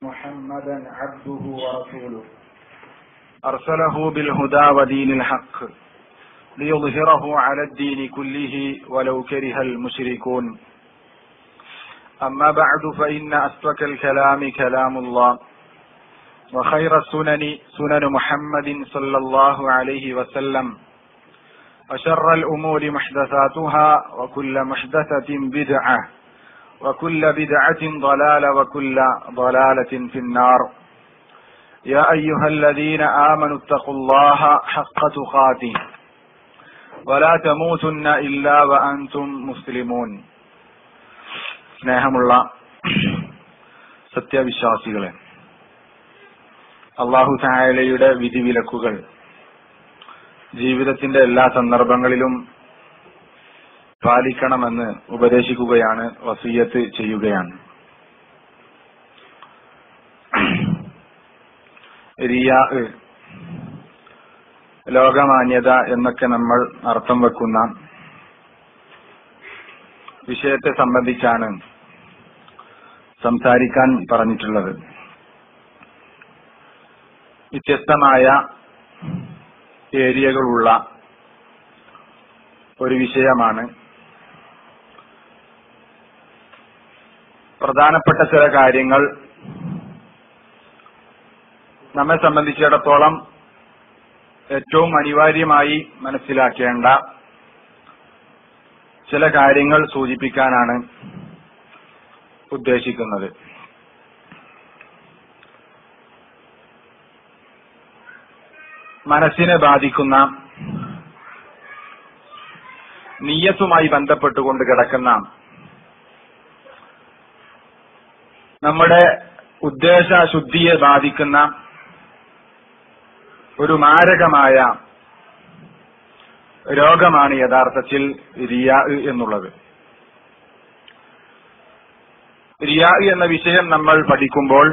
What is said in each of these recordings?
محمدا عبده ورسوله أرسله بالهدى ودين الحق ليظهره على الدين كله ولو كره المشركون أما بعد فإن أصدق الكلام كلام الله وخير السنن سنن محمد صلى الله عليه وسلم وشر الأمور محدثاتها وكل محدثة بدعة وكل بدعة ضلالة وكل ضلالة في النار يا أيها الذين آمنوا اتقوا الله حق تقاته ولا تموتن إلا وأنتم مسلمون സ്നേഹമുള്ള സത്യവിശ്വാസികളെ അള്ളാഹു തായാലയുടെ വിധിവിലക്കുകൾ ജീവിതത്തിന്റെ എല്ലാ സന്ദർഭങ്ങളിലും പാലിക്കണമെന്ന് ഉപദേശിക്കുകയാണ് വസീയത്ത് ചെയ്യുകയാണ് റിയാ ലോകമാന്യത എന്നൊക്കെ നമ്മൾ അർത്ഥം വെക്കുന്ന വിഷയത്തെ സംബന്ധിച്ചാണ് സംസാരിക്കാൻ പറഞ്ഞിട്ടുള്ളത് വ്യത്യസ്തമായ ഏരിയകളുള്ള ഒരു വിഷയമാണ് പ്രധാനപ്പെട്ട ചില കാര്യങ്ങൾ നമ്മെ സംബന്ധിച്ചിടത്തോളം ഏറ്റവും അനിവാര്യമായി മനസ്സിലാക്കേണ്ട ചില കാര്യങ്ങൾ സൂചിപ്പിക്കാനാണ് ഉദ്ദേശിക്കുന്നത് മനസ്സിനെ ബാധിക്കുന്ന നീയത്തുമായി ബന്ധപ്പെട്ടുകൊണ്ട് കിടക്കുന്ന നമ്മുടെ ഉദ്ദേശ ശുദ്ധിയെ ബാധിക്കുന്ന ഒരു മാരകമായ രോഗമാണ് യഥാർത്ഥത്തിൽ റിയാ എന്നുള്ളത് റിയാ എന്ന വിഷയം നമ്മൾ പഠിക്കുമ്പോൾ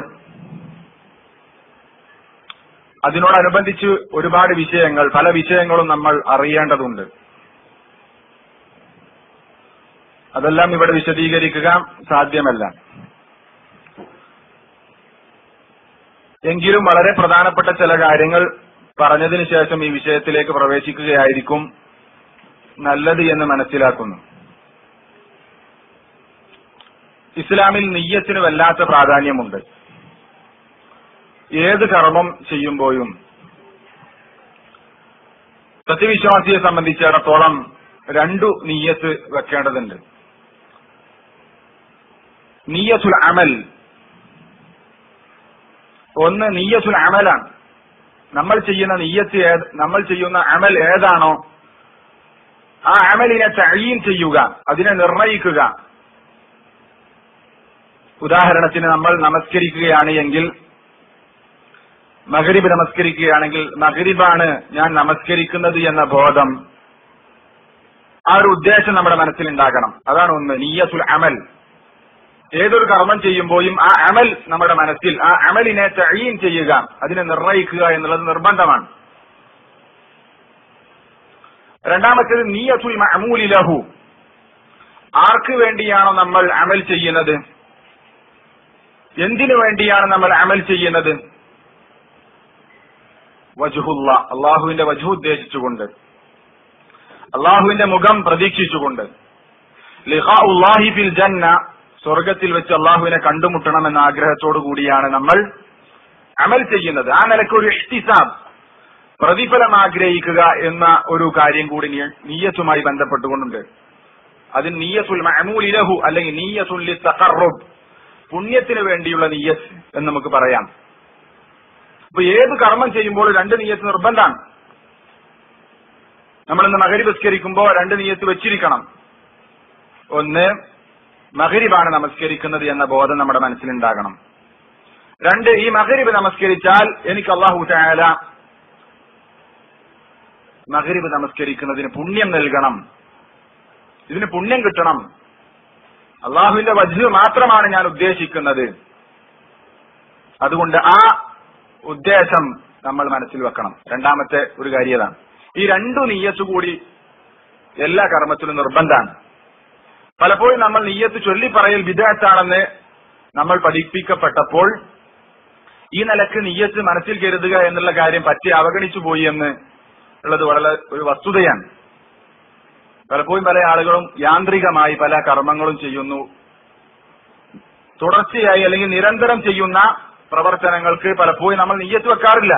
അതിനോടനുബന്ധിച്ച് ഒരുപാട് വിഷയങ്ങൾ പല വിഷയങ്ങളും നമ്മൾ അറിയേണ്ടതുണ്ട് അതെല്ലാം ഇവിടെ വിശദീകരിക്കുക സാധ്യമല്ല എങ്കിലും വളരെ പ്രധാനപ്പെട്ട ചില കാര്യങ്ങൾ പറഞ്ഞതിന് ശേഷം ഈ വിഷയത്തിലേക്ക് പ്രവേശിക്കുകയായിരിക്കും നല്ലത് എന്ന് മനസ്സിലാക്കുന്നു ഇസ്ലാമിൽ നെയ്യത്തിന് വല്ലാത്ത പ്രാധാന്യമുണ്ട് ഏത് കർമ്മം ചെയ്യുമ്പോഴും സത്യവിശ്വാസിയെ സംബന്ധിച്ചിടത്തോളം രണ്ടു നീയത്ത് വെക്കേണ്ടതുണ്ട് നീയത്തുൽ അമൽ ഒന്ന് നീയത്തുൽ അമലാണ് നമ്മൾ ചെയ്യുന്ന നീയത്ത് ഏത് നമ്മൾ ചെയ്യുന്ന അമൽ ഏതാണോ ആ അമലിനെ തഴീൻ ചെയ്യുക അതിനെ നിർണയിക്കുക ഉദാഹരണത്തിന് നമ്മൾ നമസ്കരിക്കുകയാണ് എങ്കിൽ മകരിബ് നമസ്കരിക്കുകയാണെങ്കിൽ മകരിബാണ് ഞാൻ നമസ്കരിക്കുന്നത് എന്ന ബോധം ആ ഒരു ഉദ്ദേശം നമ്മുടെ മനസ്സിൽ ഉണ്ടാകണം അതാണ് ഒന്ന് നീയത്തുൽ അമൽ ഏതൊരു കർമ്മം ചെയ്യുമ്പോഴും ആ അമൽ നമ്മുടെ മനസ്സിൽ ആ അമലിനെ തഴീൻ ചെയ്യുക അതിനെ നിർണയിക്കുക എന്നുള്ളത് നിർബന്ധമാണ് രണ്ടാമത്തേത് നീയത്തുൽ മഅമൂലി ലഹു ആർക്ക് വേണ്ടിയാണോ നമ്മൾ അമൽ ചെയ്യുന്നത് എന്തിനു വേണ്ടിയാണ് നമ്മൾ അമൽ ചെയ്യുന്നത് വജുഹുല്ല അള്ളാഹുവിന്റെ വജു ഉദ്ദേശിച്ചുകൊണ്ട് അള്ളാഹുവിന്റെ മുഖം പ്രതീക്ഷിച്ചുകൊണ്ട് ലിഖാഉല്ലാഹി ഫിൽ ജന്ന സ്വർഗത്തിൽ വെച്ച് അള്ളാഹുവിനെ കണ്ടുമുട്ടണം എന്ന ആഗ്രഹത്തോടു കൂടിയാണ് നമ്മൾ അമൽ ചെയ്യുന്നത് ആ നിലയ്ക്ക് ഒരു ഇഷ്തിസാബ് പ്രതിഫലം ആഗ്രഹിക്കുക എന്ന ഒരു കാര്യം കൂടി നീയത്തുമായി ബന്ധപ്പെട്ടുകൊണ്ടുണ്ട് അതിന് നീയത്തുൽ മഅമൂൽ ഇലഹു അല്ലെങ്കിൽ നീയത്തുൽ തഖറുബ് പുണ്യത്തിന് വേണ്ടിയുള്ള നീയത്ത് എന്ന് നമുക്ക് പറയാം അപ്പൊ ഏത് കർമ്മം ചെയ്യുമ്പോൾ രണ്ട് നീയത്ത് നിർബന്ധമാണ് നമ്മൾ ഇന്ന് മകരി വിസ്കരിക്കുമ്പോൾ രണ്ട് നീയത്ത് വെച്ചിരിക്കണം ഒന്ന് മകരിബാണ് നമസ്കരിക്കുന്നത് എന്ന ബോധം നമ്മുടെ മനസ്സിലുണ്ടാകണം രണ്ട് ഈ മകരിബ് നമസ്കരിച്ചാൽ എനിക്ക് അള്ളാഹു ചായാല മകരിബ് നമസ്കരിക്കുന്നതിന് പുണ്യം നൽകണം ഇതിന് പുണ്യം കിട്ടണം അള്ളാഹുവിന്റെ വജ്ജ് മാത്രമാണ് ഞാൻ ഉദ്ദേശിക്കുന്നത് അതുകൊണ്ട് ആ ഉദ്ദേശം നമ്മൾ മനസ്സിൽ വെക്കണം രണ്ടാമത്തെ ഒരു കാര്യതാണ് ഈ രണ്ടു നീയത്ത് കൂടി എല്ലാ കർമ്മത്തിലും നിർബന്ധമാണ് പലപ്പോഴും നമ്മൾ നീയത്ത് ചൊല്ലി പറയൽ വിദഗ്ധാണെന്ന് നമ്മൾ പഠിപ്പിക്കപ്പെട്ടപ്പോൾ ഈ നിലക്ക് നീയത്ത് മനസ്സിൽ കരുതുക എന്നുള്ള കാര്യം പറ്റി അവഗണിച്ചു പോയി എന്ന് ഉള്ളത് വളരെ ഒരു വസ്തുതയാണ് പലപ്പോഴും പല ആളുകളും യാന്ത്രികമായി പല കർമ്മങ്ങളും ചെയ്യുന്നു തുടർച്ചയായി അല്ലെങ്കിൽ നിരന്തരം ചെയ്യുന്ന പ്രവർത്തനങ്ങൾക്ക് പലപ്പോഴും നമ്മൾ നീയത്ത് വെക്കാറില്ല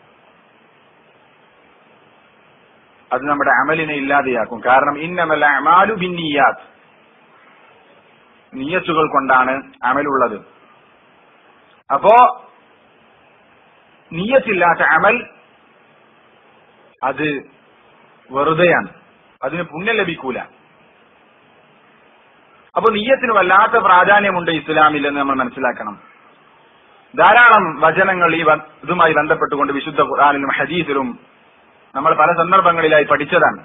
അത് നമ്മുടെ അമലിനെ ഇല്ലാതെയാക്കും കാരണം ഇന്നമല്ല അമാലു ബിന്നിയാത്ത് നീയത്തുകൾ കൊണ്ടാണ് അമലുള്ളത് അപ്പോ നീയത്തില്ലാത്ത അമൽ അത് വെറുതെയാണ് അതിന് പുണ്യം ലഭിക്കൂല അപ്പൊ നീയത്തിന് വല്ലാത്ത പ്രാധാന്യമുണ്ട് ഇസ്ലാമിൽ എന്ന് നമ്മൾ മനസ്സിലാക്കണം ധാരാളം വചനങ്ങൾ ഈ വ- ഇതുമായി ബന്ധപ്പെട്ടുകൊണ്ട് വിശുദ്ധ ഖുർആാനിലും ഹദീസിലും നമ്മൾ പല സന്ദർഭങ്ങളിലായി പഠിച്ചതാണ്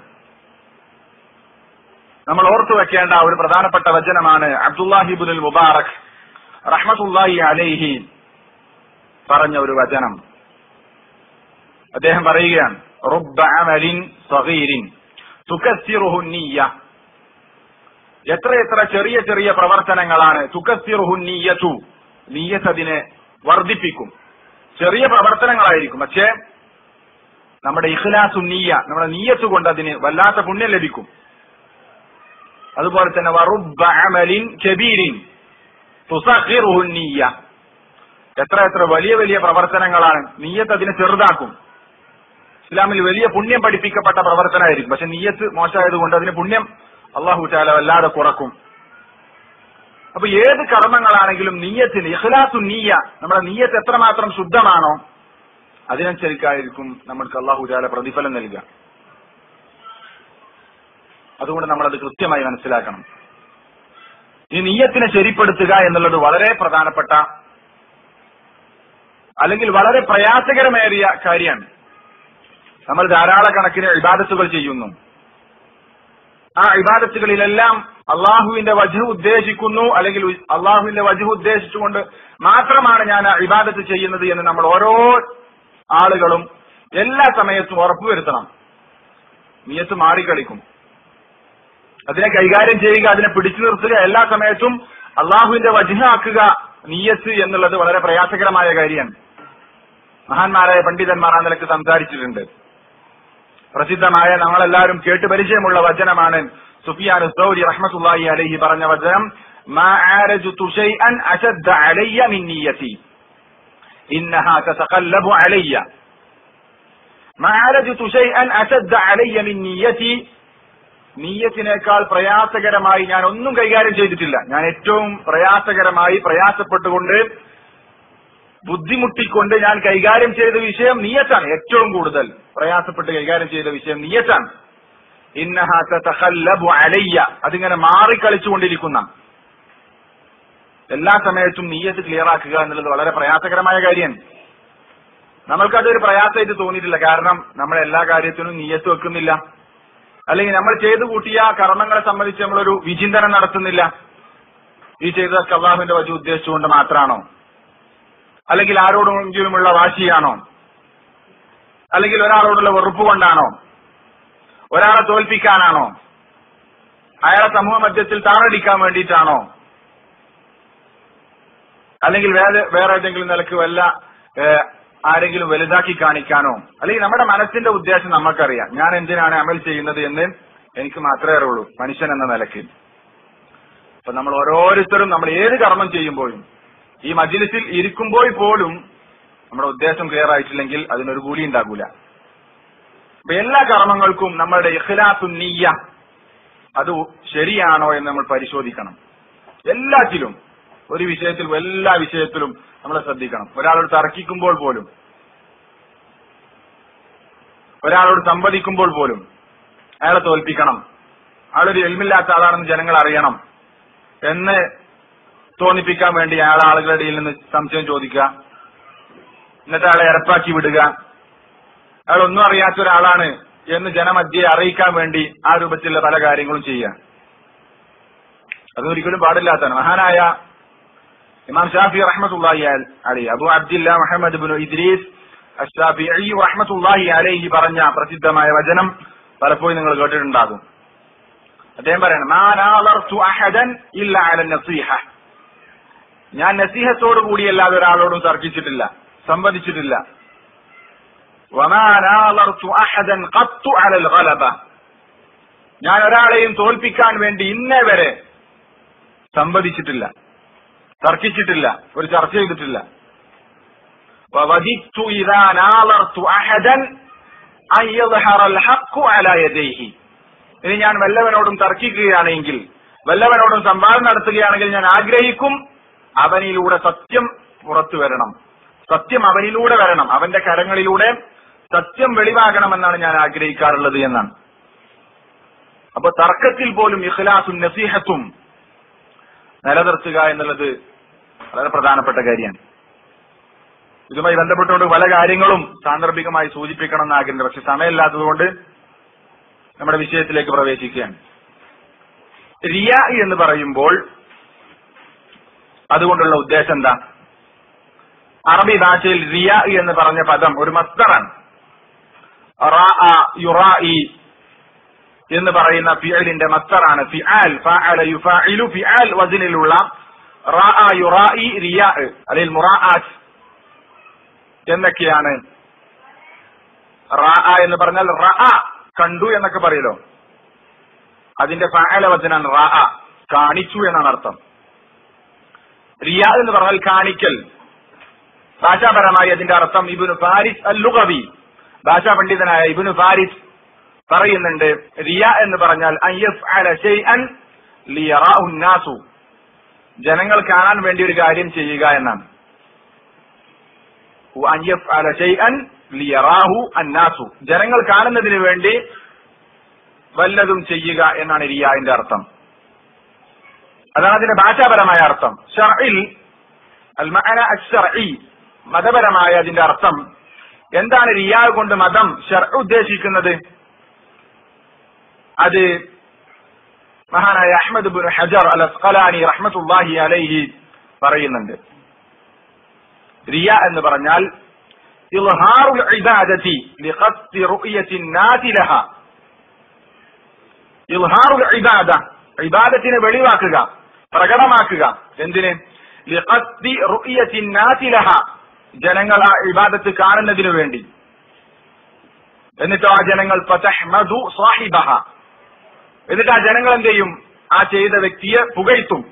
നമ്മൾ ഓർത്തു വെക്കേണ്ട ഒരു പ്രധാനപ്പെട്ട വചനമാണ് അബ്ദുല്ലാഹിബുൽ മുബാറക് റഹ്മത്തുല്ലാഹി അലൈഹി പറഞ്ഞ ഒരു വചനം അദ്ദേഹം പറയുകയാണ് റുബ്ബ അമലിൻ സഗീരിൻ തുകസ്സിറുഹു നീയ എത്രയെത്ര ചെറിയ ചെറിയ പ്രവർത്തനങ്ങളാണ് തുകസ്സിറുഹു നീയതു നീയത്ത് അതിനെ വർദ്ധിപ്പിക്കും ചെറിയ പ്രവർത്തനങ്ങളായിരിക്കും പക്ഷേ നമ്മുടെ ഇഖ്ലാസു നീയ നമ്മുടെ നീയത്ത് കൊണ്ട് അതിന് വല്ലാത്ത പുണ്യം ലഭിക്കും അതുപോലെ തന്നെ വറുബ്ബ അമലിൻ കബീരിൻ തുസഖിറുഹു നീയ എത്ര എത്ര വലിയ വലിയ പ്രവർത്തനങ്ങളാണ് നീയത്ത് അതിനെ ചെറുതാക്കും ഇസ്ലാമിൽ വലിയ പുണ്യം പഠിപ്പിക്കപ്പെട്ട പ്രവർത്തനമായിരിക്കും പക്ഷെ നീയത്ത് മോശമായതുകൊണ്ട് അതിന് പുണ്യം അള്ളാഹു ചാല വല്ലാതെ കുറക്കും അപ്പൊ ഏത് കർമ്മങ്ങളാണെങ്കിലും നീയത്തിന് ഇഖ്ലാസു നീയ നമ്മുടെ നീയത്ത് എത്രമാത്രം ശുദ്ധമാണോ അതിനനുസരിച്ചായിരിക്കും നമ്മൾക്ക് അള്ളാഹു ചാല പ്രതിഫലം നൽകുക അതുകൊണ്ട് നമ്മളത് കൃത്യമായി മനസ്സിലാക്കണം ഈ നീയത്തിനെ ശരിപ്പെടുത്തുക എന്നുള്ളത് വളരെ പ്രധാനപ്പെട്ട അല്ലെങ്കിൽ വളരെ പ്രയാസകരമേറിയ കാര്യമാണ് നമ്മൾ ധാരാളക്കണക്കിന് ഇബാദത്തുകൾ ചെയ്യുന്നു ആ ഇബാദത്തുകളിലെല്ലാം അള്ളാഹുവിന്റെ വജു ഉദ്ദേശിക്കുന്നു അല്ലെങ്കിൽ അള്ളാഹുവിന്റെ വജു ഉദ്ദേശിച്ചുകൊണ്ട് മാത്രമാണ് ഞാൻ ആ ഇബാദത്ത് ചെയ്യുന്നത് എന്ന് നമ്മൾ ഓരോ ആളുകളും എല്ലാ സമയത്തും ഉറപ്പുവരുത്തണം നീയത്ത് മാറിക്കളിക്കും അതിനെ കൈകാര്യം ചെയ്യുക അതിനെ പിടിച്ചു നിർത്തുക എല്ലാ സമയത്തും അള്ളാഹുവിന്റെ വജഹാക്കുക നീയത്ത് എന്നുള്ളത് വളരെ പ്രയാസകരമായ കാര്യമാണ് മഹാന്മാരായ പണ്ഡിതന്മാർ ആ നിലക്ക് സംസാരിച്ചിട്ടുണ്ട് പ്രസിദ്ധമായ നമ്മളെല്ലാവരും കേട്ട് പരിചയമുള്ള വചനമാണ് സുഫിയാൻ സൗരി റഹ്മത്തുള്ളാഹി അലൈഹി പറഞ്ഞ വചനം ما عارجت شيئا أشد علي من نيتي إنها تتقلب علي ما عارجت شيئا أشد علي من نيتي നീയത്തിനേക്കാൾ പ്രയാസകരമായി ഞാൻ ഒന്നും കൈകാര്യം ചെയ്തിട്ടില്ല ഞാൻ ഏറ്റവും പ്രയാസകരമായി പ്രയാസപ്പെട്ടുകൊണ്ട് ബുദ്ധിമുട്ടിക്കൊണ്ട് ഞാൻ കൈകാര്യം ചെയ്ത വിഷയം നീയത്താണ് ഏറ്റവും കൂടുതൽ പ്രയാസപ്പെട്ട് കൈകാര്യം ചെയ്ത വിഷയം നീയത്താണ് ഇന്നഹാ തതഖല്ലബു അലയ്യ അതിങ്ങനെ മാറിക്കളിച്ചുകൊണ്ടിരിക്കുന്ന എല്ലാ സമയത്തും നീയത്ത് ക്ലിയർ ആക്കുക എന്നുള്ളത് വളരെ പ്രയാസകരമായ കാര്യമാണ് നമ്മൾക്കതൊരു പ്രയാസമായിട്ട് തോന്നിയിട്ടില്ല കാരണം നമ്മൾ എല്ലാ കാര്യത്തിനും നീയത്ത് വെക്കുന്നില്ല അല്ലെങ്കിൽ നമ്മൾ ചെയ്തു കൂട്ടിയ കർമ്മങ്ങളെ സംബന്ധിച്ച് നമ്മളൊരു വിചിന്തനം നടത്തുന്നില്ല ഈ ചെയ്തതൊക്കെ അള്ളാഹുവിന്റെ വജു ഉദ്ദേശിച്ചുകൊണ്ട് മാത്രമാണോ അല്ലെങ്കിൽ ആരോടെങ്കിലുമുള്ള വാശിയാണോ അല്ലെങ്കിൽ ഒരാളോടുള്ള വെറുപ്പ് കൊണ്ടാണോ ഒരാളെ തോൽപ്പിക്കാനാണോ അയാളെ സമൂഹ മധ്യത്തിൽ താറടിക്കാൻ വേണ്ടിയിട്ടാണോ അല്ലെങ്കിൽ വേറെ വേറെ ഏതെങ്കിലും നിലക്ക് വല്ല ഏഹ്, ആരെങ്കിലും വലുതാക്കി കാണിക്കാനോ അല്ലെങ്കിൽ നമ്മുടെ മനസ്സിന്റെ ഉദ്ദേശം നമുക്കറിയാം ഞാൻ എന്തിനാണ് അമൽ ചെയ്യുന്നത് എന്ന് എനിക്ക് മാത്രമേ അറിയുള്ളൂ മനുഷ്യൻ എന്ന നിലയ്ക്ക് അപ്പൊ നമ്മൾ ഓരോരുത്തരും നമ്മൾ ഏത് കർമ്മം ചെയ്യുമ്പോഴും ഈ മജിലിസിൽ ഇരിക്കുമ്പോൾ പോലും നമ്മുടെ ഉദ്ദേശം ക്ലിയർ ആയിട്ടില്ലെങ്കിൽ അതിനൊരു കൂലി ഉണ്ടാകൂല അപ്പൊ എല്ലാ കർമ്മങ്ങൾക്കും നമ്മളുടെ ഇഖ്ലാസു നീയ അത് ശരിയാണോ എന്ന് നമ്മൾ പരിശോധിക്കണം എല്ലാറ്റിലും ഒരു വിഷയത്തിൽ എല്ലാ വിഷയത്തിലും നമ്മൾ ശ്രദ്ധിക്കണം ഒരാളോട് തർക്കിക്കുമ്പോൾ പോലും ഒരാളോട് സംവദിക്കുമ്പോൾ പോലും അയാളെ തോൽപ്പിക്കണം അയാളൊരു എൽമില്ലാത്ത ആളാണെന്ന് ജനങ്ങൾ അറിയണം എന്ന് തോന്നിപ്പിക്കാൻ വേണ്ടി അയാൾ ആളുകളുടെ ഇടയിൽ നിന്ന് സംശയം ചോദിക്കുക എന്നിട്ട് അയാളെ ഇറപ്പാക്കി വിടുക അയാൾ ഒന്നും അറിയാത്ത ഒരാളാണ് എന്ന് ജനമധ്യയെ അറിയിക്കാൻ വേണ്ടി ആ രൂപത്തിലുള്ള പല കാര്യങ്ങളും ചെയ്യുക അതൊരിക്കലും പാടില്ലാത്തതാണ് മഹാനായ ഇമാം ഷാഫി റഹ്മത്തുള്ളാഹി അലി Abu Abdillah Muhammad bin Idris Ash Shafii റഹ്മത്തുള്ളാഹി അലൈഹി പറഞ്ഞ പ്രസിദ്ധമായ വചനം പലപ്പോഴും നിങ്ങൾ കേട്ടിട്ടുണ്ടാകും അദ്ദേഹം പറയണം മാ നാദർതു അഹദൻ ഇല്ല അല നസീഹ ഞാൻ നസീഹത്തോടു കൂടിയല്ലാതെ ഒരാളോടും തർക്കിച്ചിട്ടില്ല സംവദിച്ചിട്ടില്ല وما ناظرت أحدا قط على الغلبة ഞാൻ ഒരാളെയും തോൽപ്പിക്കാൻ വേണ്ടി ഇന്നേ വരെ സംവദിച്ചിട്ടില്ല തർക്കിച്ചിട്ടില്ല ഒരു ചർച്ച ചെയ്തിട്ടില്ല ووددت إذا ناظرت أحدا أن يظهر الحق على يديه ഇനി ഞാൻ വല്ലവനോടും തർക്കിക്കുകയാണെങ്കിൽ വല്ലവനോടും സംവാദം നടത്തുകയാണെങ്കിൽ ഞാൻ ആഗ്രഹിക്കും അവനിലൂടെ സത്യം പുറത്തു വരണം സത്യം അവനിലൂടെ വരണം അവന്റെ കരങ്ങളിലൂടെ സത്യം വെളിവാകണമെന്നാണ് ഞാൻ ആഗ്രഹിക്കാറുള്ളത് എന്നാണ് അപ്പൊ തർക്കത്തിൽ പോലും ഇഖ്ലാസും നസീഹത്തും നിലനിർത്തുക എന്നുള്ളത് വളരെ പ്രധാനപ്പെട്ട കാര്യമാണ് ഇതുമായി ബന്ധപ്പെട്ടുകൊണ്ട് പല കാര്യങ്ങളും സാന്ദർഭികമായി സൂചിപ്പിക്കണം എന്ന് ആഗ്രഹമുണ്ട് പക്ഷെ സമയമില്ലാത്തതുകൊണ്ട് നമ്മുടെ വിഷയത്തിലേക്ക് പ്രവേശിക്കുകയാണ് റിയ എന്ന് പറയുമ്പോൾ അതുകൊണ്ടുള്ള ഉദ്ദേശം എന്താ അറബി ഭാഷയിൽ റിയ എന്ന് പറഞ്ഞ പദം ഒരു മസ്തറാണ് റാഅ, യുറാഇ എന്ന് പറയുന്ന ഫിഅലിന്റെ മസ്തറാണ് ഫിആൽ ഫഅല യുഫാഇലു ഫിആൽ വസിനിലുള്ള റാഅ യുറാഇ റിയ അല്ലെങ്കിൽ മുറാഅത്ത് എന്നൊക്കെയാണ് റാഅ എന്ന് പറഞ്ഞാൽ റഅ കണ്ടു എന്നൊക്കെ പറയലോ അതിന്റെ ഫഅല വചനാണ് റാഅ കാണിച്ചു എന്നാണ് അർത്ഥം റിയ എന്ന് പറഞ്ഞാൽ കാണിക്കൽ ഭാഷാപരമായി അതിന്റെ അർത്ഥം ഇബിനു ഫാരിസ് അൽ ലുഗവി ഭാഷാ പണ്ഡിതനായ ഇബിനു ഫാരിസ് പറയുന്നുണ്ട് റിയ എന്ന് പറഞ്ഞാൽ അൻ യഫ്അല ശൈഅൻ ലിയറാഹു നാസു ജനങ്ങൾ കാണാൻ വേണ്ടി ഒരു കാര്യം ചെയ്യുക എന്നാണ് അൻ യഫ്അല ശൈഅൻ ലിയറാഹു അന്നാസു ജനങ്ങൾ കാണുന്നതിന് വേണ്ടി വല്ലതും ചെയ്യുക എന്നാണ് റിയാന്റെ അർത്ഥം അതാണ് അതിന്റെ ഭാഷാപരമായ അർത്ഥം ഷർഇൽ അൽ മഅന അശ്ശർഇ മതപരമായ അതിന്റെ അർത്ഥം എന്താണ് റിയാ കൊണ്ട് മതം ഷർ ഉദ്ദേശിക്കുന്നത് അത് മഹാനായ Ahmad bin Hajar al Asqalani റഹ്മത്തുല്ലാഹി അലൈഹി പറയുന്നുണ്ട് റിയ എന്ന് പറഞ്ഞാൽ ഇൽഹാറുൽ ഇബാദത്തി ലിഖസ്ദി റുഅയത്തി الناس ലഹ ഇൽഹാറുൽ ഇബാദ ഇബാദത്തിനെ വെളിവാക്കുക പ്രകടമാക്കുക എന്തിന് ലിഖസ്ദി റുഅയത്തി الناس ലഹ ജനങ്ങൾ ആ ഇബാദത്ത് കാണുന്നതിനു വേണ്ടി എന്നിട്ട് ആ ജനങ്ങൾ ഫതഹ്മദു സാഹിബഹ എന്നിട്ട് ആ ജനങ്ങൾ എന്ത് ചെയ്യും ആ ചെയ്ത വ്യക്തിയെ പുകഴ്ത്തും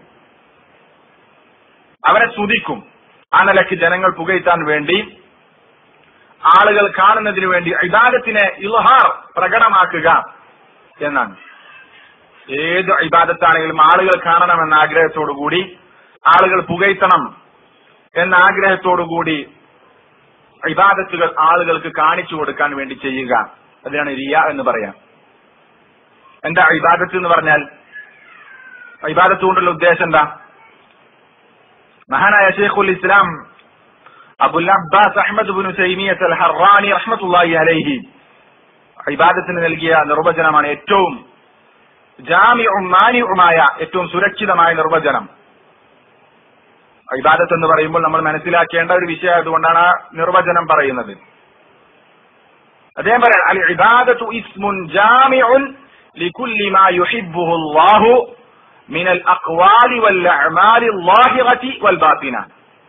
അവരെ സ്തുതിക്കും ആ നിലയ്ക്ക് ജനങ്ങൾ പുകഴ്ത്താൻ വേണ്ടി ആളുകൾ കാണുന്നതിന് വേണ്ടി ഇബാദത്തിനെ ഇൽഹാർ പ്രകടമാക്കുക എന്നാണ് ഏത് ഇബാദത്താണെങ്കിലും ആളുകൾ കാണണമെന്ന ആഗ്രഹത്തോടു കൂടി ആളുകൾ പുകഴ്ത്തണം എന്ന ആഗ്രഹത്തോടു കൂടി ഇബാദത്തുകൾ ആളുകൾക്ക് കാണിച്ചു കൊടുക്കാൻ വേണ്ടി ചെയ്യുക അതിനാണ് റിയ എന്ന് പറയാം എന്താ ഇബാദത്ത് എന്ന് പറഞ്ഞാൽ ഇബാദത്ത് കൊണ്ടുള്ള ഉദ്ദേശം എന്താ മഹാനായ Shaykhul Islam Abul Abbas Ahmad bin Taymiyyah al Harrani റഹ്മത്തുള്ളാഹി അലൈഹി ഇബാദത്തിന് നൽകിയ നിർവചനമാണ് ഏറ്റവും ജാമിഉം മാനിഉമായ ഏറ്റവും സുരക്ഷിതമായ നിർവചനം ഇബാദത്ത് എന്ന് പറയുമ്പോൾ നമ്മൾ മനസ്സിലാക്കേണ്ട ഒരു വിഷയം അതുകൊണ്ടാണ് ആ നിർവചനം പറയുന്നത് അദ്ദേഹം പറയാം അൽ ഇബാദത്തു ഇസ്മുൻ ജാമിഉൻ ലികുല്ലി മാ യുഹിബ്ബുഹു അല്ലാഹു من الأقوال والأعمال الظاهرة والباطنة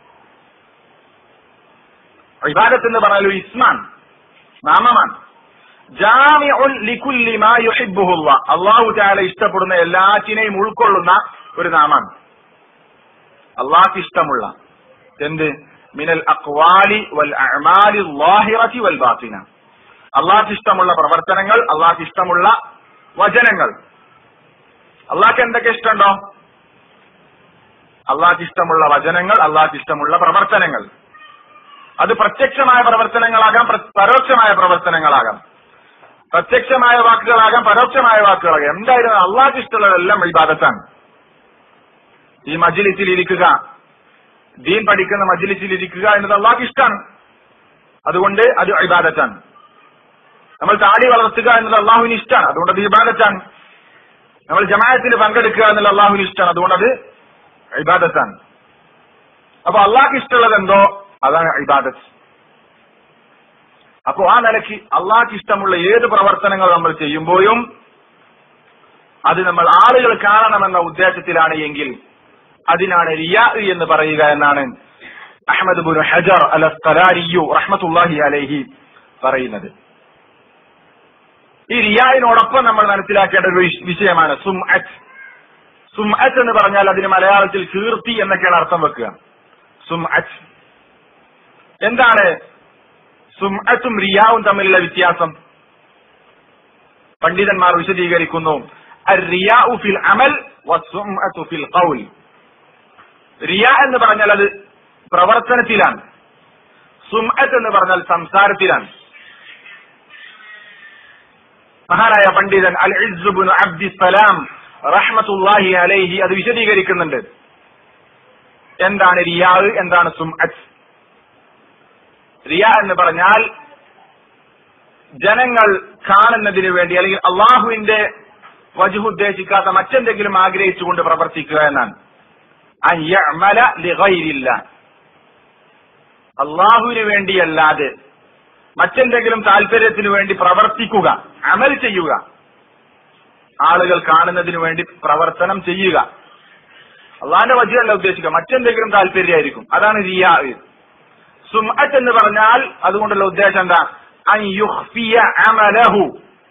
ഇബാദത്ത് എന്ന് പറഞ്ഞാൽ ഒരു ഇസ്മാൻ നാമമാണ് ജാമിഉൻ ലികുല്ലി മാ യുഹിബ്ബുഹുല്ല അല്ലാഹു തആല ഇഷ്ടപ്പെടുന്ന എല്ലാറ്റിനെയും ഉൾക്കൊള്ളുന്ന ഒരു നാമാണ് അള്ളാഹ്ക്ക് ഇഷ്ടമുള്ള എന്ത് മിനൽ അക്വാലി വൽ അഅമാലി ലാഹിറതി വൽ ബാത്തിന അള്ളാഹ്ക്ക് ഇഷ്ടമുള്ള പ്രവർത്തനങ്ങൾ അള്ളാഹ്ക്ക് ഇഷ്ടമുള്ള വചനങ്ങൾ അള്ളാഹ്ക്ക് എന്തൊക്കെ ഇഷ്ടമുണ്ടോ അള്ളാഹ്ക്ക് ഇഷ്ടമുള്ള വചനങ്ങൾ അള്ളാഹ്ക്ക് ഇഷ്ടമുള്ള പ്രവർത്തനങ്ങൾ അത് പ്രത്യക്ഷമായ പ്രവർത്തനങ്ങളാകാം പ്ര- പരോക്ഷമായ പ്രവർത്തനങ്ങളാകാം പ്രത്യക്ഷമായ വാക്കുകളാകാം പരോക്ഷമായ വാക്കുകളാകാം എന്തായാലും അള്ളാഹ്ക്ക് ഇഷ്ടമുള്ളതെല്ലാം ഇബാദത്താണ് ഈ മജ്ലിസിൽ ഇരിക്കുക ദീൻ പഠിക്കുന്ന മജ്ലിസിൽ ഇരിക്കുക എന്നത് അള്ളാഹ്ക്ക് ഇഷ്ടമാണ് അതുകൊണ്ട് അത് ഇബാദത്താണ് നമ്മൾ താടി വളർത്തുക എന്നത് അള്ളാഹുവിന് ഇഷ്ടമാണ് അതുകൊണ്ട് അത് ഇബാദത്താണ് നമ്മൾ ജമാഅത്തിൽ പങ്കെടുക്കുക എന്നുള്ള അള്ളാഹുവിന് ഇഷ്ടമാണ് അതുകൊണ്ട് അത് ഇബാദത്താണ് അപ്പൊ അള്ളാഹ്ക്ക് ഇഷ്ടമുള്ളത് എന്തോ അതാണ് ഇബാദത്ത് അപ്പോ ആ നിലയ്ക്ക് അള്ളാഹ്ക്ക് ഇഷ്ടമുള്ള ഏത് പ്രവർത്തനങ്ങൾ നമ്മൾ ചെയ്യുമ്പോഴും അത് നമ്മൾ ആളുകൾ കാണണമെന്ന ഉദ്ദേശത്തിലാണ് എങ്കിൽ അതിനാണ് റിയാ എന്ന് പറയുക എന്നാണ് അഹമ്മദ് ബുൻ ഹജർ അൽ അസ്കലാരിയു റഹ്മത്തുല്ലാഹി അലൈഹി പറയുന്നത് ഈ റിയായിനോടൊപ്പം നമ്മൾ മനസ്സിലാക്കേണ്ട ഒരു വിഷ- വിഷയമാണ് സുംഅത്ത് സുംഅത്ത് എന്ന് പറഞ്ഞാൽ അതിന് മലയാളത്തിൽ കീർത്തി എന്നൊക്കെയാണ് അർത്ഥം വെക്കുക സുംഅത്ത് എന്താണ് സുംഅത്തും റിയാവും തമ്മിലുള്ള വ്യത്യാസം പണ്ഡിതന്മാർ വിശദീകരിക്കുന്നു الرياء في العمل والسمعة في القول റിയ എന്ന് പറഞ്ഞാൽ അത് പ്രവർത്തനത്തിലാണ് സുംഅത്ത് എന്ന് പറഞ്ഞാൽ സംസാരത്തിലാണ് മഹാനായ പണ്ഡിതൻ അൽ ഇസ്ബുൻ അബ്ദിസലാം റഹ്മത്തുല്ലാഹി അലൈഹി അത് വിശദീകരിക്കുന്നുണ്ട് എന്താണ് റിയാ എന്താണ് സുംഅത്ത് റിയ എന്ന് പറഞ്ഞാൽ ജനങ്ങൾ കാണുന്നതിന് വേണ്ടി അല്ലെങ്കിൽ അള്ളാഹുവിന്റെ വജുഹ് ഉദ്ദേശിക്കാത്ത മറ്റെന്തെങ്കിലും ആഗ്രഹിച്ചുകൊണ്ട് പ്രവർത്തിക്കുക എന്നാണ് അൻ യഅ്മല ലിഗൈരില്ല അള്ളാഹുവിന് വേണ്ടിയല്ലാതെ മറ്റെന്തെങ്കിലും താല്പര്യത്തിന് വേണ്ടി പ്രവർത്തിക്കുക അമൽ ചെയ്യുക ആളുകൾ കാണുന്നതിന് വേണ്ടി പ്രവർത്തനം ചെയ്യുക അള്ളാഹിന്റെ വജുവല്ല ഉദ്ദേശിക്കുക മറ്റെന്തെങ്കിലും താല്പര്യമായിരിക്കും അതാണ് റിയാ സുംഅത്ത് എന്ന് പറഞ്ഞാൽ അതുകൊണ്ടുള്ള ഉദ്ദേശം എന്താ അൻ യുഖ്ഫിയ അമലഹു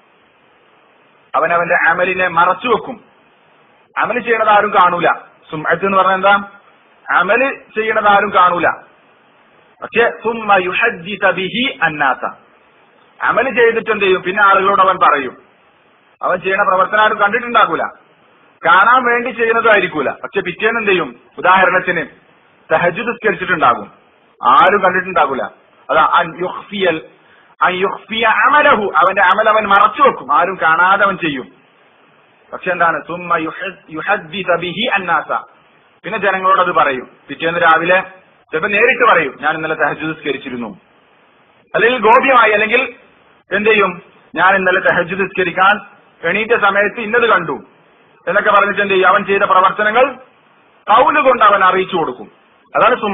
അവൻ അവന്റെ അമലിനെ മറച്ചു വെക്കും അമല് ചെയ്യണത് ആരും കാണൂല സുംഅത്ത് എന്ന് പറഞ്ഞാൽ എന്താ അമല് ചെയ്യണത് ആരും കാണൂല പക്ഷെ സുമ്മ യുഹദ്ദിത ബിഹി അന്നാസ അമല് ചെയ്തിട്ട് എന്ത് ചെയ്യും പിന്നെ ആളുകളോട് അവൻ പറയും അവൻ ചെയ്യണ പ്രവർത്തനം ആരും കണ്ടിട്ടുണ്ടാകൂല കാണാൻ വേണ്ടി ചെയ്യുന്നതായിരിക്കൂല പക്ഷെ പിറ്റേന്ന് എന്ത് ചെയ്യും ഉദാഹരണത്തിന് തഹജ് നിസ്കരിച്ചിട്ടുണ്ടാകും ആരും കണ്ടിട്ടുണ്ടാകൂല അതാ അൻ യുഖ്ഫിയൽ അൻ യുഖ്ഫിയ അമലഹു അവന്റെ അമൽ അവൻ മറച്ചു വെക്കും ആരും കാണാതെ അവൻ ചെയ്യും പക്ഷെ എന്താണ് സുമ്മ യുഹദ്- യുഹദ്ദിത ബിഹി അന്നാസ പിന്നെ ജനങ്ങളോട് അത് പറയും പിറ്റേന്ന് രാവിലെ ചിലപ്പോ നേരിട്ട് പറയും ഞാൻ ഇന്നലെ തഹജ് നിസ്കരിച്ചിരുന്നു അല്ലെങ്കിൽ ഗോപ്യമായി അല്ലെങ്കിൽ എന്ത് ചെയ്യും ഞാൻ ഇന്നലെ തഹജ് നിസ്കരിക്കാൻ എണീറ്റ സമയത്ത് ഇന്നത് കണ്ടു എന്നൊക്കെ പറഞ്ഞിട്ട് എന്ത് ചെയ്യും അവൻ ചെയ്ത പ്രവർത്തനങ്ങൾ കൗല് കൊണ്ട് അവൻ അറിയിച്ചു കൊടുക്കും അതാണ് സും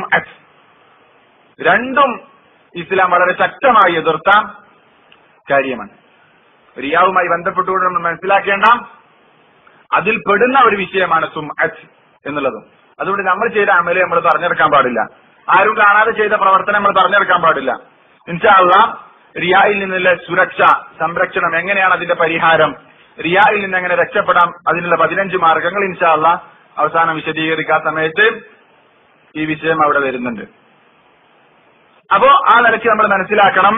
രണ്ടും ഇസ്ലാം വളരെ ശക്തമായി എതിർത്ത കാര്യമാണ് റിയാവുമായി ബന്ധപ്പെട്ടുകൊണ്ട് നമ്മൾ മനസ്സിലാക്കേണ്ട അതിൽ പെടുന്ന ഒരു വിഷയമാണ് സും എന്നുള്ളതും അതുകൊണ്ട് നമ്മൾ ചെയ്ത അമല് നമ്മൾ പറഞ്ഞെടുക്കാൻ പാടില്ല ആരും കാണാതെ ചെയ്ത പ്രവർത്തനം നമ്മൾ പറഞ്ഞെടുക്കാൻ പാടില്ല ഇൻഷാല്ല റിയായിൽ നിന്നുള്ള സുരക്ഷ സംരക്ഷണം എങ്ങനെയാണ് അതിന്റെ പരിഹാരം റിയായിൽ നിന്ന് എങ്ങനെ രക്ഷപ്പെടാം അതിനുള്ള പതിനഞ്ച് മാർഗങ്ങൾ ഇൻഷാല്ല അവസാനം വിശദീകരിക്കാൻ സമയത്ത് ഈ വിഷയം അവിടെ വരുന്നുണ്ട് അപ്പോ ആ നിലയ്ക്ക് നമ്മൾ മനസ്സിലാക്കണം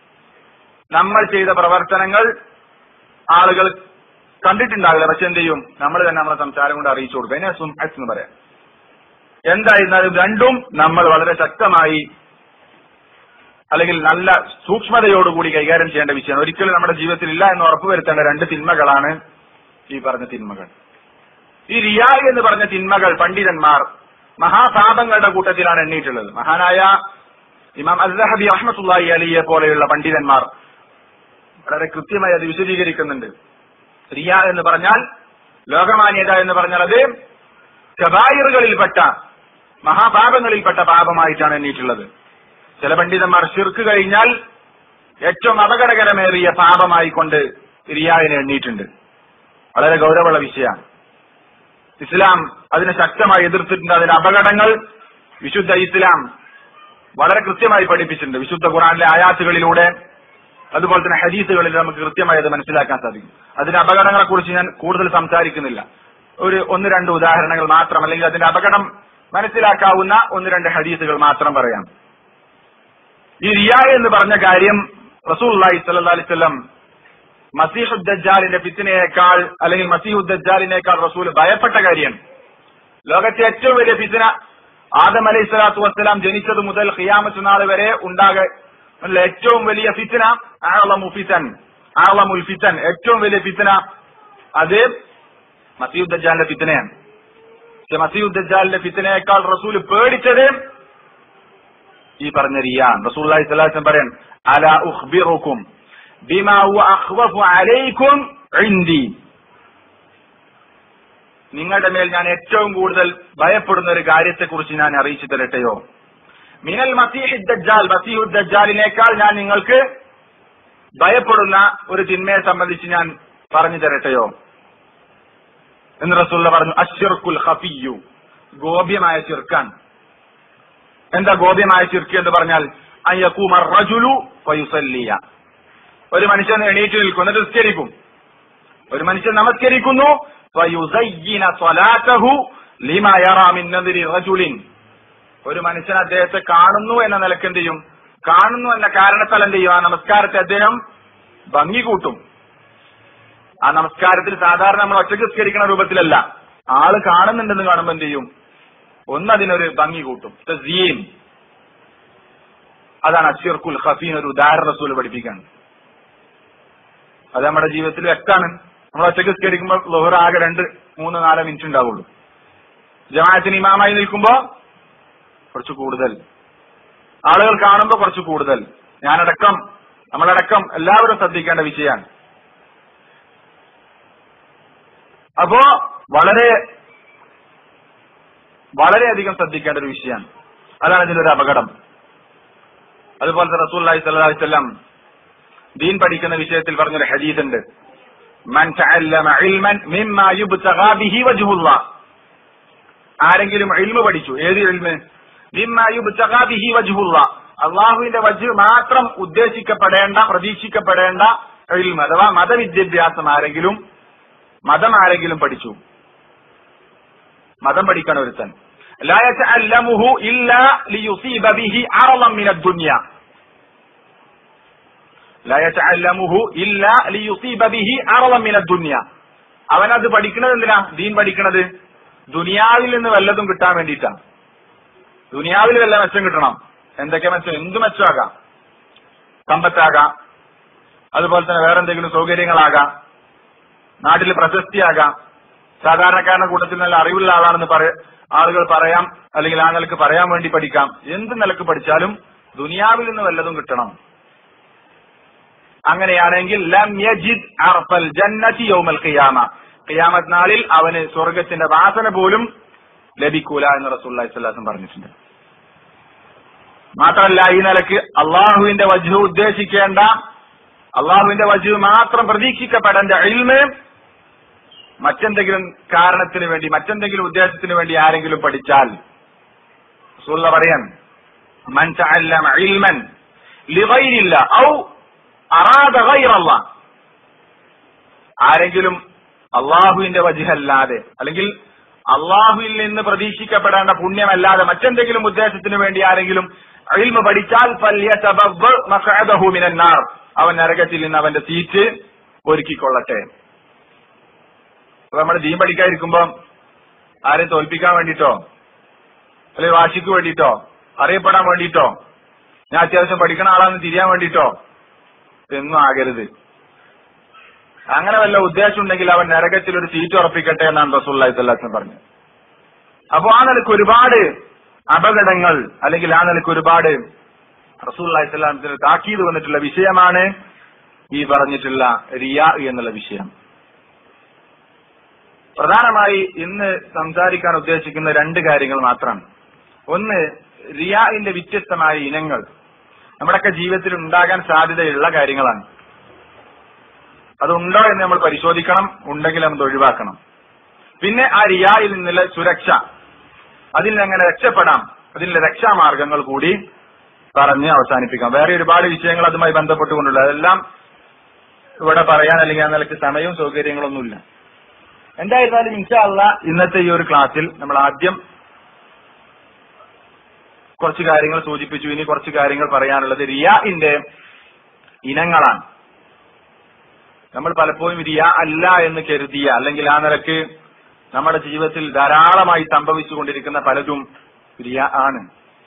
നമ്മൾ ചെയ്ത പ്രവർത്തനങ്ങൾ ആളുകൾ കണ്ടിട്ടുണ്ടാവില്ല പക്ഷെ എന്ത് ചെയ്യും നമ്മൾ തന്നെ നമ്മളെ സംസാരം കൊണ്ട് അറിയിച്ചു കൊടുക്കുക അതിനെ സുംഅത്ത് എന്ന് പറയാം എന്തായിരുന്നാലും രണ്ടും നമ്മൾ വളരെ ശക്തമായി അല്ലെങ്കിൽ നല്ല സൂക്ഷ്മതയോടുകൂടി കൈകാര്യം ചെയ്യേണ്ട വിഷയമാണ് ഒരിക്കലും നമ്മുടെ ജീവിതത്തിൽ ഇല്ല എന്ന് ഉറപ്പുവരുത്തേണ്ട രണ്ട് തിന്മകളാണ് ഈ പറഞ്ഞ തിന്മകൾ ഈ റിയായി എന്ന് പറഞ്ഞ തിന്മകൾ പണ്ഡിതന്മാർ മഹാപാപങ്ങളുടെ കൂട്ടത്തിലാണ് എണ്ണിയിട്ടുള്ളത് മഹാനായ ഇമാം അസ്ഹബി അഹമ്മത്തുല്ലാഹി അലിയെ പോലെയുള്ള പണ്ഡിതന്മാർ വളരെ കൃത്യമായി അത് വിശദീകരിക്കുന്നുണ്ട് റിയ എന്ന് പറഞ്ഞാൽ ലോകമാന്യത എന്ന് പറഞ്ഞാൽ അത് കബായിറുകളിൽപ്പെട്ട മഹാപാപങ്ങളിൽപ്പെട്ട പാപമായിട്ടാണ് എണ്ണീട്ടുള്ളത് ചില പണ്ഡിതന്മാർ ഷിർക്ക് കഴിഞ്ഞാൽ ഏറ്റവും അപകടകരമേറിയ പാപമായി കൊണ്ട് റിയാവിനെ എണ്ണീയിട്ടുണ്ട് വളരെ ഗൗരവമുള്ള വിഷയമാണ് ഇസ്ലാം അതിനെ ശക്തമായി എതിർത്തിട്ടുണ്ട് അതിന്റെ അപകടങ്ങൾ വിശുദ്ധ ഇസ്ലാം വളരെ കൃത്യമായി പഠിപ്പിച്ചിട്ടുണ്ട് വിശുദ്ധ ഖുറാനിലെ ആയാത്തുകളിലൂടെ അതുപോലെ തന്നെ ഹദീസുകളിൽ നമുക്ക് കൃത്യമായി അത് മനസ്സിലാക്കാൻ സാധിക്കും അതിന്റെ അപകടങ്ങളെ കുറിച്ച് ഞാൻ കൂടുതൽ സംസാരിക്കുന്നില്ല ഒരു ഒന്ന് രണ്ട് ഉദാഹരണങ്ങൾ മാത്രം അല്ലെങ്കിൽ അതിന്റെ അപകടം മനസ്സിലാക്കാവുന്ന ഒന്ന് രണ്ട് ഹദീസുകൾ മാത്രം പറയാം ഈ റിയ എന്ന് പറഞ്ഞ കാര്യം റസൂൽ സല്ലല്ലാഹു അലൈഹി വസല്ലം മസീഹുദ്ദാലിന്റെ ഫിത്തിനയേക്കാൾ അല്ലെങ്കിൽ മസീഹുദ്ദാലിനേക്കാൾ റസൂൽ ഭയപ്പെട്ട കാര്യം ലോകത്തെ ഏറ്റവും വലിയ ഫിത്തിന ആദം അലൈഹി സ്വലാത്തു വസ്സലാം ജനിച്ചത് മുതൽ ഖിയാമത്ത് നാൾ വരെ ഉണ്ടാക ഉള്ള ഏറ്റവും വലിയ ഫിത്തിന ആളമു ഫിത്തൻ ആളമുൽ ഫിത്തൻ ഏറ്റവും വലിയ ഫിത്തിന അത് മസീഹുദ്ദാലിന്റെ ഫിത്തിനയാണ് പക്ഷെ മസീഹുദ്ദാലിന്റെ ഫിത്തിനയേക്കാൾ റസൂൽ പേടിച്ചത് ഈ പറഞ്ഞ റിയാൻ റസൂൽ സ്വലാസം പറയാൻ അല ഉഖ്ബിറുക്കും ബിമാ ഹുവ അഖ്വഫു അലൈക്കും ഇൻദി നിങ്ങളുടെ മേൽ ഞാൻ ഏറ്റവും കൂടുതൽ ഭയപ്പെടുന്ന ഒരു കാര്യത്തെക്കുറിച്ച് ഞാൻ അറിയിച്ചു തരട്ടെയോ മിനൽ മസീഹ് ദജ്ജാൽ മസീഹു ദജ്ജാലിനേക്കാൾ ഞാൻ നിങ്ങൾക്ക് ഭയപ്പെടുന്ന ഒരു തിന്മയെ സംബന്ധിച്ച് ഞാൻ പറഞ്ഞു തരട്ടെയോ എന്ന് റസൂള്ള പറഞ്ഞു അഷിർക്കുൽ ഖഫിയു ഗോപ്യമായ ചിർക്കാൻ എന്താ ഗോപ്യമായ ചിർക്ക് എന്ന് പറഞ്ഞാൽ അയ്യക്കൂമർ റജുലു ഫയുസല്ലിയ ഒരു മനുഷ്യൻ എണീറ്റ് നിൽക്കും എന്നിട്ട് നിസ്കരിക്കും ഒരു മനുഷ്യൻ നമസ്കരിക്കുന്നു ഫയുസയ്യിന സ്വലാത്തഹു ലിമാ യറാ മിൻ നദിരി റജുലിൻ ഒരു മനുഷ്യൻ അദ്ദേഹത്തെ കാണുന്നു എന്ന നിലക്ക് എന്ത് ചെയ്യും കാണുന്നു എന്ന കാരണത്താൽ എന്ത് ചെയ്യും ആ നമസ്കാരത്തെ അദ്ദേഹം ഭംഗി കൂട്ടും ആ നമസ്കാരത്തിൽ സാധാരണ നമ്മൾ ഒറ്റയ്ക്ക് നിസ്കരിക്കുന്ന രൂപത്തിലല്ല ആള് കാണുന്നുണ്ടെന്ന് കാണുമ്പോൾ എന്ത് ചെയ്യും ഒന്ന് അതിനൊരു ഭംഗി കൂട്ടും തസീം അതാണ് അഷിർക്കുൽ ഖഫീൻ ഒരു ഉദാഹരണ റസൂൽ പഠിപ്പിക്കാൻ അത് നമ്മുടെ ജീവിതത്തിൽ വ്യക്തമാണ് നമ്മൾ ഒറ്റയ്ക്ക് നിസ്കരിക്കുമ്പോൾ ലോഹർ ആകെ രണ്ട് മൂന്ന് നാല് മിനിറ്റ് ഉണ്ടാവുള്ളൂ ജമാഅത്തിന് ഇമാമായി നിൽക്കുമ്പോ കുറച്ച് കൂടുതൽ ആളുകൾ കാണുമ്പോൾ കുറച്ച് കൂടുതൽ ഞാനടക്കം നമ്മളടക്കം എല്ലാവരും ശ്രദ്ധിക്കേണ്ട വിഷയമാണ് അപ്പോ വളരെ വളരെയധികം ശ്രദ്ധിക്കേണ്ട ഒരു വിഷയമാണ് അതാണ് ഇതിലൊരു അപകടം അതുപോലെ റസൂല്ലി സല്ലി വല്ലം ദീൻ പഠിക്കുന്ന വിഷയത്തിൽ പറഞ്ഞൊരു ഹദീസ് ഉണ്ട് മൻ തഅല്ലമ ഇൽമൻ മിമ്മാ യുബ്തഗാ ബിഹി വജ്ഹുല്ലാഹ് ആരെങ്കിലും ഇൽമ പഠിച്ചു ഏത് ഇൽമ് മിമ്മാ യുബ്തഗാ ബിഹി വജ്ഹുല്ലാഹ് അള്ളാഹുവിന്റെ വജ് മാത്രം ഉദ്ദേശിക്കപ്പെടേണ്ട പ്രതീക്ഷിക്കപ്പെടേണ്ട ഇൽമ അഥവാ മതവിദ്യാഭ്യാസം ആരെങ്കിലും മതം ആരെങ്കിലും പഠിച്ചു മതം പഠിക്കണ ഒരുത്തൻ ലാ യതഅല്ലമുഹു ഇല്ലാ ലിയുസീബ ബിഹി അറളൻ മിന ദുനിയ ലാ യതഅല്ലമുഹു ഇല്ലാ ലിയുസീബ ബിഹി അറളൻ മിന ദുനിയ അവനത് പഠിക്കണത് എന്തിനാ ദീൻ പഠിക്കണത് ദുനിയാവിൽ നിന്ന് വല്ലതും കിട്ടാൻ വേണ്ടിയിട്ടാണ് ദുനിയാവിൽ വല്ല മെച്ചം കിട്ടണം എന്തൊക്കെ മെച്ചം എന്ത് മെച്ചമാകാം സമ്പത്താകാം അതുപോലെ തന്നെ വേറെ എന്തെങ്കിലും സൗകര്യങ്ങളാകാം നാട്ടിൽ പ്രശസ്തിയാകാം സാധാരണക്കാരന്റെ കൂട്ടത്തിൽ നല്ല അറിവുള്ള ആളാണെന്ന് പറ ആളുകൾ പറയാം അല്ലെങ്കിൽ ആ നിലക്ക് പറയാൻ വേണ്ടി പഠിക്കാം എന്ത് നിലക്ക് പഠിച്ചാലും ദുനിയാവിൽ നിന്ന് വല്ലതും കിട്ടണം അങ്ങനെയാണെങ്കിൽ ലം യജിദ് അർഫൽ ജന്നതി യൗമൽ ഖിയാമ ഖിയാമത്ത് നാളിൽ അവന് സ്വർഗത്തിന്റെ വാസന പോലും ലഭിക്കൂല എന്ന് റസൂല്ലി സ്വല്ലാസം പറഞ്ഞിട്ടുണ്ട് മാത്രമല്ല ഈ നിലക്ക് അള്ളാഹുവിന്റെ വജു ഉദ്ദേശിക്കേണ്ട അള്ളാഹുവിന്റെ വജു മാത്രം പ്രതീക്ഷിക്കപ്പെടേണ്ട ഇൽമ് മറ്റെന്തെങ്കിലും കാരണത്തിന് വേണ്ടി മറ്റെന്തെങ്കിലും ഉദ്ദേശത്തിന് വേണ്ടി ആരെങ്കിലും പഠിച്ചാൽ റസൂലുള്ള പറയാൻ മൻ തഅല്ലമ ഇൽമൻ ലിഗൈരില്ല ഔ അറാദ ഗൈറല്ല ആരെങ്കിലും അള്ളാഹുവിന്റെ വജിഹല്ലാതെ അല്ലെങ്കിൽ അള്ളാഹുവിൽ നിന്ന് പ്രതീക്ഷിക്കപ്പെടേണ്ട പുണ്യമല്ലാതെ മറ്റെന്തെങ്കിലും ഉദ്ദേശത്തിന് വേണ്ടി ആരെങ്കിലും ഇൽമ പഠിച്ചാൽ ഫല്യതബവ്വ മഖഅദഹു മിനൻ നാർ അവൻ നരകത്തിൽ നിന്ന് അവന്റെ സീറ്റ് ഒരുക്കിക്കൊള്ളട്ടെ അപ്പൊ നമ്മൾ ദീൻ പഠിക്കാതിരിക്കുമ്പോ ആരെയും തോൽപ്പിക്കാൻ വേണ്ടിട്ടോ അല്ലെങ്കിൽ വാശിക്ക് വേണ്ടിട്ടോ അറിയപ്പെടാൻ വേണ്ടിട്ടോ ഞാൻ അത്യാവശ്യം പഠിക്കണ ആളാന്ന് തിരിയാൻ വേണ്ടിട്ടോ എന്നും ആകരുത് അങ്ങനെ വല്ല ഉദ്ദേശം ഉണ്ടെങ്കിൽ അവൻ നരകത്തിൽ ഒരു സീറ്റ് ഉറപ്പിക്കട്ടെ എന്നാണ് റസൂള്ളി സ്വല്ലാസ്ലം പറഞ്ഞത് അപ്പൊ ആ നിലക്ക് ഒരുപാട് അപകടങ്ങൾ അല്ലെങ്കിൽ ആ നിലക്ക് ഒരുപാട് റസൂള്ളി സ്വലാമത്തിന് താക്കീത് വന്നിട്ടുള്ള വിഷയമാണ് ഈ പറഞ്ഞിട്ടുള്ള റിയ എന്നുള്ള വിഷയം പ്രധാനമായി ഇന്ന് സംസാരിക്കാൻ ഉദ്ദേശിക്കുന്ന രണ്ട് കാര്യങ്ങൾ മാത്രമാണ് ഒന്ന് റിയാഇന്റെ വ്യത്യസ്തമായ ഇനങ്ങൾ നമ്മുടെയൊക്കെ ജീവിതത്തിൽ ഉണ്ടാകാൻ സാധ്യതയുള്ള കാര്യങ്ങളാണ് അതുണ്ടോ എന്ന് നമ്മൾ പരിശോധിക്കണം ഉണ്ടെങ്കിൽ നമ്മൾ ഒഴിവാക്കണം പിന്നെ ആ റിയായിൽ നിന്നുള്ള സുരക്ഷ അതിൽ നിന്ന് എങ്ങനെ രക്ഷപ്പെടാം അതിനുള്ള രക്ഷാമാർഗങ്ങൾ കൂടി പറഞ്ഞ് അവസാനിപ്പിക്കാം വേറെ ഒരുപാട് വിഷയങ്ങൾ അതുമായി ബന്ധപ്പെട്ടുകൊണ്ടുള്ള അതെല്ലാം ഇവിടെ പറയാൻ അല്ലെങ്കിൽ ആ നിലയ്ക്ക് സമയവും സൗകര്യങ്ങളൊന്നുമില്ല എന്തായിരുന്നാലും ഇൻഷാ അല്ല ഇന്നത്തെ ഈ ഒരു ക്ലാസ്സിൽ നമ്മൾ ആദ്യം കുറച്ച് കാര്യങ്ങൾ സൂചിപ്പിച്ചു ഇനി കുറച്ച് കാര്യങ്ങൾ പറയാനുള്ളത് റിയാഇന്റെ ഇനങ്ങളാണ് നമ്മൾ പലപ്പോഴും റിയ അല്ല എന്ന് കരുതിയ അല്ലെങ്കിൽ ആ നിലക്ക് നമ്മുടെ ജീവിതത്തിൽ ധാരാളമായി സംഭവിച്ചുകൊണ്ടിരിക്കുന്ന പലതും റിയ ആണ്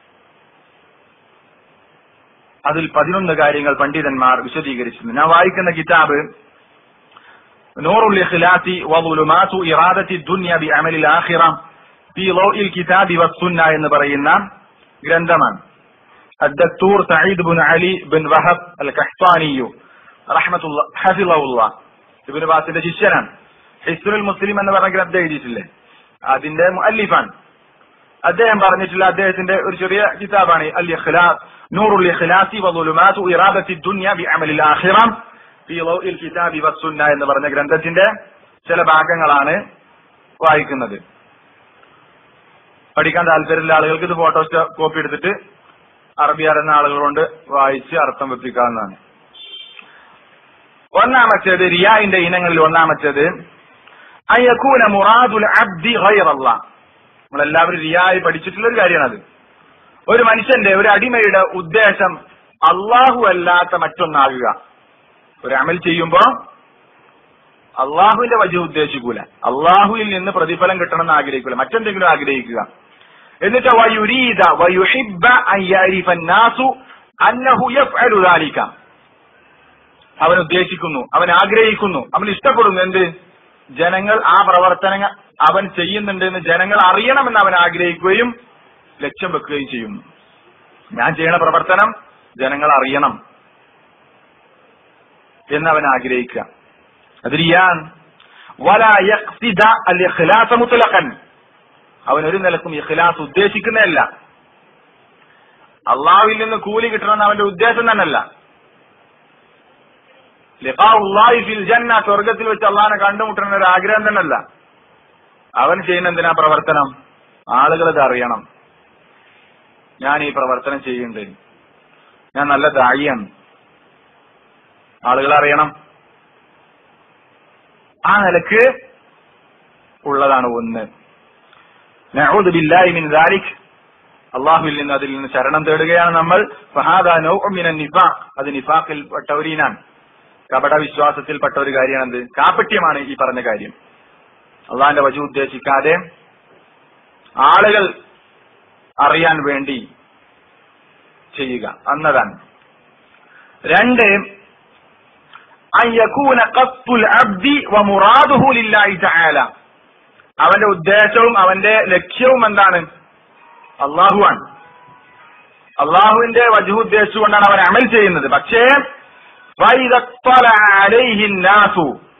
അതിൽ പതിനൊന്ന് കാര്യങ്ങൾ പണ്ഡിതന്മാർ വിശദീകരിച്ചിട്ടുണ്ട് ഞാൻ വായിക്കുന്ന കിതാബ് നൂറുൽ ഇഖ്ലാസി വളുലുമാതു ഇറാദത്തി ദുനിയ ബി അമലിൽ ആഖിറ ഫീ ളൗഇൽ കിതാബി വസ്സുന്ന എന്ന് പറയുന്ന ഗ്രന്ഥമാണ് الدكتور سعيد بن علي بن وهب الكحطاني رحمة الله حفظه الله ഇബിന് ബാസിന്റെ ശിഷ്യനാണ് ഹിസ്റുൽ മുസ്ലിം എന്ന് പറഞ്ഞ ഗ്രന്ഥം എഴുതിയിട്ടില്ലേ അതിന്റെ മുഅല്ലിഫാണ് അദ്ദേഹം പറഞ്ഞിട്ടുള്ള അദ്ദേഹത്തിന്റെ ഒരു ചെറിയ കിതാബാണ് അൽ ഇഖ്ലാസ് നൂറുൽ ഇഖ്ലാസി വളുലുമാതു ഇറാദത്തി ദുനിയ ബി അമലിൽ ആഖിറ ഫീ ളൗഇൽ കിതാബി വസ്സുന്ന എന്ന് പറഞ്ഞ ഗ്രന്ഥത്തിന്റെ ചില ഭാഗങ്ങളാണ് വായിക്കുന്നത് പഠിക്കാൻ താല്പര്യമുള്ള ആളുകൾക്ക് ഇത് ഫോട്ടോ കോപ്പി എടുത്തിട്ട് അറബി അറിയുന്ന ആളുകൾ കൊണ്ട് വായിച്ച് അർത്ഥം വെപ്പിക്കാവുന്നതാണ് ഒന്നാമത്തേത് റിയായിന്റെ ഇനങ്ങളിൽ ഒന്നാമത്തേത് അയ്യക്കൂന മുറാദുൽ അബ്ദി ഗൈറല്ല നമ്മളെല്ലാവരും റിയായി പഠിച്ചിട്ടുള്ള ഒരു കാര്യമാണത് ഒരു മനുഷ്യന്റെ ഒരു അടിമയുടെ ഉദ്ദേശം അള്ളാഹു അല്ലാത്ത മറ്റൊന്നാകുക ഒരു അമൽ ചെയ്യുമ്പോ അള്ളാഹുവിന്റെ വജു ഉദ്ദേശിക്കൂല അള്ളാഹുവിൽ നിന്ന് പ്രതിഫലം കിട്ടണമെന്ന് ആഗ്രഹിക്കൂല മറ്റെന്തെങ്കിലും ആഗ്രഹിക്കുക എന്നിട്ട് വയുരീദ വയുഹിബ്ബ അൻ യഅരിഫ അന്നാസു അന്നഹു യഫ്അലു ദാലിക അവൻ ഉദ്ദേശിക്കുന്നു അവൻ ആഗ്രഹിക്കുന്നു അവൻ ഇഷ്ടപ്പെടുന്നു എന്ത് ജനങ്ങൾ ആ പ്രവർത്തനങ്ങൾ അവൻ ചെയ്യുന്നുണ്ട് എന്ന് ജനങ്ങൾ അറിയണമെന്ന് അവൻ ആഗ്രഹിക്കുകയും ലക്ഷ്യം വെക്കുകയും ചെയ്യുന്നു ഞാൻ ചെയ്യുന്ന പ്രവർത്തനം ജനങ്ങൾ അറിയണം എന്ന് അവൻ ആഗ്രഹിക്കുക അത് റിയാൻ വല യഖ്സിദ അൽ ഇഖ്ലാസ മുത്ലഖൻ അവൻ ഒരു നിലക്കും ഇഖ്ലാസ് ഉദ്ദേശിക്കുന്നതല്ല അള്ളാഹുവിൽ നിന്ന് കൂലി കിട്ടണമെന്ന് അവന്റെ ഉദ്ദേശം തന്നെയല്ല ലിഖാഉല്ലാഹി ഫിൽ ജന്ന സ്വർഗത്തിൽ വെച്ച് അള്ളാഹിനെ കണ്ടുമുട്ടണമെന്ന ഒരു ആഗ്രഹം തന്നെയല്ല അവൻ ചെയ്യുന്ന എന്തിനാ പ്രവർത്തനം ആളുകൾ ഇത് അറിയണം ഞാൻ ഈ പ്രവർത്തനം ചെയ്യുന്നുണ്ട് ഞാൻ നല്ല ദായിയാണ് ആളുകൾ അറിയണം ആ നിലക്ക് ഉള്ളതാണ് ഒന്ന് നഊദു ബില്ലാഹി മിൻ ദാലിക് അള്ളാഹുവിൽ നിന്ന് അതിൽ നിന്ന് ശരണം തേടുകയാണ് നമ്മൾ ഫഹാദ നൗഉം മിനൻ നിഫാഖ് അത് നിഫാഖിൽ പെട്ടവരീനാണ് കപട വിശ്വാസത്തിൽപ്പെട്ട ഒരു കാര്യമാണത് കാപ്പട്യമാണ് ഈ പറഞ്ഞ കാര്യം അള്ളാഹിന്റെ വജു ഉദ്ദേശിക്കാതെ ആളുകൾ അറിയാൻ വേണ്ടി ചെയ്യുക എന്നതാണ് രണ്ട് അൻ യകൂന ഖസ്തുൽ അബ്ദി വമുറാദുഹു ലില്ലാഹി തആല അവന്റെ ഉദ്ദേശവും അവന്റെ ലക്ഷ്യവും എന്താണ് അള്ളാഹുവാണ് അള്ളാഹുവിന്റെ വജു ഉദ്ദേശിച്ചുകൊണ്ടാണ് അവൻ അമൽ ചെയ്യുന്നത് പക്ഷേ فإذا اطلع عليه الناس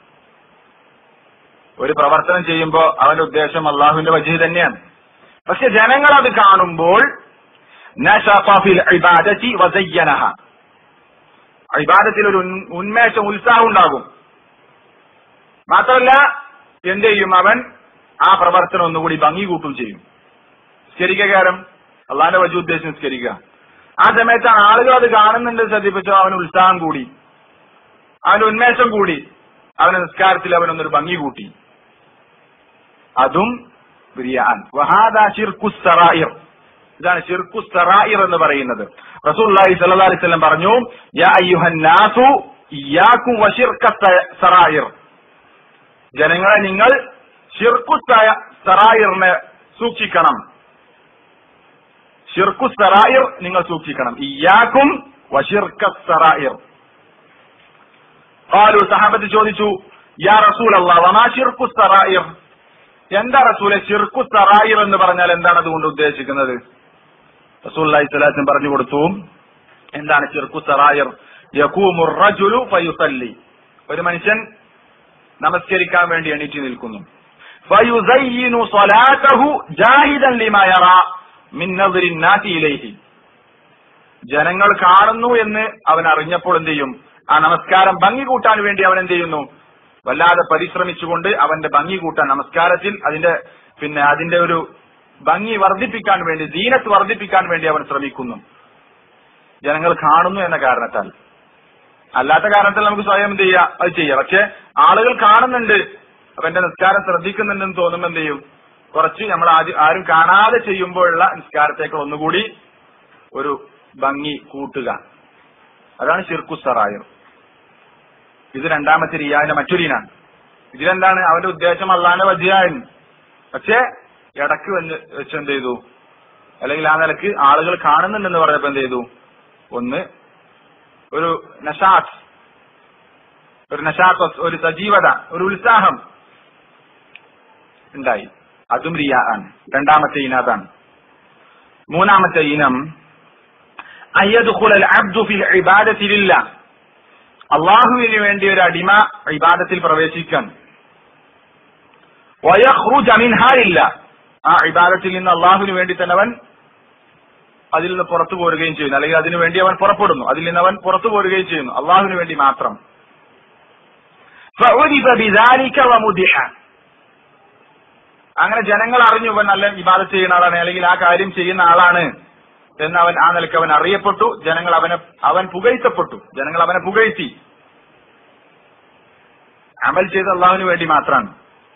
ഒരു പ്രവർത്തനം ചെയ്യുമ്പോൾ അവന്റെ ഉദ്ദേശം അള്ളാഹുവിന്റെ വജീഹ് തന്നെയാണ് പക്ഷെ ജനങ്ങൾ അത് കാണുമ്പോൾ നശഫ ഫിൽ ഇബാദത്തി വസയ്യനഹ ഇബാദത്തിൽ ഒരു ഉൻ- ഉന്മേഷം ഉത്സാഹം ഉണ്ടാകും മാത്രമല്ല എന്ത് ചെയ്യും അവൻ ആ പ്രവർത്തനം ഒന്നുകൂടി ഭംഗി കൂട്ടും ചെയ്യും സ്കരിക്കാരം അള്ളാഹിന്റെ വജു ഉദ്ദേശം സ്കരിക്കുക ആ സമയത്താണ് ആളുകൾ അത് കാണുന്നുണ്ട് ശ്രദ്ധിപ്പിച്ചോ അവന് ഉത്സാഹം കൂടി അവന് ഉന്മേഷം കൂടി അവന് നിസ്കാരത്തിൽ അവനൊന്നൊരു ഭംഗി കൂട്ടി അതും റിയാൻ വഹാദ ഷിർക്കു സറായിർ ഇതാണ് ഷിർക്കു സറായിർ എന്ന് പറയുന്നത് റസൂലുള്ളാഹി സ്വല്ലല്ലാഹി അലൈഹി വസല്ലം പറഞ്ഞു യാ അയ്യുഹൻ നാസു ഇയ്യാക്കും വശിർക്ക സ- സറായിർ ജനങ്ങളെ നിങ്ങൾ ഷിർക്കു സ- സറായിറിനെ സൂക്ഷിക്കണം ഷിർക്കു സറായിർ നിങ്ങൾ സൂക്ഷിക്കണം ഇയ്യാക്കും വശിർക്ക സറായിർ ഖാലു സഹാബത്ത് ചോദിച്ചു യാ റസൂൽ വമാ ഷിർക്കു സറായിർ എന്താ റസൂലെ ഷിർക്കു സറായിർ എന്ന് പറഞ്ഞാൽ എന്താണ് അതുകൊണ്ട് ഉദ്ദേശിക്കുന്നത് റസൂൽ സ്വലാസം പറഞ്ഞു കൊടുത്തു എന്താണ് ഷിർക്കു സറായിർ യഖൂമു റജുലു ഫയുസല്ലി ഒരു മനുഷ്യൻ നമസ്കരിക്കാൻ വേണ്ടി എണീറ്റ് നിൽക്കുന്നു ഫയുസയ്യിനു സ്വലാത്തഹു ജാഹിദൻ ലിമാ യറാ മിൻ നദ്രി നാസി ഇലൈഹി ജനങ്ങൾ കാണുന്നു എന്ന് അവൻ അറിഞ്ഞപ്പോൾ എന്ത് ചെയ്യും ആ നമസ്കാരം ഭംഗി കൂട്ടാൻ വേണ്ടി അവൻ എന്ത് ചെയ്യുന്നു വല്ലാതെ പരിശ്രമിച്ചുകൊണ്ട് അവന്റെ ഭംഗി കൂട്ടാൻ നമസ്കാരത്തിൽ അതിന്റെ പിന്നെ അതിന്റെ ഒരു ഭംഗി വർദ്ധിപ്പിക്കാൻ വേണ്ടി ദീനത്ത് വർദ്ധിപ്പിക്കാൻ വേണ്ടി അവൻ ശ്രമിക്കുന്നു ജനങ്ങൾ കാണുന്നു എന്ന കാരണത്താൽ അല്ലാത്ത കാരണത്താൽ നമുക്ക് സ്വയം എന്ത് ചെയ്യാം അത് ചെയ്യാം പക്ഷെ ആളുകൾ കാണുന്നുണ്ട് അപ്പൊ എന്റെ നിസ്കാരം ശ്രദ്ധിക്കുന്നുണ്ടെന്ന് തോന്നുമ്പോൾ എന്ത് ചെയ്യും കുറച്ച് നമ്മൾ ആദ്യം ആരും കാണാതെ ചെയ്യുമ്പോഴുള്ള നിസ്കാരത്തേക്കാൾ ഒന്നുകൂടി ഒരു ഭംഗി കൂട്ടുക അതാണ് ഷിർക്കു സറായം ഇത് രണ്ടാമത്തെ റിയാവിന്റെ മറ്റൊരീനാണ് ഇതിലെന്താണ് അവന്റെ ഉദ്ദേശം അള്ളാന്റെ വജിയായിരുന്നു പക്ഷെ ഇടക്ക് വന്ന് വെച്ച് എന്ത് ചെയ്തു അല്ലെങ്കിൽ ആ നിലക്ക് ആളുകൾ കാണുന്നുണ്ടെന്ന് പറഞ്ഞപ്പോ എന്ത് ചെയ്തു ഒന്ന് ഒരു നഷാത്ത് ഒരു നഷാത്ത് ഒരു സജീവത ഒരു ഉത്സാഹം ഉണ്ടായി അതും റിയ ആണ് രണ്ടാമത്തെ ഇനം അതാണ് മൂന്നാമത്തെ ഇനം അയ്യദുഖുൽ അബ്ദു ഫിൽ ഇബാദത്തി ലില്ലാഹ് അള്ളാഹുവിന് വേണ്ടി ഒരു അടിമ ഇബാദത്തിൽ പ്രവേശിക്കാൻ വയഖ്റുജ മിൻഹാ ലില്ലാഹ് ആ ഇബാദത്തിൽ നിന്ന് അള്ളാഹുവിന് വേണ്ടി തന്നെ അവൻ അതിൽ നിന്ന് പുറത്തു പോരുകയും ചെയ്യുന്നു അല്ലെങ്കിൽ അതിനു വേണ്ടി അവൻ പുറപ്പെടുന്നു അതിൽ നിന്ന് അവൻ പുറത്തു പോരുകയും ചെയ്യുന്നു അള്ളാഹുവിന് വേണ്ടി മാത്രം فعُرِفَ بذلك ومدح അങ്ങനെ ജനങ്ങൾ അറിഞ്ഞു ഇവൻ നല്ല ഇബാദത്ത് ചെയ്യുന്ന ആളാണ് അല്ലെങ്കിൽ ആ കാര്യം ചെയ്യുന്ന ആളാണ് എന്ന് അവൻ ആ നിലയ്ക്ക് അവൻ അറിയപ്പെട്ടു ജനങ്ങൾ അവനെ അവൻ പുകഴ്ത്തപ്പെട്ടു ജനങ്ങൾ അവനെ പുകഴ്ത്തി അമൽ ചെയ്ത് അള്ളാഹുവിന് വേണ്ടി മാത്രമാണ്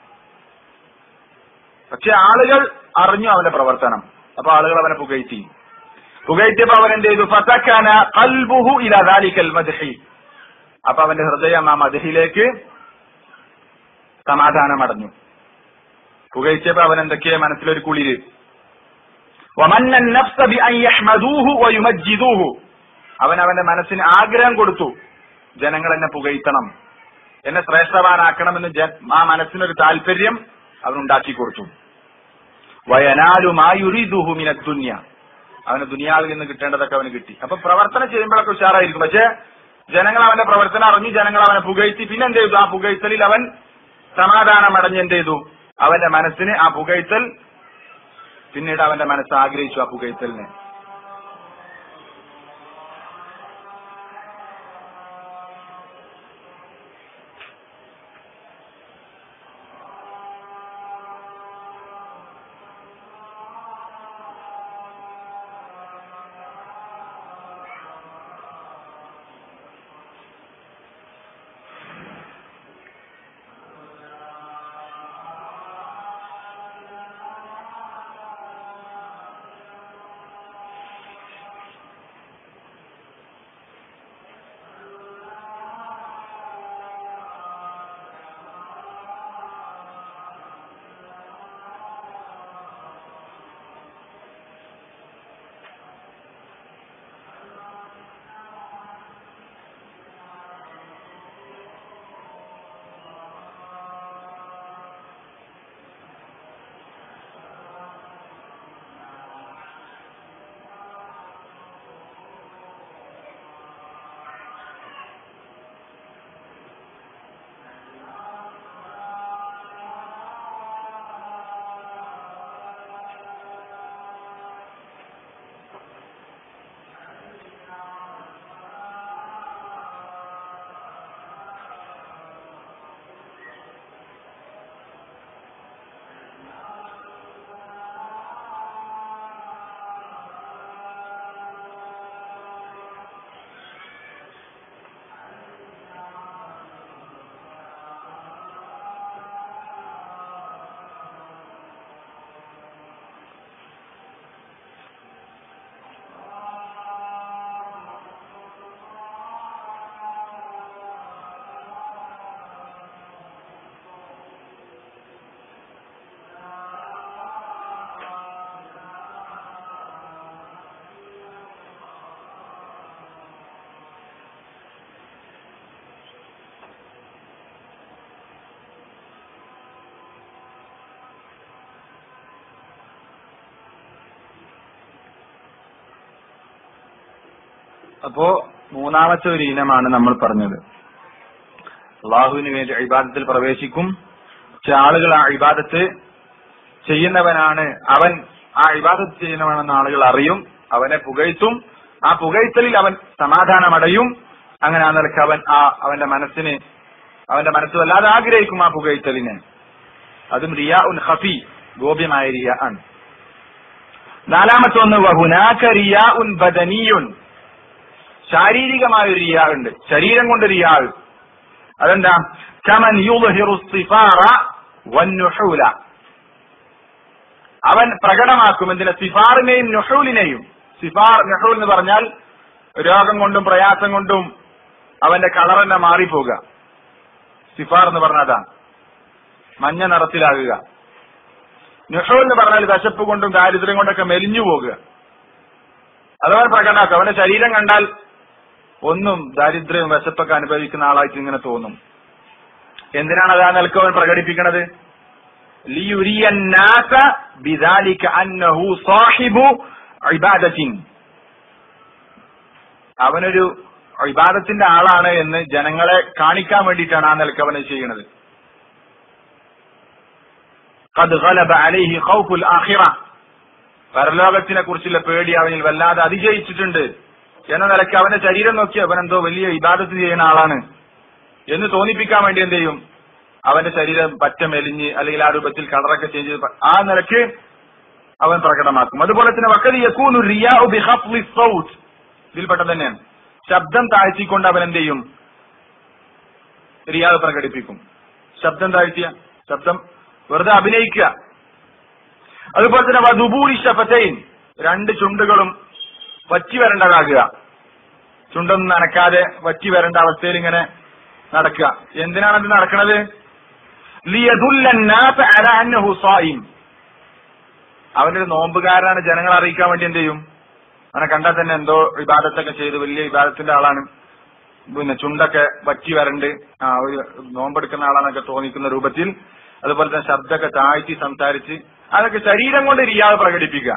പക്ഷെ ആളുകൾ അറിഞ്ഞു അവന്റെ പ്രവർത്തനം അപ്പൊ ആളുകൾ അവനെ പുകഴ്ത്തി പുകഴ്ത്തിയപ്പോ അവൻ എന്ത് ചെയ്തു ഫതക്കന ഖൽബുഹു ഇലാ ദാലിക്കൽ മദ്ഹി അപ്പൊ അവന്റെ ഹൃദയം ആ മദ്ഹിലേക്ക് സമാധാനം അടഞ്ഞു പുകഴ്ത്തിയപ്പോ അവൻ എന്തൊക്കെയാ മനസ്സിലൊരു കുളിര് ومن النفس بأن يحمدوه ويمجدوه അവൻ അവന്റെ മനസ്സിന് ആഗ്രഹം കൊടുത്തു ജനങ്ങൾ എന്നെ പുകഴ്ത്തണം എന്നെ ശ്രേഷ്ഠവാനാക്കണമെന്ന് ജ- ആ മനസ്സിനൊരു താല്പര്യം അവൻ ഉണ്ടാക്കി കൊടുത്തു വയനാലുമായുരിദുഹു മിന ദുന്യ അവന് ദുനിയാവിൽ നിന്ന് കിട്ടേണ്ടതൊക്കെ അവന് കിട്ടി അപ്പൊ പ്രവർത്തനം ചെയ്യുമ്പോഴൊക്കെ ഉഷാറായിരിക്കും പക്ഷെ ജനങ്ങൾ അവന്റെ പ്രവർത്തനം അറിഞ്ഞു ജനങ്ങൾ അവനെ പുകഴ്ത്തി പിന്നെ എന്ത് ചെയ്തു ആ പുകഴ്ത്തലിൽ അവൻ സമാധാനം അടഞ്ഞ് എന്ത് ചെയ്തു അവന്റെ മനസ്സിന് ആ പുകഴ്ത്തൽ പിന്നീട് അവന്റെ മനസ്സ് ആഗ്രഹിച്ചു ആ പുകഴ്ത്തലിനെ അപ്പോ മൂന്നാമത്തെ ഒരു ഇനമാണ് നമ്മൾ പറഞ്ഞത് അള്ളാഹുവിന് വേണ്ടി ഇബാദത്തിൽ പ്രവേശിക്കും പക്ഷെ ആളുകൾ ആ ഇബാദത്ത് ചെയ്യുന്നവനാണ് അവൻ ആ ഇബാദത്ത് ചെയ്യുന്നവനെന്ന് ആളുകൾ അറിയും അവനെ പുകഴ്ത്തും ആ പുകഴ്ത്തലിൽ അവൻ സമാധാനമടയും അങ്ങനെ ആ നിലക്ക് അവൻ ആ അവന്റെ മനസ്സിന് അവന്റെ മനസ്സ് വല്ലാതെ ആഗ്രഹിക്കും ആ പുകഴ്ത്തലിനെ അതും റിയാ ഉൻ ഹഫി ഗോപ്യമായ റിയ ആണ് നാലാമത്തെ ഒന്ന് വഹുനാക്ക റിയാ ഉൻ ബദനിയുൻ ശാരീരികമായ ഒരു റിയാ ഉണ്ട് ശരീരം കൊണ്ട് റിയാ അതെന്താ കമൻ യുദ്ഹിറു സിഫാറ വന്നുഹൂല അവൻ പ്രകടമാക്കും എന്തിനെ സിഫാറിനെയും നുഹൂലിനെയും സിഫാർ നുഹൂൽ എന്ന് പറഞ്ഞാൽ രോഗം കൊണ്ടും പ്രയാസം കൊണ്ടും അവന്റെ കളർ തന്നെ മാറിപ്പോകുക സിഫാർ എന്ന് പറഞ്ഞാൽ അതാണ് മഞ്ഞ നിറത്തിലാകുക നുഹൂൽ എന്ന് പറഞ്ഞാൽ വിശപ്പ് കൊണ്ടും ദാരിദ്ര്യം കൊണ്ടൊക്കെ മെലിഞ്ഞു പോകുക അതവൻ പ്രകടമാക്കും അവന്റെ ശരീരം കണ്ടാൽ ഒന്നും ദാരിദ്ര്യവും വിശപ്പൊക്കെ അനുഭവിക്കുന്ന ആളായിട്ട് ഇങ്ങനെ തോന്നും എന്തിനാണ് അത് ആ നിലക്ക് അവൻ പ്രകടിപ്പിക്കുന്നത് ലിയുരിയന്നാസ ബിദാലിക അന്നഹു സാഹിബു ഇബാദത്തിൻ അവനൊരു ഇബാദത്തിന്റെ ആളാണ് എന്ന് ജനങ്ങളെ കാണിക്കാൻ വേണ്ടിയിട്ടാണ് ആ നിലക്ക് അവനെ ചെയ്യുന്നത് قد غلب عليه خوف الآخرة പരലോകത്തിനെ കുറിച്ചുള്ള പേടി അവനിൽ വല്ലാതെ അതിജയിച്ചിട്ടുണ്ട് എന്ന നിലയ്ക്ക് അവന്റെ ശരീരം നോക്കി അവൻ എന്തോ വലിയ ഇബാദത്ത് ചെയ്യുന്ന ആളാണ് എന്ന് തോന്നിപ്പിക്കാൻ വേണ്ടി എന്ത് ചെയ്യും അവന്റെ ശരീരം പറ്റ മെലിഞ്ഞ് അല്ലെങ്കിൽ ആ രൂപത്തിൽ കളറൊക്കെ ചേഞ്ച് ചെയ്ത് ആ നിലക്ക് അവൻ പ്രകടമാക്കും അതുപോലെ തന്നെ വക്കതി യക്കൂനു റിയാഉ ബിഹഫ്ലി സൗത്ത് ഇതിൽപ്പെട്ട തന്നെയാണ് ശബ്ദം താഴ്ത്തിക്കൊണ്ട് അവൻ എന്ത് ചെയ്യും റിയാദ് പ്രകടിപ്പിക്കും ശബ്ദം താഴ്ത്തിയ ശബ്ദം വെറുതെ അഭിനയിക്കുക അതുപോലെ തന്നെ വധുബൂരി ഷഫറ്റൈൻ രണ്ട് ചുണ്ടുകളും വറ്റി വരേണ്ടതാകുക ചുണ്ടൊന്നും നനക്കാതെ വറ്റി വരേണ്ട അവസ്ഥയിൽ ഇങ്ങനെ നടക്കുക എന്തിനാണ് ഇത് നടക്കുന്നത് ലിയദുല്ലന്നാസ അലാ അന്നഹു സായിം അവനൊരു നോമ്പുകാരനാണ് ജനങ്ങളെ അറിയിക്കാൻ വേണ്ടി എന്ത് ചെയ്യും അവനെ കണ്ടാൽ തന്നെ എന്തോ വിവാദത്തൊക്കെ ചെയ്ത് വലിയ വിവാദത്തിന്റെ ആളാണ് പിന്നെ ചുണ്ടൊക്കെ വറ്റി വരണ്ട് ആ ഒരു നോമ്പെടുക്കുന്ന ആളാണെന്നൊക്കെ തോന്നിക്കുന്ന രൂപത്തിൽ അതുപോലെ തന്നെ ശബ്ദമൊക്കെ താഴ്ത്തി സംസാരിച്ച് അതൊക്കെ ശരീരം കൊണ്ട് റിയാദ് പ്രകടിപ്പിക്കുക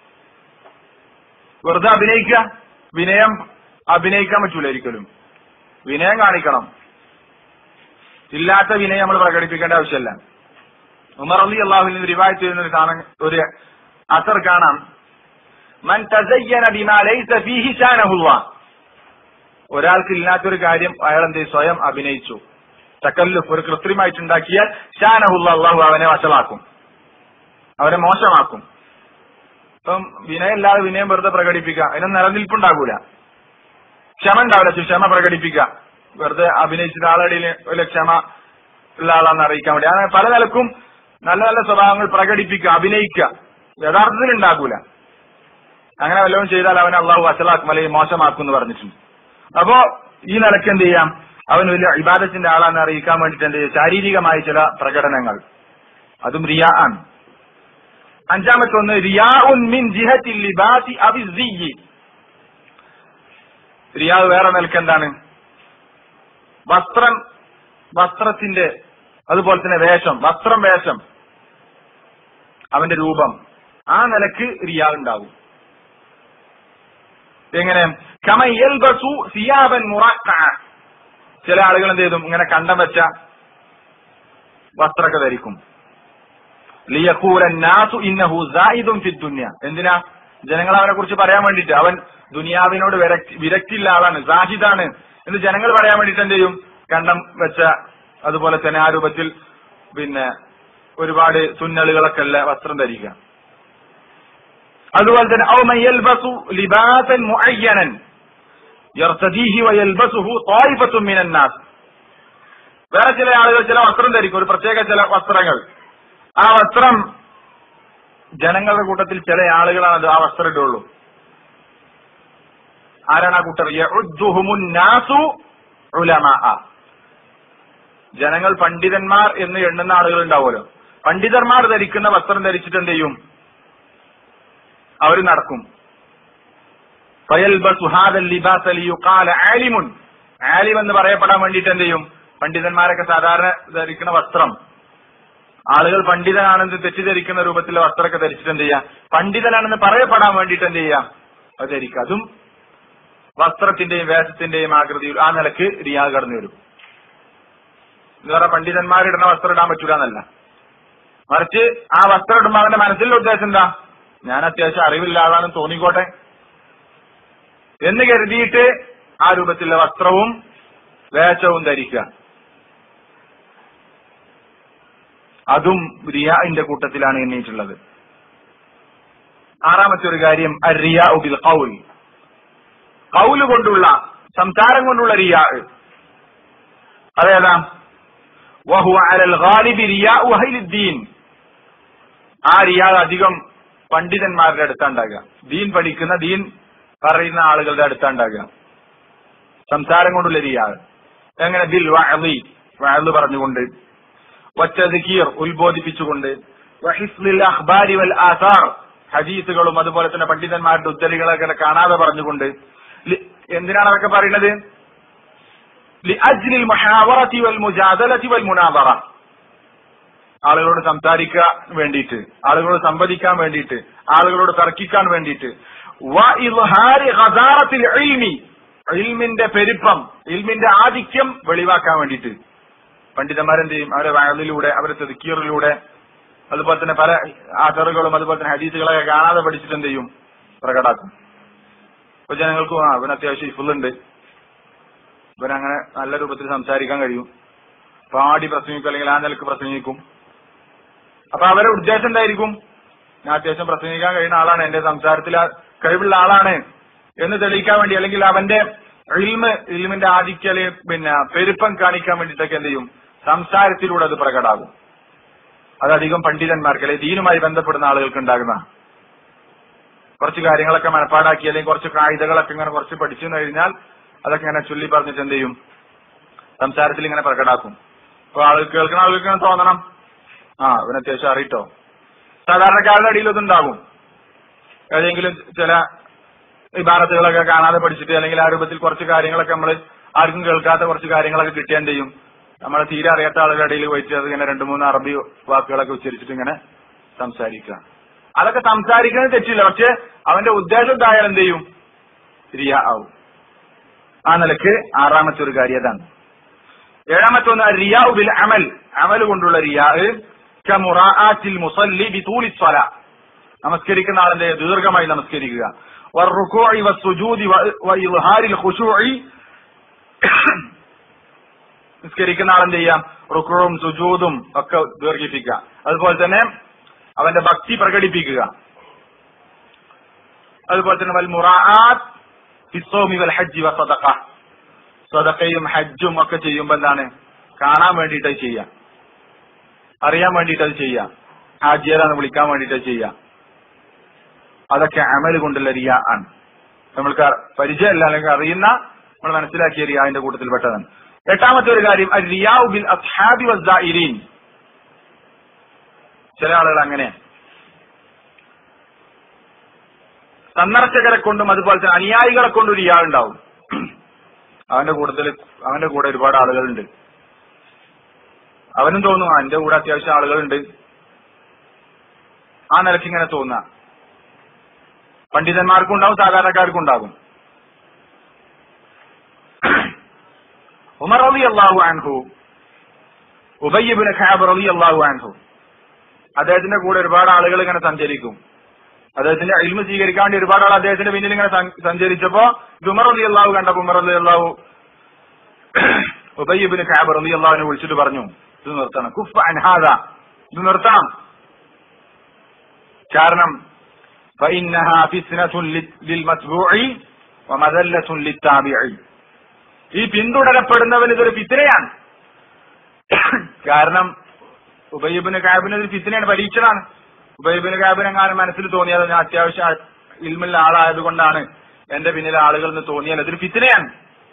വെറുതെ അഭിനയിക്കുക വിനയം അഭിനയിക്കാൻ പറ്റൂല ഒരിക്കലും വിനയം കാണിക്കണം ഇല്ലാത്ത വിനയം നമ്മൾ പ്രകടിപ്പിക്കേണ്ട ആവശ്യമല്ല ഉമർ അലി അള്ളാഹുവിൽ നിന്ന് റിവായത്ത് ചെയ്യുന്ന ഒരു കാണാൻ ഒരു അസർ കാണാം മൻ തസയ്യന ബിമാ ലൈസ ഫീഹി ശാനഹുല്ലാ ഒരാൾക്ക് ഇല്ലാത്തൊരു കാര്യം അയാൾ എന്ത് ചെയ്യും? സ്വയം അഭിനയിച്ചു തക്കല്ലുഫ് ഒരു കൃത്രിമായിട്ടുണ്ടാക്കിയാൽ ഷാനഹുല്ല അള്ളാഹു അവനെ വഷളാക്കും അവനെ മോശമാക്കും ഇപ്പം വിനയമില്ലാതെ വിനയം വെറുതെ പ്രകടിപ്പിക്കുക അതിന് നിലനിൽപ്പുണ്ടാകൂല ക്ഷമ ഉണ്ടാവില്ല ക്ഷമ പ്രകടിപ്പിക്കുക വെറുതെ അഭിനയിച്ചിട്ട് ആളുകളിൽ ഒരു ക്ഷമ ഉള്ള ആളാന്ന് അറിയിക്കാൻ വേണ്ടി അങ്ങനെ പല നിലക്കും നല്ല നല്ല സ്വഭാവങ്ങൾ പ്രകടിപ്പിക്കുക അഭിനയിക്കുക യഥാർത്ഥത്തിൽ ഉണ്ടാകൂല അങ്ങനെ വല്ലതും ചെയ്താൽ അവനെ അള്ളാഹു വഷളാക്കും അല്ലെങ്കിൽ മോശമാക്കും എന്ന് പറഞ്ഞിട്ടുണ്ട് അപ്പോ ഈ നിലയ്ക്ക് എന്ത് ചെയ്യാം അവൻ വലിയ ഇബാദത്തിന്റെ ആളാന്ന് അറിയിക്കാൻ വേണ്ടിയിട്ട് എന്ത് ചെയ്യും ശാരീരികമായ ചില പ്രകടനങ്ങൾ അതും റിയാ ആണ് അഞ്ചാമത്തെ ഒന്ന് റിയാഉൻ മിൻ ജിഹത്തിൽ ലിബാസി അബിസിയ്യി റിയാവ് വേറെ നിലക്ക് എന്താണ് വസ്ത്രം വസ്ത്രത്തിന്റെ അതുപോലെ തന്നെ വേഷം വസ്ത്രം വേഷം അവന്റെ രൂപം ആ നിലക്ക് റിയാ ഉണ്ടാകും എങ്ങനെ കമ യൽബസു സിയാബൻ മുറക്ക ചില ആളുകൾ എന്ത് ചെയ്തു ഇങ്ങനെ കണ്ടം വെച്ച വസ്ത്രമൊക്കെ ധരിക്കും ലിയഖൂലന്നാസു ഇന്നഹു സായിദും ഫി ദുനിയ എന്തിനാ ജനങ്ങൾ അവനെ കുറിച്ച് പറയാൻ വേണ്ടിയിട്ട് അവൻ ദുനിയാവിനോട് വിരക്തി വിരക്തിയുള്ള ആളാണ് സാഹിദാണ് എന്ന് ജനങ്ങൾ പറയാൻ വേണ്ടിയിട്ട് എന്ത് ചെയ്യും കണ്ടം വെച്ച അതുപോലെ തന്നെ ആ രൂപത്തിൽ പിന്നെ ഒരുപാട് തുന്നലുകളൊക്കെ ഉള്ള വസ്ത്രം ധരിക്കുക അതുപോലെ തന്നെ ഔ മൻ യൽബസു ലിബാസൻ മുഅയ്യനൻ യർതദീഹി വയൽബസുഹു ത്വായിഫത്തുൻ മിനൻ നാസ് വേറെ ചില ആളുകൾ ചില വസ്ത്രം ധരിക്കും ഒരു പ്രത്യേക ചില വസ്ത്രങ്ങൾ ആ വസ്ത്രം ജനങ്ങളുടെ കൂട്ടത്തിൽ ചില ആളുകളാണ് അത് ആ വസ്ത്രം ഇടുള്ളൂ ആരാണ് ആ കൂട്ടർ യഉദ്ദുഹുമുൻ നാസു ഉലമാഅ ജനങ്ങൾ പണ്ഡിതന്മാർ എന്ന് എണ്ണുന്ന ആളുകൾ ഉണ്ടാവുമല്ലോ പണ്ഡിതന്മാർ ധരിക്കുന്ന വസ്ത്രം ധരിച്ചിട്ട് എന്ത് ചെയ്യും അവർ നടക്കും ഫയൽബസു ഹാദൽ ലിബാസ ലിയുഖാല ആലിമുൻ ആലിം എന്ന് പറയപ്പെടാൻ വേണ്ടിയിട്ട് എന്ത് ചെയ്യും പണ്ഡിതന്മാരൊക്കെ സാധാരണ ധരിക്കുന്ന വസ്ത്രം ആളുകൾ പണ്ഡിതനാണെന്ന് തെറ്റിദ്ധരിക്കുന്ന രൂപത്തിലെ വസ്ത്രമൊക്കെ ധരിച്ചിട്ട് എന്ത് ചെയ്യാം പണ്ഡിതനാണെന്ന് പറയപ്പെടാൻ വേണ്ടിയിട്ട് എന്ത് ചെയ്യാം അത് ധരിക്കുക അതും വസ്ത്രത്തിന്റെയും വേഷത്തിന്റെയും ആകൃതിയിൽ ആ നിലക്ക് റിയാ കടന്നു വരും എന്ന് പറഞ്ഞാൽ പണ്ഡിതന്മാരിടുന്ന വസ്ത്രം ഇടാൻ പറ്റൂല എന്നല്ല മറിച്ച് ആ വസ്ത്രം ഇടുമ്പോൾ അവന്റെ മനസ്സിലുള്ള ഉദ്ദേശം എന്താ ഞാൻ അത്യാവശ്യം അറിവില്ല ആളാണെന്ന് തോന്നിക്കോട്ടെ എന്ന് കരുതിയിട്ട് ആ രൂപത്തിലുള്ള വസ്ത്രവും വേഷവും ധരിക്കുക അതും റിയാഇന്റെ കൂട്ടത്തിലാണ് എണ്ണീട്ടുള്ളത് ആറാമത്തെ ഒരു കാര്യം റിയാ ബിൽ കൗൽ കൗല് കൊണ്ടുള്ള സംസാരം കൊണ്ടുള്ള റിയാ അതേതാ വഹു അലൽ ഗാലിബി റിയാ വഹൈലുദ്ദീൻ ആ റിയാ അധികം പണ്ഡിതന്മാരുടെ അടുത്തുണ്ടാകുക ദീൻ പഠിക്കുന്ന ദീൻ പറയുന്ന ആളുകളുടെ അടുത്തുണ്ടാകുക സംസാരം കൊണ്ടുള്ള റിയാ എങ്ങനെ ബിൽ വഅളി വഅള് പറഞ്ഞുകൊണ്ട് വച്ചദിക്കീർ ഉത്ബോധിപ്പിച്ചുകൊണ്ട് വഹിസ്ലിൽ അഖ്ബാരി വൽ ആസാർ ഹദീസുകളും അതുപോലെ തന്നെ പണ്ഡിതന്മാരുടെ ഉദ്ധരികളൊക്കെ കാണാതെ പറഞ്ഞുകൊണ്ട് ലി- എന്തിനാണ് അതൊക്കെ പറയുന്നത് ലിഅജ്ലിൽ മുഹാവറത്തി വൽ മുജാദലത്തി വൽ മുനാദറ ആളുകളോട് സംസാരിക്കാൻ വേണ്ടിയിട്ട് ആളുകളോട് സംവദിക്കാൻ വേണ്ടിയിട്ട് ആളുകളോട് തർക്കിക്കാൻ വേണ്ടിയിട്ട് വ ഇൽഹാരി ഖദാറത്തിൽ ഇൽമി ഇൽമിന്റെ പെരുപ്പം ഇൽമിന്റെ ആധിക്യം വെളിവാക്കാൻ വേണ്ടിയിട്ട് പണ്ഡിതന്മാരെന്ത് ചെയ്യും അവരെ വയലിലൂടെ അവരെ തെതുക്കീറിലൂടെ അതുപോലെ തന്നെ പല ആചറുകളും അതുപോലെ തന്നെ ഹദീസുകളൊക്കെ കാണാതെ പഠിച്ചിട്ട് എന്ത് ചെയ്യും പ്രകടാക്കും ഇപ്പൊ ജനങ്ങൾക്ക് ആ ഇവന് അത്യാവശ്യം ഇഫുള്ളുണ്ട് ഇവനങ്ങനെ നല്ല രൂപത്തിൽ സംസാരിക്കാൻ കഴിയും പാടി പ്രസംഗിക്കും അല്ലെങ്കിൽ ആ നിലക്ക് പ്രസംഗിക്കും അപ്പൊ അവരുടെ ഉദ്ദേശം എന്തായിരിക്കും ഞാൻ അത്യാവശ്യം പ്രസംഗിക്കാൻ കഴിയുന്ന ആളാണ് എന്റെ സംസാരത്തിൽ ആ കഴിവുള്ള ആളാണ് എന്ന് തെളിയിക്കാൻ വേണ്ടി അല്ലെങ്കിൽ അവന്റെ ഇൽമ് ഇൽമിന്റെ ആധിക്യ അല്ലെങ്കിൽ പിന്നെ പെരുപ്പം കാണിക്കാൻ വേണ്ടിയിട്ടൊക്കെ എന്ത് ചെയ്യും സംസാരത്തിലൂടെ അത് പ്രകടാകും അതധികം പണ്ഡിതന്മാർക്ക് അല്ലെങ്കിൽ ദീനുമായി ബന്ധപ്പെടുന്ന ആളുകൾക്ക് ഉണ്ടാകുന്ന കുറച്ച് കാര്യങ്ങളൊക്കെ മനപ്പാടാക്കി അല്ലെങ്കിൽ കുറച്ച് കായികകളൊക്കെ ഇങ്ങനെ കുറച്ച് പഠിച്ചു എന്ന് കഴിഞ്ഞാൽ അതൊക്കെ ഇങ്ങനെ ചൊല്ലി പറഞ്ഞിട്ട് എന്ത് ചെയ്യും സംസാരത്തിൽ ഇങ്ങനെ പ്രകടാക്കും അപ്പൊ ആളുകൾ കേൾക്കുന്ന ആളുകൾക്ക് ഇങ്ങനെ തോന്നണം ആ ഇവന് അത്യാവശ്യം അറിയിട്ടോ സാധാരണക്കാരുടെ അടിയിൽ ഇതുണ്ടാകും ഏതെങ്കിലും ചില ഇബാറത്തുകളൊക്കെ കാണാതെ പഠിച്ചിട്ട് അല്ലെങ്കിൽ ആ രൂപത്തിൽ കുറച്ച് കാര്യങ്ങളൊക്കെ നമ്മൾ ആർക്കും കേൾക്കാത്ത കുറച്ച് കാര്യങ്ങളൊക്കെ കിട്ടിയാൽ എന്ത് ചെയ്യും നമ്മളെ തീരെ അറിയാത്ത ആളുകളുടെ ഇടയിൽ പോയിട്ട് അത് ഇങ്ങനെ രണ്ട് മൂന്ന് അറബി വാക്കുകളൊക്കെ ഉച്ചരിച്ചിട്ട് ഇങ്ങനെ സംസാരിക്കുക അതൊക്കെ സംസാരിക്കുന്നത് തെറ്റില്ല പക്ഷെ അവന്റെ ഉദ്ദേശം എന്തായാലും എന്ത് ചെയ്യും റിയ ആവും ആ നിലക്ക് ആറാമത്തെ ഒരു കാര്യം അതാണ് ഏഴാമത്തെ ഒന്ന് റിയാ ബിൽ അമൽ അമൽ കൊണ്ടുള്ള റിയാ കമുറാഅത്തിൽ മുസല്ലി ബിതൂലി സ്വല നമസ്കരിക്കുന്ന ആളിന്റെ ദീർഘമായി നമസ്കരിക്കുക والركوع والسجود وإظهار الخشوع നിസ്കരിക്കുന്ന ആളെന്ത് ചെയ്യാം റുക്കുവും സുജൂദും ഒക്കെ ദീർഘിപ്പിക്കുക അതുപോലെ തന്നെ അവന്റെ ഭക്തി പ്രകടിപ്പിക്കുക അതുപോലെ തന്നെ വൽ മുറാഅത്ത് ഫിസ്സോമി വൽ ഹജ്ജി വ സദഖ സദഖയും ഹജ്ജും ഒക്കെ ചെയ്യുമ്പോ എന്താണ് കാണാൻ വേണ്ടിയിട്ട് അത് ചെയ്യാം അറിയാൻ വേണ്ടിയിട്ട് അത് ചെയ്യാം ഹാജിയരാന്ന് വിളിക്കാൻ വേണ്ടിയിട്ട് അത് ചെയ്യാം അതൊക്കെ അമൽ കൊണ്ടുള്ള റിയ ആണ് നമ്മൾക്ക് പരിചയമല്ല അല്ലെങ്കിൽ അറിയുന്ന നമ്മൾ മനസ്സിലാക്കിയ റിയാന്റെ കൂട്ടത്തിൽ പെട്ടതാണ് എട്ടാമത്തെ ഒരു കാര്യം റിയാഉ ബിൽ അസ്ഹാബി വസ്ദാഇരീൻ ചില ആളുകൾ അങ്ങനെ സന്ദർശകരെ കൊണ്ടും അതുപോലെ തന്നെ അനുയായികളെ കൊണ്ടും റിയാ ഉണ്ടാവും അവന്റെ കൂട്ടത്തിൽ അവന്റെ കൂടെ ഒരുപാട് ആളുകളുണ്ട് അവനും തോന്നും ആ എന്റെ കൂടെ അത്യാവശ്യം ആളുകളുണ്ട് ആ നിലയ്ക്ക് ഇങ്ങനെ തോന്നുക പണ്ഡിതന്മാർക്കും ഉണ്ടാവും സാധാരണക്കാർക്കും ഉണ്ടാകും ഉമർ റളി അള്ളാഹു അൻഹു ഉബയ്യബിന് ഖാബ് റളി അള്ളാഹു അൻഹു അദ്ദേഹത്തിന്റെ കൂടെ ഒരുപാട് ആളുകൾ ഇങ്ങനെ സഞ്ചരിക്കും അദ്ദേഹത്തിന്റെ ഇൽമ സ്വീകരിക്കാൻ വേണ്ടി ഒരുപാട് ആൾ അദ്ദേഹത്തിന്റെ പിന്നിൽ ഇങ്ങനെ സഞ്ച- സഞ്ചരിച്ചപ്പോ ഇത് ഉമർ റളി അള്ളാഹു കണ്ടപ്പോ ഉമർ റളി അള്ളാഹു ഉബയ്യബിന് ഖാബ് റളി അള്ളാഹുവിനെ വിളിച്ചിട്ട് പറഞ്ഞു ഇത് നിർത്തണം കുഫ് അൻഹാദ ഇത് നിർത്തണം കാരണം فإنها فتنة لل- للمتبوع ومذلة للتابع ഈ പിന്തുടരപ്പെടുന്നവന് ഇതൊരു ഫിത്തിനയാണ് കാരണം ഉബൈബിന് കാബിന് ഒരു ഫിത്തിനയാണ് പരീക്ഷണാണ് ഉബൈബിന് കാബിന് എങ്ങാനും മനസ്സിൽ തോന്നിയത് ഞാൻ അത്യാവശ്യം ഇൽമുള്ള ആളായതുകൊണ്ടാണ് എന്റെ പിന്നിലെ ആളുകൾ എന്ന് തോന്നിയാൽ അതൊരു ഫിത്തിനയാണ്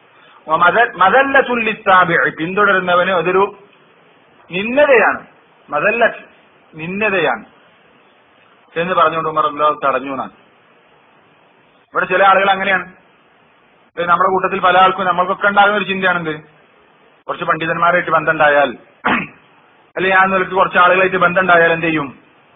മതല്ല തുല്ലിത്താബി പിന്തുടരുന്നവന് അതൊരു നിന്നതയാണ് മതല്ല നിന്നതയാണ് എന്ന് പറഞ്ഞുകൊണ്ട് ഉമർ അല്ലാഹു തടഞ്ഞു എന്നാണ് ഇവിടെ ചില ആളുകൾ അങ്ങനെയാണ് ഇത് നമ്മുടെ കൂട്ടത്തിൽ പല ആൾക്കും നമ്മൾക്കൊക്കെ ഉണ്ടാകുന്ന ഒരു ചിന്തയാണെന്ത് കുറച്ച് പണ്ഡിതന്മാരായിട്ട് ബന്ധമുണ്ടായാൽ അല്ലെങ്കിൽ ആ നിലക്ക് കുറച്ച് ആളുകളായിട്ട് ബന്ധമുണ്ടായാൽ എന്ത് ചെയ്യും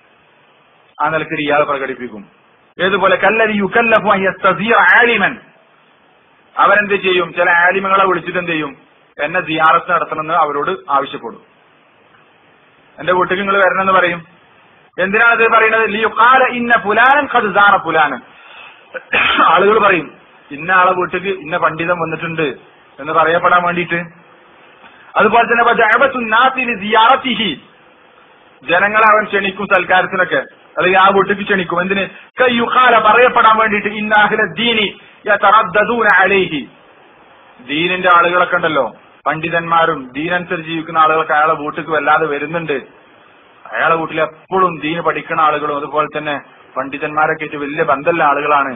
ആ നിലക്ക് റിയാദ് പ്രകടിപ്പിക്കും ഏതുപോലെ കല്ലരി യുക്കല്ലഫു അൻ യസ്തസിയ ആലിമൻ അവരെന്ത് ചെയ്യും ചില ആലിമകളെ വിളിച്ചിട്ട് എന്ത് ചെയ്യും എന്നെ സിയാറത്ത് നടത്തണമെന്ന് അവരോട് ആവശ്യപ്പെടും എന്റെ വീട്ടിൽ നിങ്ങൾ വരണമെന്ന് പറയും എന്തിനാണ് ഇത് പറയുന്നത് ലിയുഖാല ഇന്ന പുലാനൻ ഖദ്സാറ പുലാനൻ ആളുകൾ പറയും ഇന്ന ആളെ വീട്ടിൽ ഇന്ന പണ്ഡിതൻ വന്നിട്ടുണ്ട് എന്ന് പറയപ്പെടാൻ വേണ്ടിയിട്ട് അതുപോലെ തന്നെ വജഅബത്തു നാസി ലിസിയാറത്തിഹി ജനങ്ങളെ അവൻ ക്ഷണിക്കും സൽക്കാരത്തിനൊക്കെ അല്ലെങ്കിൽ ആ വീട്ടിലേക്ക് ക്ഷണിക്കും എന്തിന് കയ്യുഖാല പറയപ്പെടാൻ വേണ്ടിയിട്ട് ഇന്ന അഹ്ല ദീനി യതറദ്ദദൂന അലൈഹി ദീനിന്റെ ആളുകളൊക്കെ ഉണ്ടല്ലോ പണ്ഡിതന്മാരും ദീനനുസരിച്ച് ജീവിക്കുന്ന ആളുകളൊക്കെ അയാളെ വീട്ടിലേക്ക് വല്ലാതെ വരുന്നുണ്ട് അയാളെ വീട്ടിൽ എപ്പോഴും ദീന് പഠിക്കുന്ന ആളുകളും അതുപോലെ തന്നെ പണ്ഡിതന്മാരൊക്കെ ആയിട്ട് വലിയ ബന്ധമുള്ള ആളുകളാണ്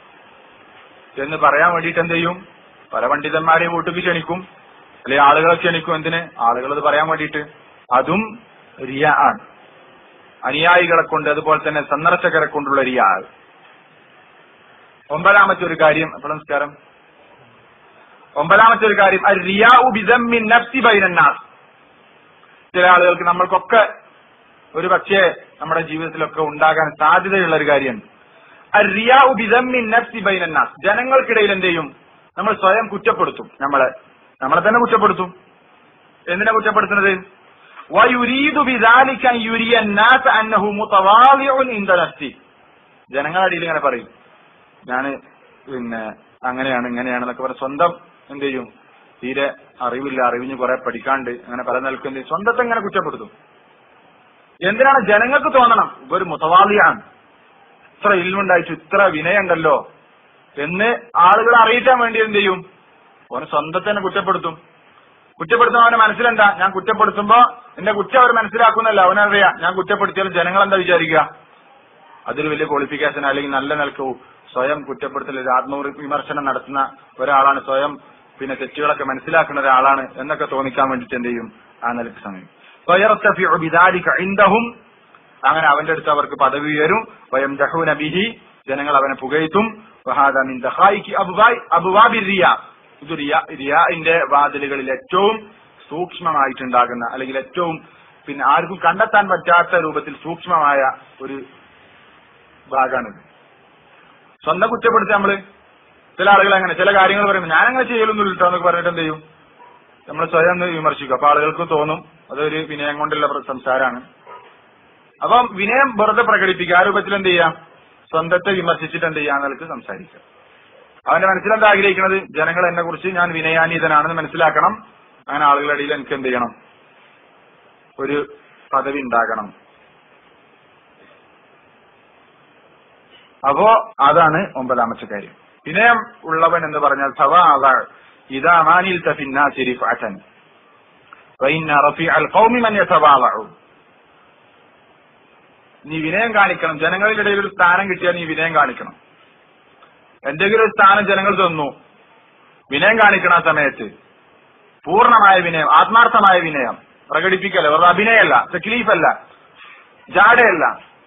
എന്ന് പറയാൻ വേണ്ടിയിട്ട് എന്ത് ചെയ്യും പല പണ്ഡിതന്മാരെ വീട്ടിലേക്ക് ക്ഷണിക്കും അല്ലെങ്കിൽ ആളുകളെ ക്ഷണിക്കും എന്തിന് ആളുകൾ അത് പറയാൻ വേണ്ടിയിട്ട് അതും റിയ ആണ് അനുയായികളെ കൊണ്ട് അതുപോലെ തന്നെ സന്ദർശകരെ കൊണ്ടുള്ള റിയ ആണ് ഒമ്പതാമത്തെ ഒരു കാര്യം അപ്പോൾ നമസ്കാരം ഒമ്പതാമത്തെ ഒരു കാര്യം റിയാഉ ബിദമ്മിൻ നഫ്സി ബൈനന്നാസ് ചില ആളുകൾക്ക് നമ്മൾക്കൊക്കെ ഒരു പക്ഷേ നമ്മുടെ ജീവിതത്തിലൊക്കെ ഉണ്ടാകാൻ സാധ്യതയുള്ള ഒരു കാര്യമാണ് റിയാഉ ബിദമ്മിൻ നഫ്സി ബൈനന്നാസ് ജനങ്ങൾക്കിടയിൽ എന്ത് ചെയ്യും നമ്മൾ സ്വയം കുറ്റപ്പെടുത്തും നമ്മളെ നമ്മളെ തന്നെ കുറ്റപ്പെടുത്തും എന്തിനാ കുറ്റപ്പെടുത്തുന്നത് വയുരീദു ബിദാലിക അൻ യുരിയ الناس അന്നഹു മുതവാളിഉൻ ഇൻദ നഫ്സി ജനങ്ങളുടെ ഇടയിൽ ഇങ്ങനെ പറയും ഞാന് പിന്നെ അങ്ങനെയാണ് ഇങ്ങനെയാണ് എന്നൊക്കെ പറഞ്ഞ് സ്വന്തം എന്ത് ചെയ്യും തീരെ അറിവില്ല അറിവിഞ്ഞ് കുറെ പഠിക്കാണ്ട് അങ്ങനെ പല നിൽക്കുന്ന സ്വന്തത്തെ ഇങ്ങനെ കുറ്റപ്പെടുത്തും എന്തിനാണ് ജനങ്ങൾക്ക് തോന്നണം ഇവർ മുതവാദിയാണ് ഇത്ര ഇൽമുണ്ടായിട്ട് ഇത്ര വിനയുണ്ടല്ലോ എന്ന് ആളുകളെ അറിയിക്കാൻ വേണ്ടി എന്ത് ചെയ്യും ഓന് സ്വന്തത്തിനെ കുറ്റപ്പെടുത്തും കുറ്റപ്പെടുത്തുമ്പോൾ അവന് മനസ്സിലെന്താ ഞാൻ കുറ്റപ്പെടുത്തുമ്പോ എന്റെ കുറ്റം അവർ മനസ്സിലാക്കുന്നല്ല അവനറിയാം ഞാൻ കുറ്റപ്പെടുത്തിയാൽ ജനങ്ങൾ എന്താ വിചാരിക്കുക അതൊരു വലിയ ക്വാളിഫിക്കേഷൻ അല്ലെങ്കിൽ നല്ല നിലക്ക് സ്വയം കുറ്റപ്പെടുത്തൽ ഒരു ആത്മവിമർശനം നടത്തുന്ന ഒരാളാണ് സ്വയം പിന്നെ തെറ്റുകളൊക്കെ മനസ്സിലാക്കുന്ന ഒരാളാണ് എന്നൊക്കെ തോന്നിക്കാൻ വേണ്ടിട്ട് എന്ത് ചെയ്യും ആ നിലക്ക് സമയം സ്വയർത്തഫിഉ ബിദാലിക ഇൻദഹും അങ്ങനെ അവന്റെ അടുത്ത് അവർക്ക് പദവി ഉയരും വയം ദഹൂന ബിഹി ജനങ്ങൾ അവനെ പുകഴ്ത്തും വഹാദ മിൻ ദഖായികി അബ്വായ് അബ്വാബി റിയ ഇത് റിയ റിയാഇന്റെ വാതിലുകളിൽ ഏറ്റവും സൂക്ഷ്മമായിട്ടുണ്ടാകുന്ന അല്ലെങ്കിൽ ഏറ്റവും പിന്നെ ആർക്കും കണ്ടെത്താൻ പറ്റാത്ത രൂപത്തിൽ സൂക്ഷ്മമായ ഒരു ഭാഗമാണിത് സ്വന്തം കുറ്റപ്പെടുത്തി നമ്മള് ചില ആളുകൾ അങ്ങനെ ചില കാര്യങ്ങൾ പറയുമ്പോൾ ഞാൻ അങ്ങനെ ചെയ്യലൊന്നും ഇട്ടോ എന്നൊക്കെ പറഞ്ഞിട്ട് എന്ത് ചെയ്യും നമ്മൾ സ്വയം ഒന്ന് വിമർശിക്കും അപ്പൊ ആളുകൾക്ക് തോന്നും അതൊരു വിനയം കൊണ്ടുള്ള പ്ര- സംസാരമാണ് അപ്പം വിനയം വെറുതെ പ്രകടിപ്പിക്കുക ആ രൂപത്തിൽ എന്ത് ചെയ്യാം സ്വന്തത്തെ വിമർശിച്ചിട്ട് എന്ത് ചെയ്യാൻ നിലക്ക് സംസാരിക്കുക അവന്റെ മനസ്സിലെന്താ ആഗ്രഹിക്കുന്നത് ജനങ്ങൾ എന്നെ കുറിച്ച് ഞാൻ വിനയാനീതനാണെന്ന് മനസ്സിലാക്കണം അങ്ങനെ ആളുകളുടെ ഇടയിൽ എനിക്ക് എന്ത് ചെയ്യണം ഒരു പദവി ഉണ്ടാകണം അപ്പോ അതാണ് ഒമ്പതാമത്തെ കാര്യം വിനയം ഉള്ളവൻ എന്ന് പറഞ്ഞാൽ സവാദ ഇതാ മാനിൽ തഫിന്നാസിരി ഫഅതൻ വഇന്ന റഫീഅൽ ഖൗമി മൻ യതവാളഉ നീ വിനയം കാണിക്കണം ജനങ്ങളുടെ ഇടയിൽ ഒരു സ്ഥാനം കിട്ടിയാൽ നീ വിനയം കാണിക്കണം എന്തെങ്കിലും ഒരു സ്ഥാനം ജനങ്ങൾ തന്നു വിനയം കാണിക്കണം ആ സമയത്ത് പൂർണ്ണമായ വിനയം ആത്മാർത്ഥമായ വിനയം പ്രകടിപ്പിക്കല്ല വെറുതെ അഭിനയല്ല തക്ലീഫല്ല ജാടയല്ല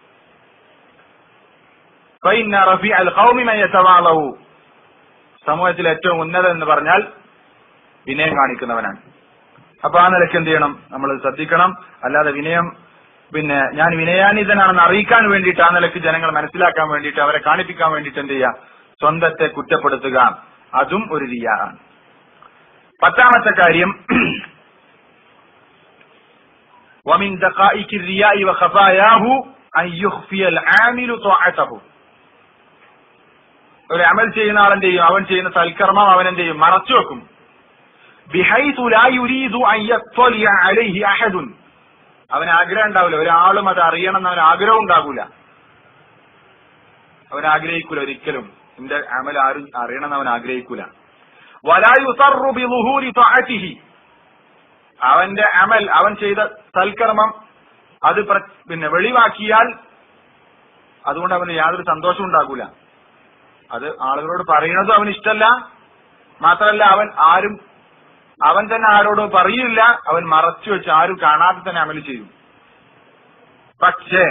ഫൈന റഫി അൽ ഖൗമി മൻ യതവാളഉ സമൂഹത്തിൽ ഏറ്റവും ഉന്നതൻ എന്ന് പറഞ്ഞാൽ വിനയം കാണിക്കുന്നവനാണ് അപ്പൊ ആ നിലയ്ക്ക് എന്ത് ചെയ്യണം നമ്മൾ ശ്രദ്ധിക്കണം അല്ലാതെ വിനയം പിന്നെ ഞാൻ വിനയാനിതനാണെന്ന് അറിയിക്കാൻ വേണ്ടിയിട്ട് ആ നിലയ്ക്ക് ജനങ്ങൾ മനസ്സിലാക്കാൻ വേണ്ടിയിട്ട് അവരെ കാണിപ്പിക്കാൻ വേണ്ടിയിട്ട് എന്ത് ചെയ്യുക സ്വന്തത്തെ കുറ്റപ്പെടുത്തുക അതും ഒരു റിയാണ് പത്താമത്തെ കാര്യം ومن دقائق الرياء وخفاياه أن يخفي العامل طاعته ഒരു അമൽ ചെയ്യുന്ന ആളെന്ത് ചെയ്യും അവൻ ചെയ്യുന്ന സൽക്കർമ്മം അവൻ എന്ത് ചെയ്യും മറച്ചു വെക്കും ബിഹൈതു ലാ യുരീദു അൻ യത്വലിയ അലൈഹി അഹദുൻ അവന് ആഗ്രഹം ഉണ്ടാവില്ല ഒരാളും അത് അറിയണം എന്ന് അവന് ആഗ്രഹം ഉണ്ടാകൂല അവൻ ആഗ്രഹിക്കൂല ഒരിക്കലും എന്റെ അമൽ ആരും അറിയണം എന്ന് അവൻ ആഗ്രഹിക്കൂല വലാ യുസറു ബിളുഹൂരി തഅതിഹി അവന്റെ അമൽ അവൻ ചെയ്ത സൽക്കർമ്മം അത് പ്ര- പിന്നെ വെളിവാക്കിയാൽ അതുകൊണ്ട് അവന് യാതൊരു സന്തോഷവും ഉണ്ടാകൂല അത് ആളുകളോട് പറയുന്നതും അവന് ഇഷ്ടമല്ല മാത്രമല്ല അവൻ ആരും അവൻ തന്നെ ആരോടും പറയില്ല അവൻ മറച്ചു വെച്ച് ആരും കാണാതെ തന്നെ അമൽ ചെയ്യും പക്ഷേ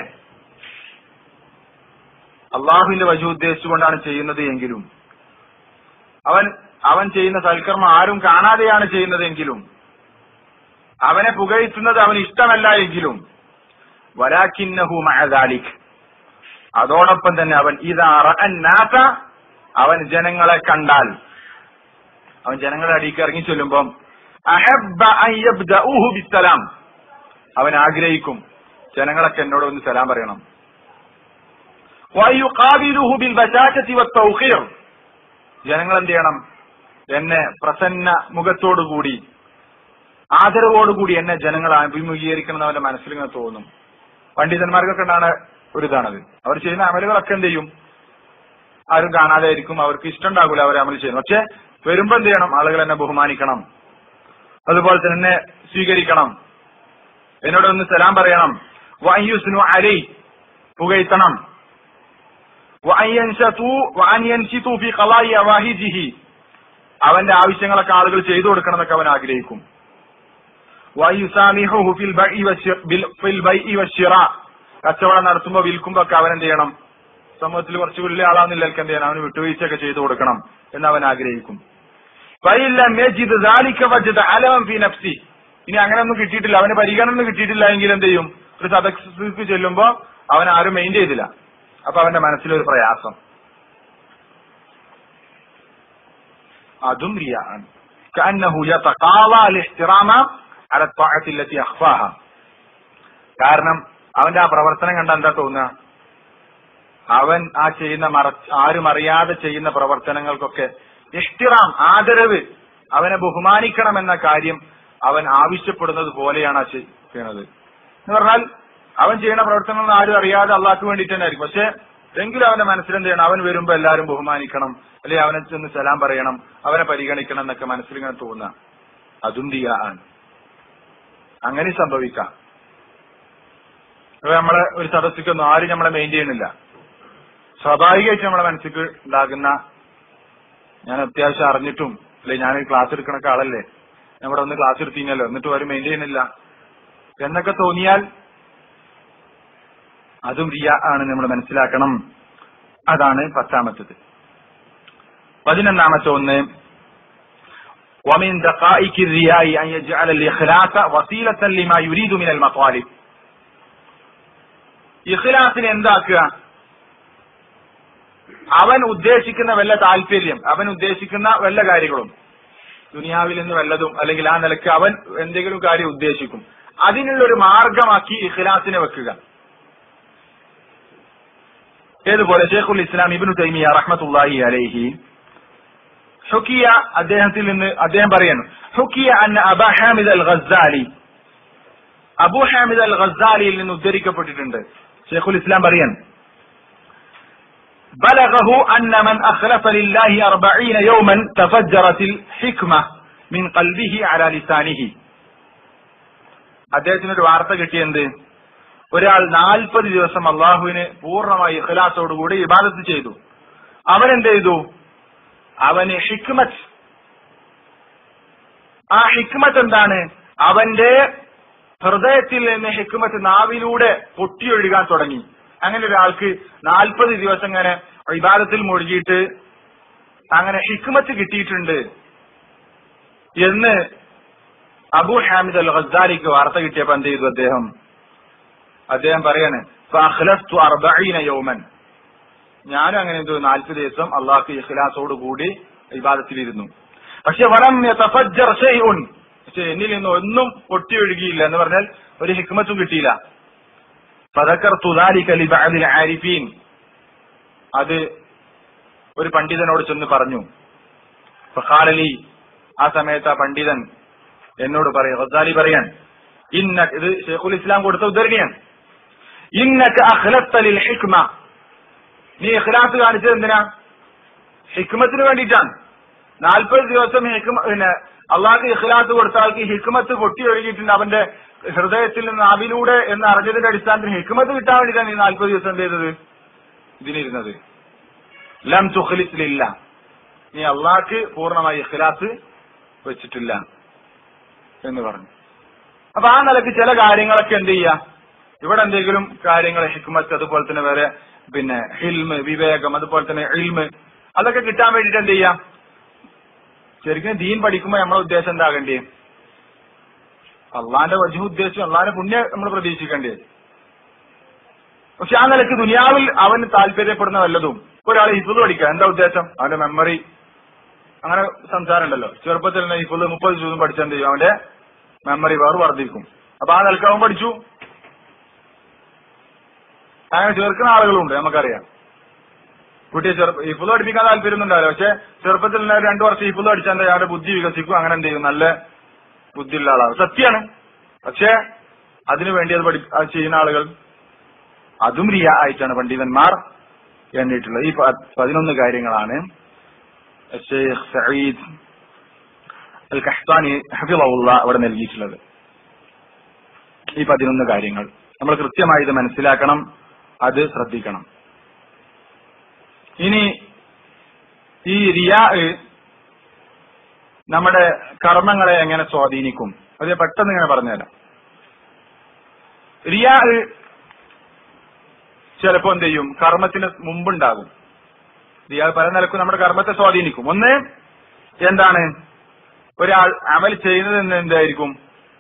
അള്ളാഹുവിന്റെ വജു ഉദ്ദേശിച്ചുകൊണ്ടാണ് ചെയ്യുന്നത് എങ്കിലും അവൻ അവൻ ചെയ്യുന്ന സൽക്കർമ്മം ആരും കാണാതെയാണ് ചെയ്യുന്നതെങ്കിലും അവനെ പുകഴ്ത്തുന്നത് അവന് ഇഷ്ടമല്ല എങ്കിലും വലാക്കിന്നഹു മഅദാലിക് അതോടൊപ്പം തന്നെ അവൻ ഇതാറ അവൻ ജനങ്ങളെ കണ്ടാൽ അവൻ ജനങ്ങളുടെ അടിക്ക് ഇറങ്ങി ചൊല്ലുമ്പം അഹബ്ബ അൻ യബ്ദഊഹു ബിസ്സലാം അവൻ ആഗ്രഹിക്കും ജനങ്ങളൊക്കെ എന്നോട് ഒന്ന് സലാം പറയണം വയുഖാബിലുഹു ബിൽ ബശാശതി വത്തൗഖീർ ജനങ്ങൾ എന്ത് ചെയ്യണം എന്നെ പ്രസന്ന മുഖത്തോടുകൂടി ആദരവോടുകൂടി എന്നെ ജനങ്ങൾ അഭിമുഖീകരിക്കണം എന്ന് അവന്റെ മനസ്സിൽ ഇങ്ങനെ തോന്നും പണ്ഡിതന്മാർക്കൊക്കെ ഉണ്ടാണ് ഒരു ഇതാണത് അവർ ചെയ്യുന്ന അമലുകളൊക്കെ എന്ത് ചെയ്യും ആരും കാണാതെ ആയിരിക്കും അവർക്ക് ഇഷ്ടം ഉണ്ടാകൂല അവർ അമൽ ചെയ്യുന്നു പക്ഷെ വരുമ്പോ എന്ത് ചെയ്യണം ആളുകൾ എന്നെ ബഹുമാനിക്കണം അതുപോലെ തന്നെ എന്നെ സ്വീകരിക്കണം എന്നോട് ഒന്ന് സലാം പറയണം വയ്യുസ്നു അലൈ പുകഴ്ത്തണം വഅൻ യൻശതു വഅൻ യൻശിതു ഫി ഖളായി അവാഹിജിഹി അവന്റെ ആവശ്യങ്ങളൊക്കെ ആളുകൾ ചെയ്തു കൊടുക്കണം എന്നൊക്കെ അവൻ ആഗ്രഹിക്കും വയുസാമിഹുഹു ഫിൽ ബൈഇ വശി- ബിൽ- ഫിൽ ബൈഇ വശിറാ കച്ചവടം നടത്തുമ്പോൾ വിൽക്കുമ്പോ ഒക്കെ അവൻ എന്ത് ചെയ്യണം സമൂഹത്തിൽ കുറച്ച് വലിയ ആളാന്നില്ല എന്ത് ചെയ്യണം അവന് വിട്ടുവീഴ്ചയൊക്കെ ചെയ്തു കൊടുക്കണം എന്ന് അവൻ ആഗ്രഹിക്കും ഫൈലം യജിദ് ذلك വജദ അലമൻ ഫീ നഫ്സി ഇനി അങ്ങനെ ഒന്നും കിട്ടിയിട്ടില്ല അവന് പരിഗണന ഒന്നും കിട്ടിയിട്ടില്ല എങ്കിൽ എന്ത് ചെയ്യും ഒരു സദസ്സിലേക്ക് ചെല്ലുമ്പോ അവൻ ആരും മെയിൻ ചെയ്തില്ല അപ്പൊ അവന്റെ മനസ്സിലൊരു പ്രയാസം അതും റിയാണ് كأنه يتقاضى الاحترام على الطاعة التي أخفاها കാരണം അവന്റെ ആ പ്രവർത്തനം കണ്ട എന്താ തോന്നുക അവൻ ആ ചെയ്യുന്ന മറ ആരും അറിയാതെ ചെയ്യുന്ന പ്രവർത്തനങ്ങൾക്കൊക്കെ ഇഷ്ടിറാം ആദരവ് അവനെ ബഹുമാനിക്കണം എന്ന കാര്യം അവൻ ആവശ്യപ്പെടുന്നത് പോലെയാണ് ആ ചെയ്- ചെയ്യണത് എന്ന് പറഞ്ഞാൽ അവൻ ചെയ്യുന്ന പ്രവർത്തനങ്ങൾ ആരും അറിയാതെ അള്ളാഹ്ക്ക് വേണ്ടിയിട്ട് തന്നെ ആയിരിക്കും പക്ഷെ എങ്കിലും അവന്റെ മനസ്സിലെന്ത് ചെയ്യണം അവൻ വരുമ്പോ എല്ലാവരും ബഹുമാനിക്കണം അല്ലെങ്കിൽ അവനെ ചെന്ന് സലാം പറയണം അവനെ പരിഗണിക്കണം എന്നൊക്കെ മനസ്സിലിങ്ങനെ തോന്നുക അതും ദിയ ആണ് അങ്ങനെ സംഭവിക്കാം ഇപ്പൊ നമ്മളെ ഒരു സദസ്സിക്കൊന്നും ആരും നമ്മളെ മെയിൻ ചെയ്യണില്ല സ്വാഭാവികമായിട്ട് നമ്മളെ മനസ്സിക്ക് ഉണ്ടാകുന്ന ഞാൻ അത്യാവശ്യം അറിഞ്ഞിട്ടും അല്ലെ ഞാൻ ക്ലാസ് എടുക്കണ ആളല്ലേ ഞാൻ ഇവിടെ ഒന്ന് ക്ലാസ് എടുത്തിനല്ലോ എന്നിട്ട് ആരും മെയിൻ ചെയ്യണില്ല എന്നൊക്കെ തോന്നിയാൽ അതും റിയ ആണ് നമ്മൾ മനസ്സിലാക്കണം അതാണ് പത്താമത്തത് പതിനൊന്നാമത്തെ ഒന്ന് ومن دقائق الرياء أن يجعل الإخلاص وسيلة لما يريد من المطالب ഇഖ്ലാസിനെ എന്താക്കുക അവൻ ഉദ്ദേശിക്കുന്ന വല്ല താല്പര്യം അവൻ ഉദ്ദേശിക്കുന്ന വല്ല കാര്യങ്ങളും ദുനിയാവിൽ നിന്ന് വല്ലതും അല്ലെങ്കിൽ ആ നിലക്ക് അവൻ എന്തെങ്കിലും കാര്യം ഉദ്ദേശിക്കും അതിനുള്ള ഒരു മാർഗമാക്കി ഇഖ്ലാസിനെ വെക്കുക ഏതുപോലെ ഷെയ്ഖുൽ ഇസ്ലാം ഇബ്നു തൈമിയ റഹ്മത്തുള്ളാഹി അലൈഹി ഹുക്കിയ അദ്ദേഹത്തിൽ നിന്ന് അദ്ദേഹം പറയുന്നു ഹുക്കിയ അന്ന അബ ഹാമിദ് അൽ ഗസാലി അബു ഹാമിദ് അൽ ഗസാലിയിൽ നിന്ന് ഉദ്ധരിക്കപ്പെട്ടിട്ടുണ്ട് ഷെയ്ഖുൽ ഇസ്ലാം പറയാൻ بلغه أن من أخلف لله أربعين يوما تفجرت الحكمة من قلبه على لسانه അദ്ദേഹത്തിന് ഒരു വാർത്ത കിട്ടിയെന്ത് ഒരാൾ നാൽപ്പത് ദിവസം അള്ളാഹുവിന് പൂർണ്ണമായി ഇഖ്ലാസോടുകൂടി ഇബാദത്ത് ചെയ്തു അവൻ എന്ത് ചെയ്തു അവന് ഹിക്മത്ത് ആ ഹിക്മത്ത് എന്താണ് അവന്റെ ഹൃദയത്തിൽ നിന്ന് ഹിക്മത്ത് നാവിലൂടെ പൊട്ടിയൊഴുകാൻ തുടങ്ങി അങ്ങനെ ഒരാൾക്ക് നാൽപ്പത് ദിവസം ഇങ്ങനെ ഇബാദത്തിൽ മുഴുകിയിട്ട് അങ്ങനെ ഹിക്മത്ത് കിട്ടിയിട്ടുണ്ട് എന്ന് അബു ഹാമിദ് അൽ ഖസാലിക്ക് വാർത്ത കിട്ടിയപ്പോ എന്ത് ചെയ്തു അദ്ദേഹം അദ്ദേഹം പറയാണ് ഫഅഖ്ലഫ്തു അർബഈന യൗമൻ ഞാനും അങ്ങനെ എന്തോ നാൽപ്പത് ദിവസം അള്ളാഹ് ഇഖ്ലാസോട് കൂടി ഇബാദത്തിലിരുന്നു പക്ഷെ വലം യതഫജ്ജർ ഷൈഉൻ പക്ഷെ എന്നിൽ നിന്ന് ഒന്നും പൊട്ടിയൊഴുകിയില്ല എന്ന് പറഞ്ഞാൽ ഒരു ഹിക്മത്തും കിട്ടിയില്ല فذكرت ذلك لبعض العارفين അത് ഒരു പണ്ഡിതനോട് ചെന്ന് പറഞ്ഞു ഫഖാലലി ആ സമയത്ത് ആ പണ്ഡിതൻ എന്നോട് പറയാം ഗസാലി പറയാൻ ഇന്ന ഇത് ഷെയ്ഖുൽ ഇസ്ലാം കൊടുത്ത ഉദ്ധരണിയാണ് ഇന്നക അഖ്ലത്ത ലിൽ ഹിക്മ നീ ഇഖ്ലാസ് കാണിച്ചത് എന്തിനാ ഹിക്മത്തിന് വേണ്ടിയിട്ടാണ് നാൽപ്പത് ദിവസം ഹിക്മ പിന്നെ അള്ളാഹ് ഇഖ്ലാസ് കൊടുത്ത ആൾക്ക് ഹിക്മത്ത് പൊട്ടി ഒഴുകിയിട്ടുണ്ട് അവന്റെ ഹൃദയത്തിൽ നിന്ന് നാവിലൂടെ എന്ന് അറിഞ്ഞതിന്റെ അടിസ്ഥാനത്തിൽ ഹിക്മത്ത് കിട്ടാൻ വേണ്ടിയിട്ടാണ് ഈ നാൽപ്പത് ദിവസം എന്ത് ചെയ്തത് ഇതിനിരുന്നത് ലം തുഖ്ലിസിലില്ല നീ അള്ളാഹ്ക്ക് പൂർണ്ണമായി ഇഖ്ലാസ് വെച്ചിട്ടില്ല എന്ന് പറഞ്ഞു അപ്പൊ ആ നിലക്ക് ചില കാര്യങ്ങളൊക്കെ എന്ത് ചെയ്യാ ഇവിടെ എന്തെങ്കിലും കാര്യങ്ങൾ ഹിക്മത്ത് അതുപോലെ തന്നെ വേറെ പിന്നെ ഹിൽമ് വിവേകം അതുപോലെ തന്നെ ഇൽമ് അതൊക്കെ കിട്ടാൻ വേണ്ടിയിട്ട് എന്ത് ചെയ്യാം ശരിക്കും ദീൻ പഠിക്കുമ്പോൾ നമ്മളെ ഉദ്ദേശം എന്താകണ്ടേ അള്ളാന്റെ വജു ഉദ്ദേശം അള്ളാന്റെ പുണ്യം നമ്മൾ പ്രതീക്ഷിക്കേണ്ടേ പക്ഷെ ആ നിലക്ക് ദുനിയാവിൽ അവന് താല്പര്യപ്പെടുന്ന വല്ലതും ഇപ്പൊ ഒരാൾ ഹിഫുദ് പഠിക്കുക എന്താ ഉദ്ദേശം അവന്റെ മെമ്മറി അങ്ങനെ സംസാരം ഉണ്ടല്ലോ ചെറുപ്പത്തിൽ തന്നെ ഹിഫുദ് മുപ്പത് ദിവസം പഠിച്ചാൽ എന്ത് ചെയ്യും അവന്റെ മെമ്മറി വേറെ വർദ്ധിക്കും അപ്പൊ ആ നിലക്ക് അവൻ പഠിച്ചു അങ്ങനെ ചേർക്കുന്ന ആളുകളുണ്ട് നമുക്കറിയാം കുട്ടിയെ ചെറുപ്പ ഹിഫുദ് പഠിപ്പിക്കാൻ താല്പര്യമൊന്നുണ്ടാവില്ല പക്ഷെ ചെറുപ്പത്തിൽ തന്നെ രണ്ടു വർഷം ഹിഫുദ് പഠിച്ചാൽ എന്താ അവരുടെ ബുദ്ധി വികസിക്കും അങ്ങനെ എന്ത് ചെയ്യും നല്ല ബുദ്ധിയുള്ള ആളാണ് സത്യാണ് പക്ഷെ അതിനു വേണ്ടി അത് പഠി അത് ചെയ്യുന്ന ആളുകൾ അതും റിയ ആയിട്ടാണ് പണ്ഡിതന്മാർ എണ്ണിയിട്ടുള്ളത് ഈ പ- പതിനൊന്ന് കാര്യങ്ങളാണ് ഷെയ്ഖ് സഈദ് അൽ കഹ്താനി ഹഫിളവുള്ള അവിടെ നൽകിയിട്ടുള്ളത് ഈ പതിനൊന്ന് കാര്യങ്ങൾ നമ്മൾ കൃത്യമായി ഇത് മനസ്സിലാക്കണം അത് ശ്രദ്ധിക്കണം ഇനി ഈ റിയാ നമ്മുടെ കർമ്മങ്ങളെ എങ്ങനെ സ്വാധീനിക്കും അത് ഞാൻ പെട്ടെന്ന് ഇങ്ങനെ പറഞ്ഞുതരാം റിയാ ചിലപ്പോ എന്ത് ചെയ്യും കർമ്മത്തിന് മുമ്പുണ്ടാകും റിയാ പല നിലക്കും നമ്മുടെ കർമ്മത്തെ സ്വാധീനിക്കും ഒന്ന് എന്താണ് ഒരാൾ അമൽ ചെയ്യുന്നത് എന്ന് എന്തായിരിക്കും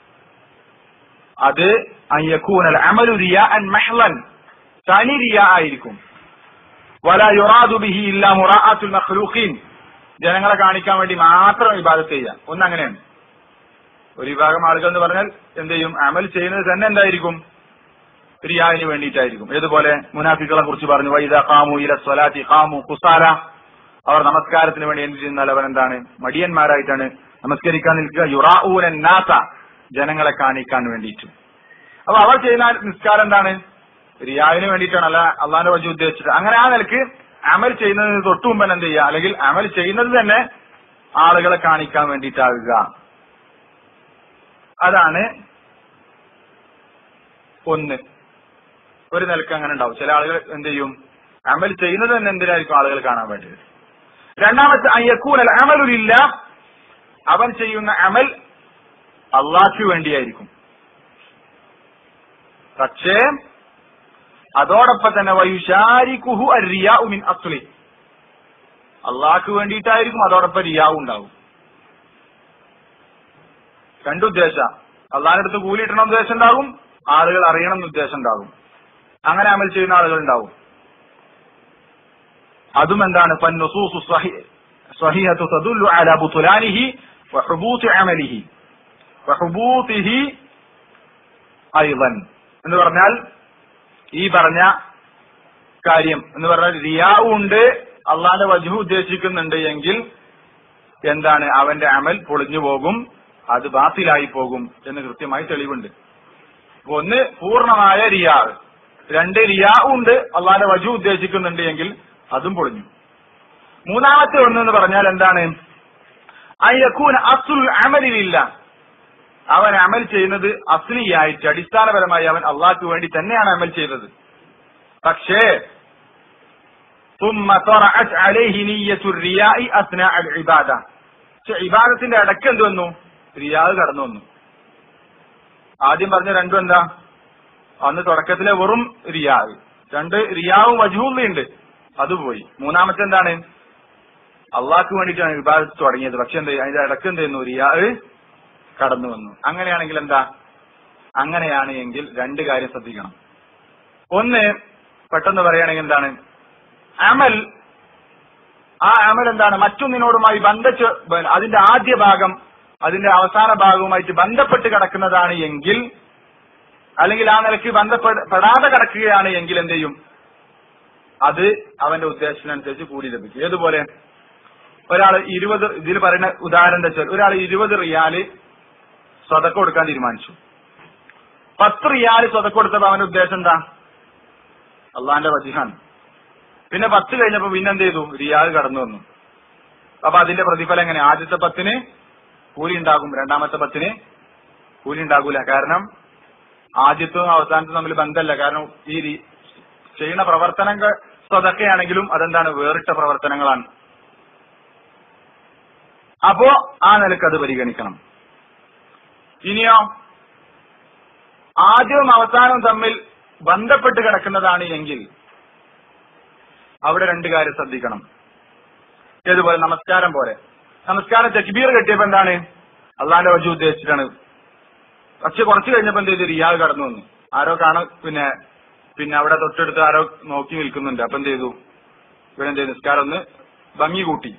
അത് അയ്യക്കൂനൽ അമലു റിയ അൻ മഹ്ലൻ തനി റിയ ആയിരിക്കും വല യുറാദു ബിഹി ഇല്ല മുറാഅത്തുൽ മഖ്ലൂഖീൻ ജനങ്ങളെ കാണിക്കാൻ വേണ്ടി മാത്രം ഇബാദത്ത് ചെയ്യുക ഒന്ന് അങ്ങനെയാണ് ഒരു വിഭാഗം ആളുകൾ എന്ന് പറഞ്ഞാൽ എന്ത് ചെയ്യും അമൽ ചെയ്യുന്നത് തന്നെ എന്തായിരിക്കും റിയാവിന് വേണ്ടിയിട്ടായിരിക്കും ഏതുപോലെ മുനാഫിക്കുകളെ കുറിച്ച് പറഞ്ഞു വൈദ ഖാമു ഇല സ്വലാത്തി ഖാമു കുസാല അവർ നമസ്കാരത്തിന് വേണ്ടി എന്ത് ചെയ്യുന്നാൽ അവൻ എന്താണ് മടിയന്മാരായിട്ടാണ് നമസ്കരിക്കാൻ നിൽക്കുക യുറാഊനൻ നാസ ജനങ്ങളെ കാണിക്കാൻ വേണ്ടിയിട്ട് അപ്പൊ അവർ ചെയ്യുന്ന നിസ്കാരം എന്താണ് റിയാവിന് വേണ്ടിയിട്ടാണ് അല്ല അള്ളാന്റെ വജു ഉദ്ദേശിച്ചത് അങ്ങനെ ആ നിലക്ക് അമൽ ചെയ്യുന്നതിന് തൊട്ടു മുമ്പ് തന്നെ എന്ത് ചെയ്യുക അല്ലെങ്കിൽ അമൽ ചെയ്യുന്നത് തന്നെ ആളുകളെ കാണിക്കാൻ വേണ്ടിയിട്ടാകുക അതാണ് ഒന്ന് ഒരു നിലക്ക് അങ്ങനെ ഉണ്ടാവും ചില ആളുകൾ എന്ത് ചെയ്യും അമൽ ചെയ്യുന്നത് തന്നെ എന്തിനായിരിക്കും ആളുകൾ കാണാൻ വേണ്ടത് രണ്ടാമത്തെ അയ്യക്കൂനൽ അമലുലില്ല അവൻ ചെയ്യുന്ന അമൽ അള്ളാഹ്ക്ക് വേണ്ടിയായിരിക്കും പക്ഷേ അതോടൊപ്പം തന്നെ വയുഷാരിക്കുഹു റിയാഉ മിൻ അസ്ലി അള്ളാഹ്ക്ക് വേണ്ടിയിട്ടായിരിക്കും അതോടൊപ്പം റിയാവും ഉണ്ടാവും രണ്ടുദ്ദേശ അള്ളാഹിന്റെ അടുത്ത് കൂലി കിട്ടണം ഉദ്ദേശം ഉണ്ടാകും ആളുകൾ അറിയണം എന്ന് ഉദ്ദേശം ഉണ്ടാകും അങ്ങനെ അമൽ ചെയ്യുന്ന ആളുകൾ ഉണ്ടാവും അതും എന്താണ് ഫന്നുസൂസു സ്വഹി- സ്വഹിഹത്തു തദുല്ലു അലാ ബുതുലാനിഹി വഹുബൂത്തി അമലിഹി വഹുബൂത്തിഹി ഐവൻ എന്ന് പറഞ്ഞാൽ ഈ പറഞ്ഞ കാര്യം എന്ന് പറഞ്ഞാൽ റിയാവും ഉണ്ട് അള്ളാന്റെ വജു ഉദ്ദേശിക്കുന്നുണ്ട് എങ്കിൽ എന്താണ് അവന്റെ അമൽ പൊളിഞ്ഞു പോകും അത് ബാത്തിലായി പോകും എന്ന് കൃത്യമായി തെളിവുണ്ട് അപ്പൊ ഒന്ന് പൂർണ്ണമായ റിയാവ് രണ്ട് റിയാവും ഉണ്ട് അള്ളാന്റെ വജു ഉദ്ദേശിക്കുന്നുണ്ട് എങ്കിൽ അതും പൊളിഞ്ഞു മൂന്നാമത്തെ ഒന്ന് എന്ന് പറഞ്ഞാൽ എന്താണ് അയ്യക്കൂൻ അസുൽ അമലിലില്ല അവൻ അമൽ ചെയ്യുന്നത് അസ്ലിയായിട്ട് അടിസ്ഥാനപരമായി അവൻ അള്ളാഹ്ക്ക് വേണ്ടി തന്നെയാണ് അമൽ ചെയ്തത് പക്ഷേ ثم طرأت عليه نية الرياء أثناء العبادة പക്ഷെ ഇബാദത്തിന്റെ ഇടയ്ക്ക് എന്ത് വന്നു റിയാവ് കടന്നു വന്നു ആദ്യം പറഞ്ഞ രണ്ടും എന്താ അന്ന് തുടക്കത്തിലെ വെറും റിയാവ് രണ്ട് റിയാവും വജൂലുണ്ട് അത് പോയി മൂന്നാമത്തെ എന്താണ് അള്ളാഹ്ക്ക് വേണ്ടിയിട്ടാണ് ഇബാദത്ത് തുടങ്ങിയത് പക്ഷെ എന്ത് അതിന്റെ ഇടയ്ക്ക് എന്ത് ചെയ്യുന്നു റിയാവ് കടന്നു വന്നു അങ്ങനെയാണെങ്കിൽ എന്താ അങ്ങനെയാണ് എങ്കിൽ രണ്ട് കാര്യം ശ്രദ്ധിക്കണം ഒന്ന് പെട്ടെന്ന് പറയുകയാണെങ്കിൽ എന്താണ് അമൽ ആ അമൽ എന്താണ് മറ്റൊന്നിനോടുമായി ബന്ധിച്ച് ബ- അതിന്റെ ആദ്യ ഭാഗം അതിന്റെ അവസാന ഭാഗവുമായിട്ട് ബന്ധപ്പെട്ട് കിടക്കുന്നതാണ് എങ്കിൽ അല്ലെങ്കിൽ ആ നിലയ്ക്ക് ബന്ധപ്പെടാതെ കിടക്കുകയാണ് എങ്കിൽ എന്ത് ചെയ്യും അത് അവന്റെ ഉദ്ദേശത്തിനനുസരിച്ച് കൂലി ലഭിക്കും ഏതുപോലെ ഒരാൾ ഇരുപത് ഇതിൽ പറയുന്ന ഉദാഹരണം എന്താ വെച്ചാൽ ഒരാൾ ഇരുപത് റിയാല് സ്വതക്ക കൊടുക്കാൻ തീരുമാനിച്ചു പത്ത് റിയാല് സ്വതക്ക കൊടുത്തപ്പോ അവന്റെ ഉദ്ദേശം എന്താ അള്ളാന്റെ വജിഹാണ് പിന്നെ പത്ത് കഴിഞ്ഞപ്പോ പിന്നെ എന്ത് ചെയ്തു റിയാൽ കടന്നു വന്നു അപ്പൊ അതിന്റെ പ്രതിഫലം എങ്ങനെ ആദ്യത്തെ പത്തിന് കൂലി ഉണ്ടാകും രണ്ടാമത്തെ പത്തിന് കൂലി ഉണ്ടാകൂല കാരണം ആദ്യത്തും അവസാനത്തും തമ്മിൽ ബന്ധമല്ല കാരണം ഈ രീ- ചെയ്യുന്ന പ്രവർത്തനങ്ങൾ സ്വതക്കയാണെങ്കിലും അതെന്താണ് വേറിട്ട പ്രവർത്തനങ്ങളാണ് അപ്പോ ആ നിലക്ക് അത് പരിഗണിക്കണം ഇനിയോ ആദ്യവും അവസാനവും തമ്മിൽ ബന്ധപ്പെട്ട് കിടക്കുന്നതാണ് എങ്കിൽ അവിടെ രണ്ട് കാര്യം ശ്രദ്ധിക്കണം ഏതുപോലെ നമസ്കാരം പോലെ നമസ്കാരം തെക്ബീർ കെട്ടിയപ്പോ എന്താണ് അള്ളാന്റെ വജു ഉദ്ദേശിച്ചിട്ടാണ് പക്ഷെ കുറച്ച് കഴിഞ്ഞപ്പോ എന്ത് ചെയ്തു റിയാൽ കടന്നു വന്നു ആരോ കാണ പിന്നെ പിന്നെ അവിടെ തൊട്ടടുത്ത് ആരോ നോക്കി നിൽക്കുന്നുണ്ട് അപ്പൊ എന്ത് ചെയ്തു ഇവിടെ എന്ത് ചെയ്തു നിസ്കാരം ഒന്ന് ഭംഗി കൂട്ടി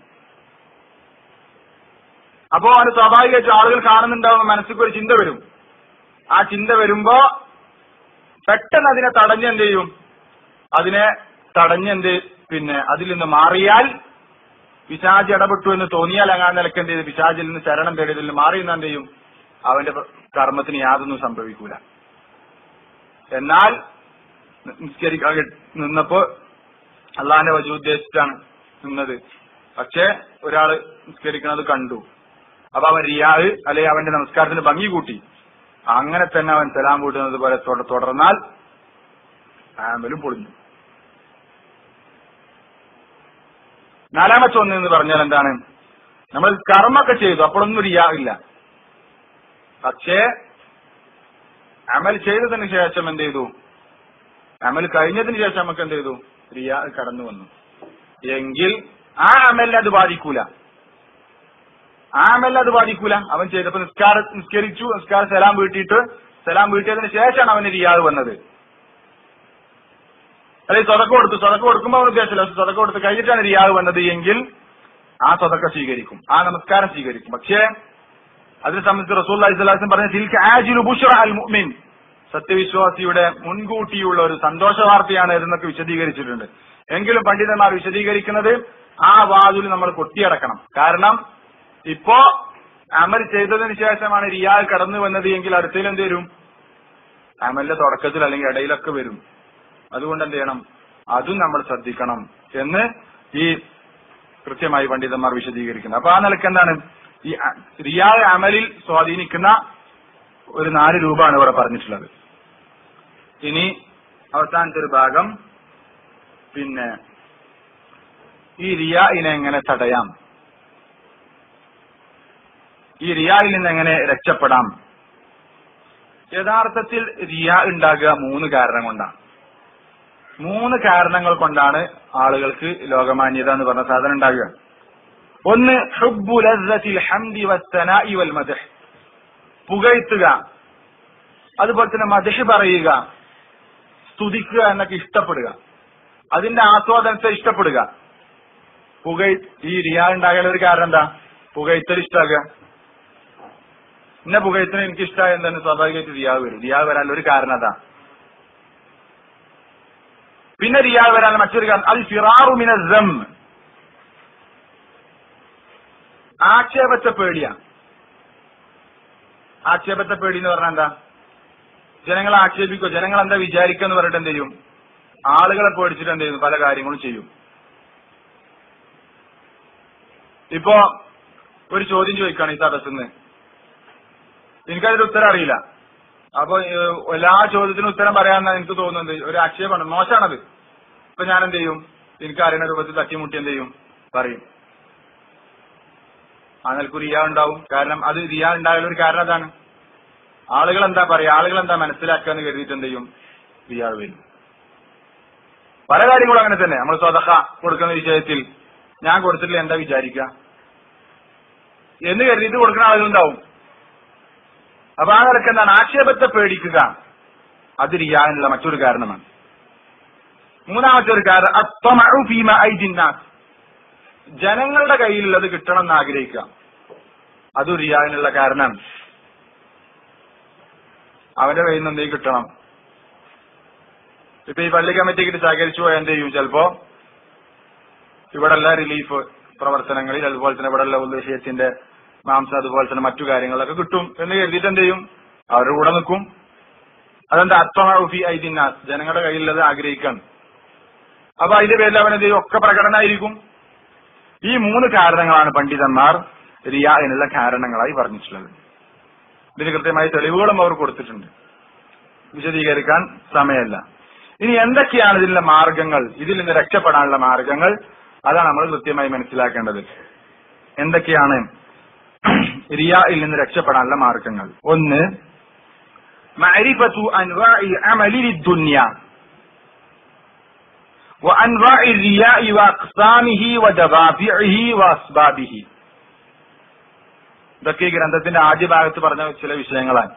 അപ്പോ അത് സ്വാഭാവികമായിട്ടും ആളുകൾ കാണുന്നുണ്ടാവുന്ന മനസ്സിൽ ഒരു ചിന്ത വരും ആ ചിന്ത വരുമ്പോ പെട്ടെന്ന് അതിനെ തടഞ്ഞ് എന്ത് ചെയ്യും അതിനെ തടഞ്ഞ് എന്ത് പിന്നെ അതിൽ നിന്ന് മാറിയാൽ പിശാജ് ഇടപെട്ടു എന്ന് തോന്നിയാൽ അങ്ങനെ നിലക്ക് എന്ത് ചെയ്ത് പിശാജിൽ നിന്ന് ശരണം തേടിയതിൽ നിന്ന് മാറി എന്ത് ചെയ്യും അവന്റെ കർമ്മത്തിന് യാതൊന്നും സംഭവിക്കൂല എന്നാൽ നിസ്കരിക്കാൻ നിന്നപ്പോ അള്ളാഹിന്റെ വജു ഉദ്ദേശിച്ചാണ് നിന്നത് പക്ഷെ ഒരാള് നിസ്കരിക്കുന്നത് കണ്ടു അപ്പൊ അവൻ റിയാവ് അല്ലെങ്കിൽ അവന്റെ നമസ്കാരത്തിന് ഭംഗി കൂട്ടി അങ്ങനെ തന്നെ അവൻ സലാം കൂട്ടുന്നത് പോലെ തുട- തുടർന്നാൽ ആമലും പൊളിഞ്ഞു നാലാമത്തെ ഒന്ന് എന്ന് പറഞ്ഞാൽ എന്താണ് നമ്മൾ കർമ്മൊക്കെ ചെയ്തു അപ്പോഴൊന്നും റിയാ ഇല്ല പക്ഷേ അമൽ ചെയ്തതിന് ശേഷം എന്ത് ചെയ്തു അമൽ കഴിഞ്ഞതിന് ശേഷം നമുക്ക് എന്ത് ചെയ്തു റിയാ കടന്നു വന്നു എങ്കിൽ ആ അമലിനെ അത് ബാധിക്കൂല ആ അമലിനെ അത് ബാധിക്കൂല അവൻ ചെയ്തപ്പോ നിസ്കാര നിസ്കരിച്ചു നിസ്കാരം സലാം വീട്ടിയിട്ട് സലാം വീട്ടിയതിന് ശേഷമാണ് അവന് റിയാദ് വന്നത് അല്ലെങ്കിൽ സ്വതക്ക കൊടുത്തു സ്വതക്ക കൊടുക്കുമ്പോൾ അവൻ ഉദ്ദേശിച്ചില്ല പക്ഷെ സ്വതക്ക കൊടുത്ത് കഴിഞ്ഞിട്ടാണ് റിയാദ് വന്നത് എങ്കിൽ ആ സ്വതക്ക സ്വീകരിക്കും ആ നമസ്കാരം സ്വീകരിക്കും പക്ഷേ അതിനെ സംബന്ധിച്ച് റസൂൽ അലിസ്ലാസം പറഞ്ഞ തിൽക്ക് ആജിലു ബുഷറ അൽ മുഅ്മിൻ സത്യവിശ്വാസിയുടെ മുൻകൂട്ടിയുള്ള ഒരു സന്തോഷ വാർത്തയാണ് ഇതെന്നൊക്കെ വിശദീകരിച്ചിട്ടുണ്ട് എങ്കിലും പണ്ഡിതന്മാർ വിശദീകരിക്കുന്നത് ആ വാതിൽ നമ്മൾ കൊട്ടിയടക്കണം കാരണം ഇപ്പോ അമൽ ചെയ്തതിന് ശേഷമാണ് റിയാ കടന്നു വന്നത് എങ്കിൽ അടുത്തതിൽ എന്ത് വരും അമലിന്റെ തുടക്കത്തിൽ അല്ലെങ്കിൽ ഇടയിലൊക്കെ വരും അതുകൊണ്ട് എന്ത് ചെയ്യണം അതും നമ്മൾ ശ്രദ്ധിക്കണം എന്ന് ഈ കൃത്യമായി പണ്ഡിതന്മാർ വിശദീകരിക്കുന്നത് അപ്പൊ ആ നിലക്ക് എന്താണ് ഈ അ- റിയാ അമലിൽ സ്വാധീനിക്കുന്ന ഒരു നാല് രൂപമാണ് ഇവിടെ പറഞ്ഞിട്ടുള്ളത് ഇനി അവസാനത്തെ ഒരു ഭാഗം പിന്നെ ഈ റിയായിനെ എങ്ങനെ തടയാം ഈ റിയായിൽ നിന്ന് എങ്ങനെ രക്ഷപ്പെടാം യഥാർത്ഥത്തിൽ റിയ ഉണ്ടാകുക മൂന്ന് കാരണം കൊണ്ടാണ് മൂന്ന് കാരണങ്ങൾ കൊണ്ടാണ് ആളുകൾക്ക് ലോകമാന്യത എന്ന് പറഞ്ഞ സാധനം ഉണ്ടാകുക ഒന്ന് ഹുബ്ബു ലസ്സത്തിൽ ഹംദി വസ്സനാഇ വൽ മദ്ഹ് പുകഴ്ത്തുക അതുപോലെ തന്നെ മദ്ഹ് പറയുക സ്തുതിക്കുക എന്നൊക്കെ ഇഷ്ടപ്പെടുക അതിന്റെ ആസ്വാദനത്തെ ഇഷ്ടപ്പെടുക പുക ഈ റിയാ ഉണ്ടാകാൻ ഒരു കാരണം എന്താ പുകഴ്ത്തൽ ഇഷ്ടമാകുക ഇന്ന പുകഴ്ത്തിന് എനിക്ക് ഇഷ്ടമായ എന്താണ് സ്വാഭാവികമായിട്ട് റിയാവ് വരും റിയാവ് വരാൻ ഒരു കാരണം അതാ പിന്നെ റിയാവ് വരാൻ മറ്റൊരു കാരണം അത് ഫിറാറുമിന ജം ആക്ഷേപത്തെ പേടിയാ ആക്ഷേപത്തെ പേടി എന്ന് പറഞ്ഞാൽ എന്താ ജനങ്ങളെ ആക്ഷേപിക്കോ ജനങ്ങൾ എന്താ വിചാരിക്കുക എന്ന് പറഞ്ഞിട്ട് എന്ത് ചെയ്യും ആളുകളെ പേടിച്ചിട്ട് എന്ത് ചെയ്യുന്നു പല കാര്യങ്ങളും ചെയ്യും ഇപ്പോ ഒരു ചോദ്യം ചോദിക്കാണ് ഈ സദസ്സിന്ന് എനിക്കതിന്റെ ഉത്തരം അറിയില്ല അപ്പൊ ഏഹ്, എല്ലാ ചോദ്യത്തിനും ഉത്തരം പറയാമെന്നാണ് എനിക്ക് തോന്നുന്നത് ഒരു ആക്ഷേപമാണ് മോശമാണത് ഇപ്പൊ ഞാൻ എന്ത് ചെയ്യും എനിക്ക് അറിയുന്ന രൂപത്തിൽ തട്ടിമുട്ടി എന്ത് ചെയ്യും പറയും ആ നിലക്ക് റിയ ഉണ്ടാവും കാരണം അത് റിയ ഉണ്ടാകാൻ ഒരു കാരണം അതാണ് ആളുകൾ എന്താ പറയാ ആളുകൾ എന്താ മനസ്സിലാക്കുക എന്ന് കരുതിയിട്ട് എന്ത് ചെയ്യും റിയ വരും പല കാര്യങ്ങളും അങ്ങനെ തന്നെ നമ്മൾ സ്വതഹ കൊടുക്കുന്ന വിഷയത്തിൽ ഞാൻ കൊടുത്തിട്ടില്ല എന്താ വിചാരിക്കുക എന്ന് കരുതിയിട്ട് കൊടുക്കുന്ന ആളുകളുണ്ടാവും അപ്പൊ ആ നിലക്ക് എന്താണ് ആക്ഷേപത്തെ പേടിക്കുക അത് റിയാനുള്ള മറ്റൊരു കാരണമാണ് മൂന്നാമത്തെ ഒരു കാരണം അത്വമഉ ഫീമ ഐദിന്നാസ്. ജനങ്ങളുടെ കയ്യിലുള്ളത് കിട്ടണം എന്ന് ആഗ്രഹിക്കുക അതും റിയാനുള്ള കാരണമാണ് അവന്റെ കയ്യിൽ നിന്ന് എന്തെങ്കിലും കിട്ടണം ഇപ്പൊ ഈ പള്ളി കമ്മിറ്റിക്ക് സഹകരിച്ചു പോയാൽ എന്ത് ചെയ്യും ചിലപ്പോ ഇവിടെ എല്ലാ റിലീഫ് പ്രവർത്തനങ്ങളിൽ അതുപോലെ തന്നെ ഇവിടെ ഉള്ള വിഷയത്തിന്റെ മാംസം അതുപോലെ തന്നെ മറ്റു കാര്യങ്ങളൊക്കെ കിട്ടും എന്ന് കരുതിയിട്ട് എന്ത് ചെയ്യും അവരുടെ കൂടെ നിൽക്കും അതെന്താ അത്വമി ഐദിന്നാസ് ജനങ്ങളുടെ കയ്യിലുള്ളത് ആഗ്രഹിക്കാണ് അപ്പൊ അതിന്റെ പേരിൽ അവൻ എന്ത് ചെയ്യും ഒക്കെ പ്രകടനമായിരിക്കും ഈ മൂന്ന് കാരണങ്ങളാണ് പണ്ഡിതന്മാർ റിയ എന്നുള്ള കാരണങ്ങളായി പറഞ്ഞിട്ടുള്ളത് ഇതിന് കൃത്യമായ തെളിവുകളും അവർ കൊടുത്തിട്ടുണ്ട് വിശദീകരിക്കാൻ സമയമല്ല ഇനി എന്തൊക്കെയാണ് ഇതിനുള്ള മാർഗങ്ങൾ ഇതിൽ നിന്ന് രക്ഷപ്പെടാനുള്ള മാർഗങ്ങൾ അതാണ് നമ്മൾ കൃത്യമായി മനസ്സിലാക്കേണ്ടത് എന്തൊക്കെയാണ് റിയയിൽ നിന്ന് രക്ഷപ്പെടാനുള്ള മാർഗങ്ങൾ ഒന്ന് മഅരിഫത്തു അൻവാഇൽ അമലി ലിദ്ദുനിയ وأنواع الرياء وأقسامه ودوافعه وأسبابه ഇതൊക്കെ ഈ ഗ്രന്ഥത്തിന്റെ ആദ്യ ഭാഗത്ത് പറഞ്ഞ ചില വിഷയങ്ങളാണ്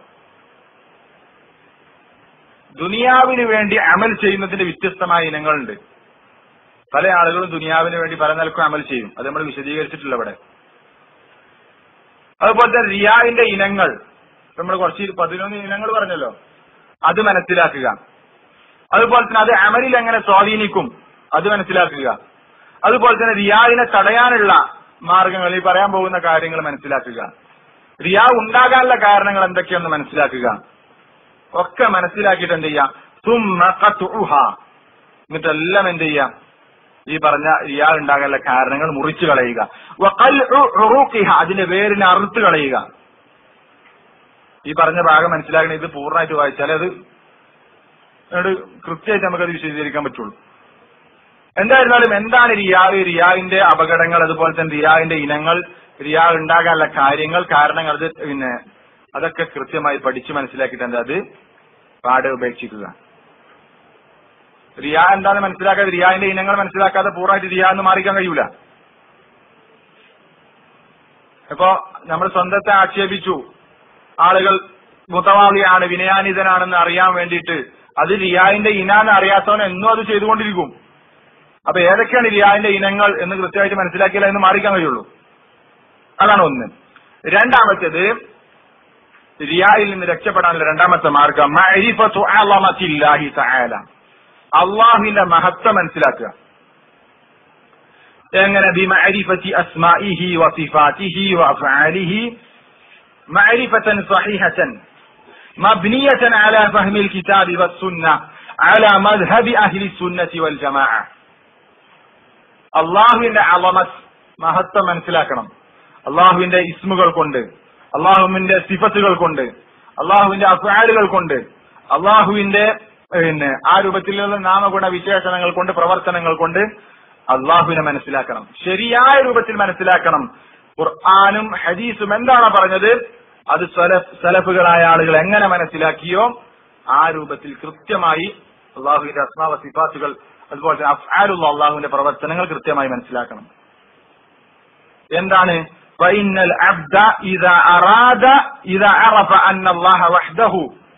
ദുനിയാവിന് വേണ്ടി അമൽ ചെയ്യുന്നതിന്റെ വ്യത്യസ്തമായ ഇനങ്ങളുണ്ട് പല ആളുകളും ദുനിയാവിന് വേണ്ടി പല നിലക്കും അമൽ ചെയ്യും അത് നമ്മൾ വിശദീകരിച്ചിട്ടില്ല ഇവിടെ അതുപോലെ തന്നെ റിയാവിന്റെ ഇനങ്ങൾ നമ്മൾ കുറച്ച് പതിനൊന്ന് ഇനങ്ങൾ പറഞ്ഞല്ലോ അത് മനസ്സിലാക്കുക അതുപോലെ തന്നെ അത് അമലിൽ എങ്ങനെ സ്വാധീനിക്കും അത് മനസ്സിലാക്കുക അതുപോലെ തന്നെ റിയാവിനെ തടയാനുള്ള മാർഗങ്ങൾ ഈ പറയാൻ പോകുന്ന കാര്യങ്ങൾ മനസ്സിലാക്കുക റിയാ ഉണ്ടാകാനുള്ള കാരണങ്ങൾ എന്തൊക്കെയെന്ന് മനസ്സിലാക്കുക ഒക്കെ മനസ്സിലാക്കിയിട്ട് എന്ത് ചെയ്യാം സുമ്മ ഖത്ഉഹ. എന്നിട്ടെല്ലാം എന്ത് ചെയ്യാം ഈ പറഞ്ഞ റിയാ ഉണ്ടാകാനുള്ള കാരണങ്ങൾ മുറിച്ചു കളയുക വഖൽഉ ഉറൂഖിഹ. അതിന്റെ വേരിനെ അറുത്ത് കളയുക ഈ പറഞ്ഞ ഭാഗം മനസ്സിലാക്കണേ ഇത് പൂർണ്ണമായിട്ട് വായിച്ചാൽ അത് അതുകൊണ്ട് കൃത്യമായിട്ട് നമുക്കത് വിശദീകരിക്കാൻ പറ്റുള്ളൂ എന്തായിരുന്നാലും എന്താണ് റിയാ റിയാവിന്റെ അപകടങ്ങൾ അതുപോലെ തന്നെ റിയാവിന്റെ ഇനങ്ങൾ റിയാ ഉണ്ടാകാനുള്ള കാര്യങ്ങൾ കാരണങ്ങൾ അത് പിന്നെ അതൊക്കെ കൃത്യമായി പഠിച്ച് മനസ്സിലാക്കിയിട്ട് എന്താ അത് പാടെ ഉപേക്ഷിക്കുക റിയ എന്താന്ന് മനസ്സിലാക്കാതെ റിയാവിന്റെ ഇനങ്ങൾ മനസ്സിലാക്കാതെ പൂർണ്ണമായിട്ട് റിയ എന്ന് മാറിക്കാൻ കഴിയൂല ഇപ്പോ നമ്മൾ സ്വന്തത്തെ ആക്ഷേപിച്ചു ആളുകൾ മുതവാളിയാണ് വിനയാനിതനാണെന്ന് അറിയാൻ വേണ്ടിയിട്ട് അത് റിയാവിന്റെ ഇനാന്ന് അറിയാത്തവൻ എന്നും അത് ചെയ്തുകൊണ്ടിരിക്കും അപ്പൊ ഏതൊക്കെയാണ് റിയാവിന്റെ ഇനങ്ങൾ എന്ന് കൃത്യമായിട്ട് മനസ്സിലാക്കിയാലേ എന്ന് മാറിക്കാൻ കഴിയുള്ളൂ അതാണ് ഒന്ന് രണ്ടാമത്തേത് റിയായിൽ നിന്ന് രക്ഷപ്പെടാനുള്ള രണ്ടാമത്തെ മാർഗം മഅരിഫത്തു അളമത്തില്ലാഹി തആല അള്ളാഹുവിന്റെ മഹത്വം മനസ്സിലാക്കുക എങ്ങനെ ബിമഅരിഫത്തി അസ്മാഇഹി വസിഫാത്തിഹി വഅഫ്ആലിഹി معرفة صحيحة مبنية على فهم الكتاب والسنة على مذهب أهل السنة والجماعة അള്ളാഹുവിന്റെ അളമത്ത് മഹത്വം മനസ്സിലാക്കണം അള്ളാഹുവിന്റെ ഇസ്മുകൾ കൊണ്ട് അള്ളാഹുവിന്റെ സിഫത്തുകൾ കൊണ്ട് അള്ളാഹുവിന്റെ അഫാലുകൾ കൊണ്ട് അള്ളാഹുവിന്റെ പിന്നെ ആ രൂപത്തിലുള്ള നാമഗുണ വിശേഷണങ്ങൾ കൊണ്ട് പ്രവർത്തനങ്ങൾ കൊണ്ട് അള്ളാഹുവിനെ മനസ്സിലാക്കണം ശരിയായ രൂപത്തിൽ മനസ്സിലാക്കണം ഖുർആാനും ഹദീസും എന്താണ് പറഞ്ഞത് അത് സലഫ് സലഫുകളായ ആളുകൾ എങ്ങനെ മനസ്സിലാക്കിയോ ആ രൂപത്തിൽ കൃത്യമായി അള്ളാഹുവിന്റെ അസ്മാവ സിഫാത്തുകൾ അതുപോലെ തന്നെ അഫ്ആലുള്ള അള്ളാഹുവിന്റെ പ്രവർത്തനങ്ങൾ കൃത്യമായി മനസ്സിലാക്കണം എന്താണ് فإن العبد إذا أراد إذا عرف أن الله وحده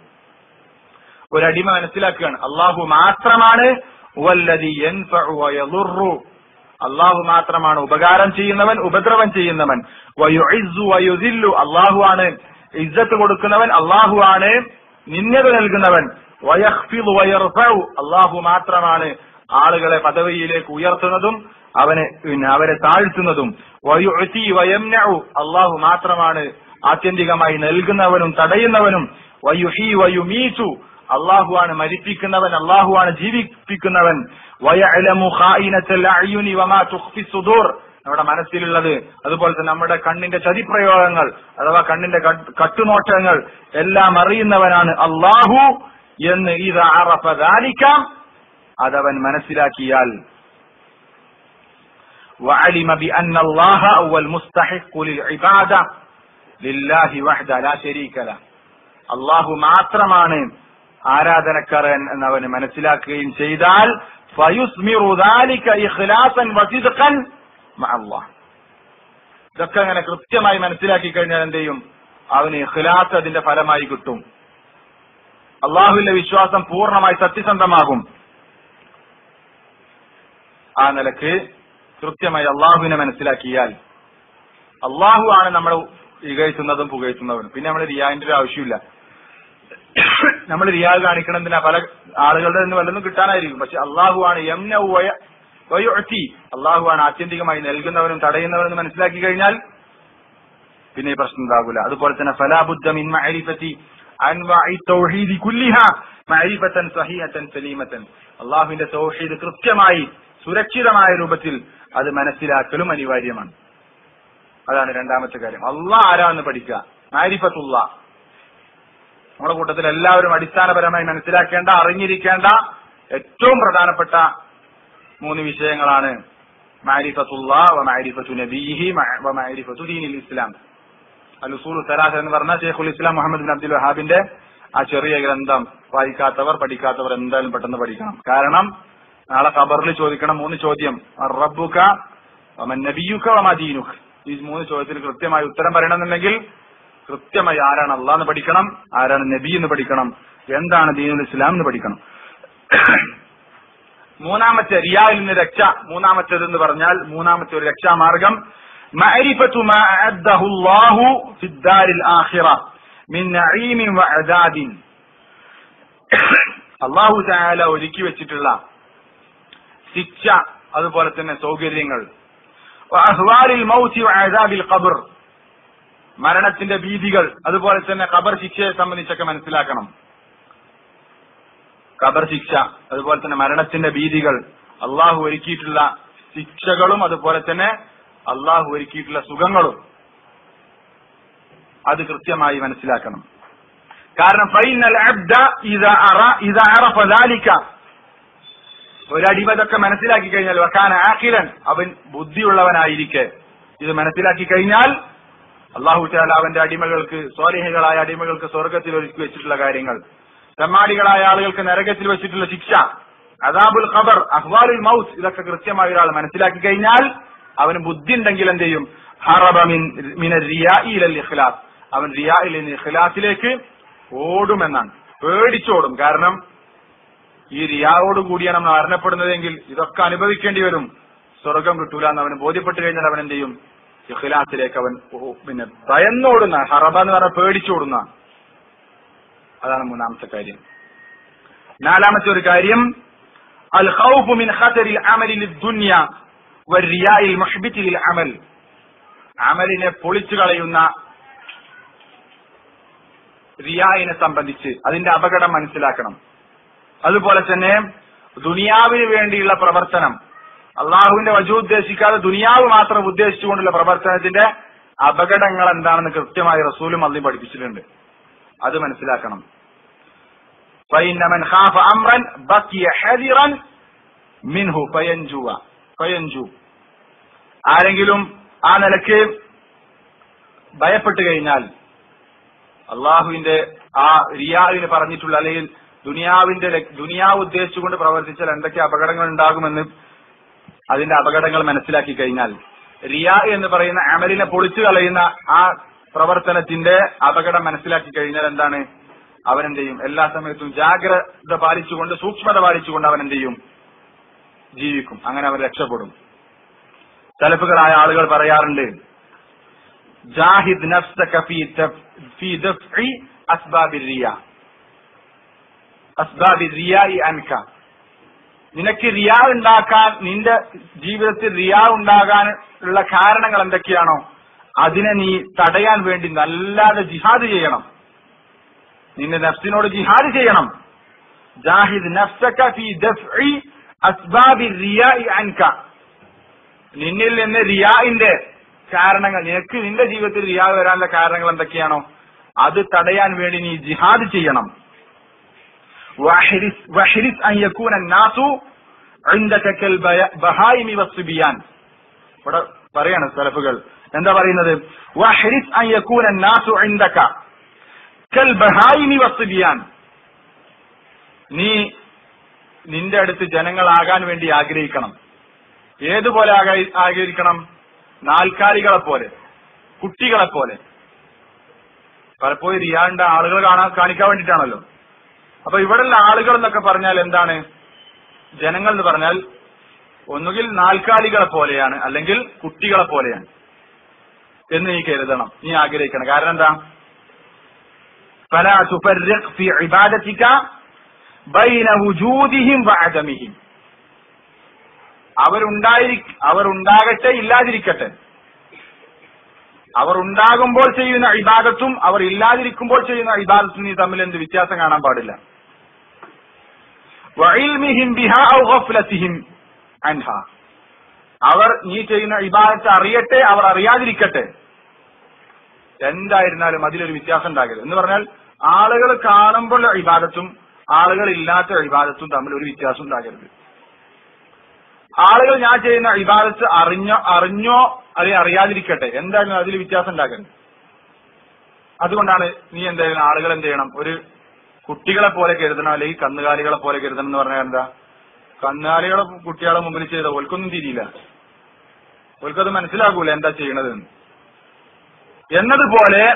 ഒരടിമ മനസ്സിലാക്കുകയാണ് അള്ളാഹു മാത്രമാണ് വല്ലതി യൻഫഉ വയദുറു അള്ളാഹു മാത്രമാണ് ഉപകാരം ചെയ്യുന്നവൻ ഉപദ്രവം ചെയ്യുന്നവൻ വയുഇസ്സു വയുദില്ലു അള്ളാഹു ആണ് ഇജ്ജത്ത് കൊടുക്കുന്നവൻ അള്ളാഹു ആണ് നിന്യത നൽകുന്നവൻ വയഖ്ഫിദു വയർഫഉ അള്ളാഹു മാത്രമാണ് ആളുകളെ പദവിയിലേക്ക് ഉയർത്തുന്നതും അവനെ പിന്നെ അവരെ താഴ്ത്തുന്നതും വയുഅതി വയംനഉ അള്ളാഹു മാത്രമാണ് ആത്യന്തികമായി നൽകുന്നവനും തടയുന്നവനും വയുഹി വയുമീതു അള്ളാഹുവാണ് മരിപ്പിക്കുന്നവൻ അള്ളാഹുവാണ് ജീവിപ്പിക്കുന്നവൻ വയഅലമു ഖായിനത്തൽ അഅ്യുനി വമാ തുഖ്ഫി സുദൂർ നമ്മുടെ മനസ്സിലുള്ളത് അതുപോലെ തന്നെ നമ്മുടെ കണ്ണിന്റെ ചതിപ്രയോഗങ്ങൾ അഥവാ കണ്ണിന്റെ കട്ട്- കട്ടുനോട്ടങ്ങൾ എല്ലാം അറിയുന്നവനാണ് അള്ളാഹു എന്ന് ഇത് അറഫ ذلك അതവൻ മനസ്സിലാക്കിയാൽ وعلم بأن الله هو المستحق للعبادة لله وحده لا شريك له അള്ളാഹു മാത്രമാണ് ആരാധനക്കാരൻ എന്നവന് മനസ്സിലാക്കുകയും ചെയ്താൽ ഫയുസ്മിറു ذلك إخلاصا وصدقا مع الله ഇതൊക്കെ അങ്ങനെ കൃത്യമായി മനസ്സിലാക്കി കഴിഞ്ഞാൽ എന്ത് ചെയ്യും അവന് ഇഖ്ലാസ് അതിന്റെ ഫലമായി കിട്ടും അള്ളാഹുവിന്റെ വിശ്വാസം പൂർണ്ണമായി സത്യസന്ധമാകും ആ നിലക്ക് കൃത്യമായി അള്ളാഹുവിനെ മനസ്സിലാക്കിയാൽ അള്ളാഹു ആണ് നമ്മൾ ഇകഴ്ത്തുന്നതും പുകഴ്ത്തുന്നവനും പിന്നെ നമ്മൾ റിയാന്റെ ഒരു ആവശ്യമില്ല നമ്മൾ റിയാ കാണിക്കണമെന്തിനാ പല ആളുകളുടെ നിന്ന് വല്ലതും കിട്ടാനായിരിക്കും പക്ഷെ അള്ളാഹു ആണ് യംന വയുഅത്തി അള്ളാഹു ആണ് ആത്യന്തികമായി നൽകുന്നവനും തടയുന്നവനും എന്ന് മനസ്സിലാക്കി കഴിഞ്ഞാൽ പിന്നെ ഈ പ്രശ്നം ഉണ്ടാകൂല അതുപോലെ തന്നെ ഫലാബുദ്ധ മിൻ മഅരിഫത്തി അൻവാഇ തൗഹീദി കുല്ലിഹ മഅരിഫത്തൻ സഹീഹത്തൻ സലീമത്തൻ അള്ളാഹുവിന്റെ തൗഹീദ് കൃത്യമായി സുരക്ഷിതമായ രൂപത്തിൽ അത് മനസ്സിലാക്കലും അനിവാര്യമാണ് അതാണ് രണ്ടാമത്തെ കാര്യം അള്ളാഹ് ആരാന്ന് പഠിക്കുക മാരിഫത്തുള്ള നമ്മുടെ കൂട്ടത്തിൽ എല്ലാവരും അടിസ്ഥാനപരമായി മനസ്സിലാക്കേണ്ട അറിഞ്ഞിരിക്കേണ്ട ഏറ്റവും പ്രധാനപ്പെട്ട മൂന്ന് വിഷയങ്ങളാണ് മാരിഫത്തുള്ള വ മാരിഫത്തു നബീഹി മ- വ മാരിഫത്തു ദീനിൽ ഇസ്ലാം അൽ ഉസൂൽ സലാഹ് എന്ന് പറഞ്ഞ Shaykhul Islam Muhammad bin Abdul വഹാബിന്റെ ആ ചെറിയ ഗ്രന്ഥം വായിക്കാത്തവർ പഠിക്കാത്തവർ എന്തായാലും പെട്ടെന്ന് പഠിക്കണം കാരണം നാളെ ഖബറിൽ ചോദിക്കണം മൂന്ന് ചോദ്യം റബ്ബുക വമൻ നബിയുക വമാ ദീനുക ഈ മൂന്ന് ചോദ്യത്തിന് കൃത്യമായി ഉത്തരം പറയണമെന്നുണ്ടെങ്കിൽ കൃത്യമായി ആരാണ് അള്ളാഹ് എന്ന് പഠിക്കണം ആരാണ് നബി എന്ന് പഠിക്കണം എന്താണ് ദീനുൽ ഇസ്ലാം എന്ന് പഠിക്കണം മൂന്നാമത്തെ റിയായിൽ നിന്ന് രക്ഷ മൂന്നാമത്തേത് എന്ന് പറഞ്ഞാൽ മൂന്നാമത്തെ ഒരു രക്ഷാമാർഗം മഅരിഫത്തു മാ അഅദ്ദഹു അല്ലാഹു ഫിദ്ദാരിൽ ആഖിറ മിൻ നഈമിൻ വഅദാദിൻ അല്ലാഹു തആല ഒരുക്കി വെച്ചിട്ടുള്ള ശിക്ഷ അതുപോലെ തന്നെ സൗകര്യങ്ങൾ വഅഹ്വാലിൽ മൗതി വഅദാബിൽ ഖബർ മരണത്തിന്റെ ഭീതികൾ അതുപോലെ തന്നെ ഖബർ ശിക്ഷയെ സംബന്ധിച്ചൊക്കെ മനസ്സിലാക്കണം ഖബർ ശിക്ഷ അതുപോലെ തന്നെ മരണത്തിന്റെ ഭീതികൾ അള്ളാഹു ഒരുക്കിയിട്ടുള്ള ശിക്ഷകളും അതുപോലെ തന്നെ അള്ളാഹു ഒരുക്കിയിട്ടുള്ള സുഖങ്ങളും അത് കൃത്യമായി മനസ്സിലാക്കണം കാരണം ഫൈനൽ അബ്ദ ഇദാ അറ ഇദാ അറഫ ذلك ഒരടിമ ഇതൊക്കെ മനസ്സിലാക്കി കഴിഞ്ഞാൽ വക്കാന ആഖിലൻ അവൻ ബുദ്ധിയുള്ളവനായിരിക്കെ ഇത് മനസ്സിലാക്കി കഴിഞ്ഞാൽ അള്ളാഹു താല അവന്റെ അടിമകൾക്ക് സ്വാലിഹികളായ അടിമകൾക്ക് സ്വർഗത്തിൽ ഒരുക്കി വെച്ചിട്ടുള്ള കാര്യങ്ങൾ തെമ്മാടികളായ ആളുകൾക്ക് നരകത്തിൽ വെച്ചിട്ടുള്ള ശിക്ഷ അദാബുൽ ഖബർ അഹ്വാലുൽ മൗത്ത് ഇതൊക്കെ കൃത്യമായി ഒരാൾ മനസ്സിലാക്കി കഴിഞ്ഞാൽ അവന് ബുദ്ധി ഉണ്ടെങ്കിൽ എന്ത് ചെയ്യും ഹറബ മിൻ മിന റിയാഇ ഇലൽ ഇഖ്ലാസ് അവൻ റിയായിൽ നിന്ന് ഇഖ്ലാസിലേക്ക് ഓടുമെന്നാണ് പേടിച്ചോടും കാരണം ഈ റിയാവോട് കൂടിയാണ് നമ്മൾ മരണപ്പെടുന്നതെങ്കിൽ ഇതൊക്കെ അനുഭവിക്കേണ്ടി വരും സ്വർഗം കിട്ടൂല എന്ന് അവന് ബോധ്യപ്പെട്ട് കഴിഞ്ഞാൽ അവൻ എന്ത് ചെയ്യും ഇഖ്ലാസിലേക്ക് അവൻ ഓ- പിന്നെ ഭയന്നോടുന്ന ഹറബ എന്ന് പറഞ്ഞാൽ പേടിച്ചോടുന്ന അതാണ് മൂന്നാമത്തെ കാര്യം നാലാമത്തെ ഒരു കാര്യം അൽ ഖൗഫ് മിൻ ഖതരിൽ അമലി ലിദ്ദുനിയ വരിയാഇൽ മുഹ്ബിതി ലിൽ അമൽ അമലിനെ പൊളിച്ചു കളയുന്ന റിയായിനെ സംബന്ധിച്ച് അതിന്റെ അപകടം മനസ്സിലാക്കണം അതുപോലെ തന്നെ ദുനിയാവിന് വേണ്ടിയുള്ള പ്രവർത്തനം അള്ളാഹുവിന്റെ വജു ഉദ്ദേശിക്കാതെ ദുനിയാവ് മാത്രം ഉദ്ദേശിച്ചുകൊണ്ടുള്ള പ്രവർത്തനത്തിന്റെ അപകടങ്ങൾ എന്താണെന്ന് കൃത്യമായി റസൂലും അള്ളി പഠിപ്പിച്ചിട്ടുണ്ട് അത് മനസ്സിലാക്കണം فإن من خاف أمرا بقي حذرا منه فينجو فينجو ആരെങ്കിലും ആ നിലക്ക് ഭയപ്പെട്ടു കഴിഞ്ഞാൽ അള്ളാഹുവിന്റെ ആ റിയാവിന് പറഞ്ഞിട്ടുള്ള അല്ലെങ്കിൽ ദുനിയാവിന്റെ ലക്- ദുനിയാവ് ഉദ്ദേശിച്ചുകൊണ്ട് പ്രവർത്തിച്ചാൽ എന്തൊക്കെ അപകടങ്ങൾ ഉണ്ടാകുമെന്ന് അതിന്റെ അപകടങ്ങൾ മനസ്സിലാക്കി കഴിഞ്ഞാൽ റിയ എന്ന് പറയുന്ന അമലിനെ പൊളിച്ചു കളയുന്ന ആ പ്രവർത്തനത്തിന്റെ അപകടം മനസ്സിലാക്കി കഴിഞ്ഞാൽ എന്താണ് അവൻ എന്ത് ചെയ്യും എല്ലാ സമയത്തും ജാഗ്രത പാലിച്ചുകൊണ്ട് സൂക്ഷ്മത പാലിച്ചുകൊണ്ട് അവൻ എന്ത് ചെയ്യും ജീവിക്കും അങ്ങനെ അവൻ രക്ഷപ്പെടും തലപ്പുകളായ ആളുകൾ പറയാറുണ്ട് ജാഹിദ് നഫ്സക ഫീ ദഫ്- ഫീ ദഫ്ഇ അസ്ബാബിർ റിയ അസ്ബാബിർ റിയാഇ അൻക നിനക്ക് റിയാ ഉണ്ടാക്കാൻ നിന്റെ ജീവിതത്തിൽ റിയാ ഉണ്ടാകാൻ ഉള്ള കാരണങ്ങൾ എന്തൊക്കെയാണോ അതിനെ നീ തടയാൻ വേണ്ടി നല്ലാതെ ജിഹാദ് ചെയ്യണം നിന്റെ നഫ്സിനോട് ജിഹാദ് ചെയ്യണം ജാഹിദ് നഫ്സക ഫീ ദഫ്ഇ അസ്ബാബി റിയാഇ അൻക നിന്നിൽ നിന്ന് റിയാഇന്റെ കാരണങ്ങൾ നിനക്ക് നിന്റെ ജീവിതത്തിൽ റിയാ വരാനുള്ള കാരണങ്ങൾ എന്തൊക്കെയാണോ അത് തടയാൻ വേണ്ടി നീ ജിഹാദ് ചെയ്യണം വഹരിസ് വഹരിസ് അൻ യകൂന الناس عندك كالبهائم والصبيان ഇവിടെ പറയാണ് സലഫുകൾ എന്താ പറയുന്നത് വഹരിസ് അൻ യകൂന الناس عندك كالبهائم والصبيان നീ നിന്റെ അടുത്ത് ജനങ്ങളാകാൻ വേണ്ടി ആഗ്രഹിക്കണം ഏതുപോലെ ആക- ആഗ്രഹിക്കണം നാൽക്കാലികളെ പോലെ കുട്ടികളെ പോലെ പലപ്പോഴും റിയാന്റെ ആളുകൾ കാണാൻ കാണിക്കാൻ വേണ്ടിയിട്ടാണല്ലോ അപ്പൊ ഇവിടെയുള്ള ആളുകൾ എന്നൊക്കെ പറഞ്ഞാൽ എന്താണ് ജനങ്ങൾ എന്ന് പറഞ്ഞാൽ ഒന്നുകിൽ നാൽക്കാലികളെ പോലെയാണ് അല്ലെങ്കിൽ കുട്ടികളെ പോലെയാണ് എന്ന് നീ കരുതണം നീ ആഗ്രഹിക്കണം കാരണം എന്താ فلا تفرق في عبادتك بين وجودهم وعدمهم അവരുണ്ടായിരി അവർ ഉണ്ടാകട്ടെ ഇല്ലാതിരിക്കട്ടെ അവർ ഉണ്ടാകുമ്പോൾ ചെയ്യുന്ന ഇബാദത്തും അവർ ഇല്ലാതിരിക്കുമ്പോൾ ചെയ്യുന്ന ഇബാദത്തും നീ തമ്മിൽ എന്ത് വ്യത്യാസം കാണാൻ പാടില്ല വഇൽമിഹിം ബിഹാ ഔ ഗഫ്ലതിഹിം അൻഹാ അവർ നീ ചെയ്യുന്ന ഇബാദത്ത് അറിയട്ടെ അവർ അറിയാതിരിക്കട്ടെ എന്തായിരുന്നാലും അതിലൊരു വ്യത്യാസം ഉണ്ടാകരുത് എന്ന് പറഞ്ഞാൽ ആളുകൾ കാണുമ്പോൾ ഇബാദത്തും ആളുകൾ ഇല്ലാത്ത ഇബാദത്തും തമ്മിൽ ഒരു വ്യത്യാസം ഉണ്ടാകരുത് ആളുകൾ ഞാൻ ചെയ്യുന്ന ഇബാദത്ത് അറിഞ്ഞോ അറിഞ്ഞോ അല്ലെങ്കിൽ അറിയാതിരിക്കട്ടെ എന്തായാലും അതിൽ വ്യത്യാസം ഉണ്ടാകരുത് അതുകൊണ്ടാണ് നീ എന്തായാലും ആളുകൾ എന്ത് ചെയ്യണം ഒരു കുട്ടികളെ പോലെ കരുതണം അല്ലെങ്കിൽ കന്നുകാലികളെ പോലെ കരുതണം എന്ന് പറഞ്ഞാൽ എന്താ കന്നുകാലികളെ കുട്ടികളെ മുമ്പിൽ ചെയ്ത ഓൽക്കൊന്നും തിരിയില്ല ഓൽക്കത് മനസ്സിലാകൂല എന്താ ചെയ്യണത് എന്ന്. എന്നതുപോലെ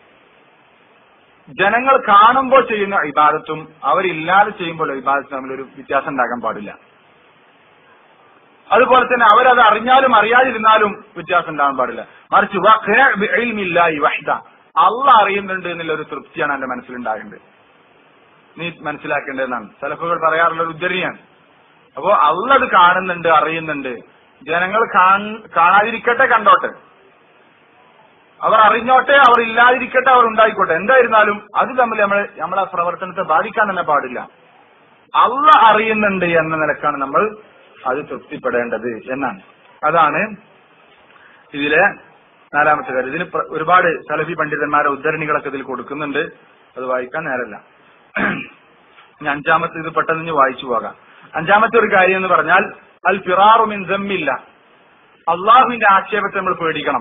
ജനങ്ങൾ കാണുമ്പോൾ ചെയ്യുന്ന ഇബാദത്തും അവരില്ലാതെ ചെയ്യുമ്പോൾ ഇബാദത്തും തമ്മിലൊരു വ്യത്യാസം ഉണ്ടാകാൻ പാടില്ല അതുപോലെ തന്നെ അവരത് അറിഞ്ഞാലും അറിയാതിരുന്നാലും വ്യത്യാസം ഉണ്ടാകാൻ പാടില്ല മറിച്ച് വഖ്ന ബിഇൽമില്ലാഹി വഹ്ദ അള്ള അറിയുന്നുണ്ട് എന്നുള്ള ഒരു തൃപ്തിയാണ് എന്റെ മനസ്സിലുണ്ടാകേണ്ടത് നീ മനസ്സിലാക്കേണ്ടതെന്നാണ് സലഫുകൾ പറയാറുള്ള ഒരു ഉദ്ധരണിയാണ് അപ്പോ അള്ള അത് കാണുന്നുണ്ട് അറിയുന്നുണ്ട് ജനങ്ങൾ കാൺ- കാണാതിരിക്കട്ടെ കണ്ടോട്ടെ അവർ അറിഞ്ഞോട്ടെ അവർ ഇല്ലാതിരിക്കട്ടെ അവർ ഉണ്ടായിക്കോട്ടെ എന്തായിരുന്നാലും അത് തമ്മിൽ നമ്മൾ നമ്മളെ പ്രവർത്തനത്തെ ബാധിക്കാൻ തന്നെ പാടില്ല അള്ള അറിയുന്നുണ്ട് എന്ന നിലക്കാണ് നമ്മൾ അത് തൃപ്തിപ്പെടേണ്ടത് എന്നാണ് അതാണ് ഇതിലെ നാലാമത്തെ കാര്യം ഇതിന് പ്ര- ഒരുപാട് സലഫി പണ്ഡിതന്മാരെ ഉദ്ധരണികളൊക്കെ ഇതിൽ കൊടുക്കുന്നുണ്ട് അത് വായിക്കാൻ നേരല്ല ഇനി അഞ്ചാമത്തെ ഇത് പെട്ടെന്ന് ഇനി വായിച്ചു പോകാം അഞ്ചാമത്തെ ഒരു കാര്യം എന്ന് പറഞ്ഞാൽ അൽ ഫിറാറുമിൻ ദമ്മില്ല അള്ളാഹുവിന്റെ ആക്ഷേപത്തെ നമ്മൾ പേടിക്കണം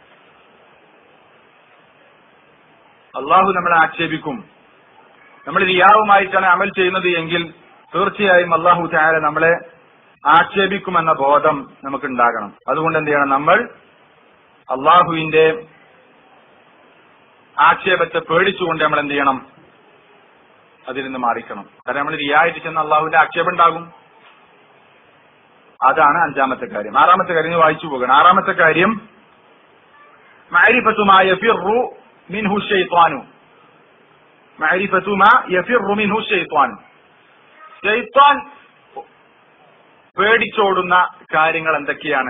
അള്ളാഹു നമ്മളെ ആക്ഷേപിക്കും നമ്മൾ റിയാവുമായിട്ടാണ് അമൽ ചെയ്യുന്നത് എങ്കിൽ തീർച്ചയായും അള്ളാഹു താര നമ്മളെ ആക്ഷേപിക്കുമെന്ന ബോധം നമുക്ക് ഉണ്ടാകണം അതുകൊണ്ട് എന്ത് ചെയ്യണം നമ്മൾ അള്ളാഹുവിന്റെ ആക്ഷേപത്തെ പേടിച്ചുകൊണ്ട് നമ്മൾ എന്ത് ചെയ്യണം അതിൽ നിന്ന് മാറിക്കണം കാരണം നമ്മൾ റിയായിട്ട് ചെന്ന് അള്ളാഹുവിന്റെ ആക്ഷേപം ഉണ്ടാകും അതാണ് അഞ്ചാമത്തെ കാര്യം ആറാമത്തെ കാര്യം ഇനി വായിച്ചു പോകണം ആറാമത്തെ കാര്യം معرفة ما يفر منه الشيطان معرفة ما يفر منه الشيطان ഷെയ്ത്താൻ പേടിച്ചോടുന്ന കാര്യങ്ങൾ എന്തൊക്കെയാണ്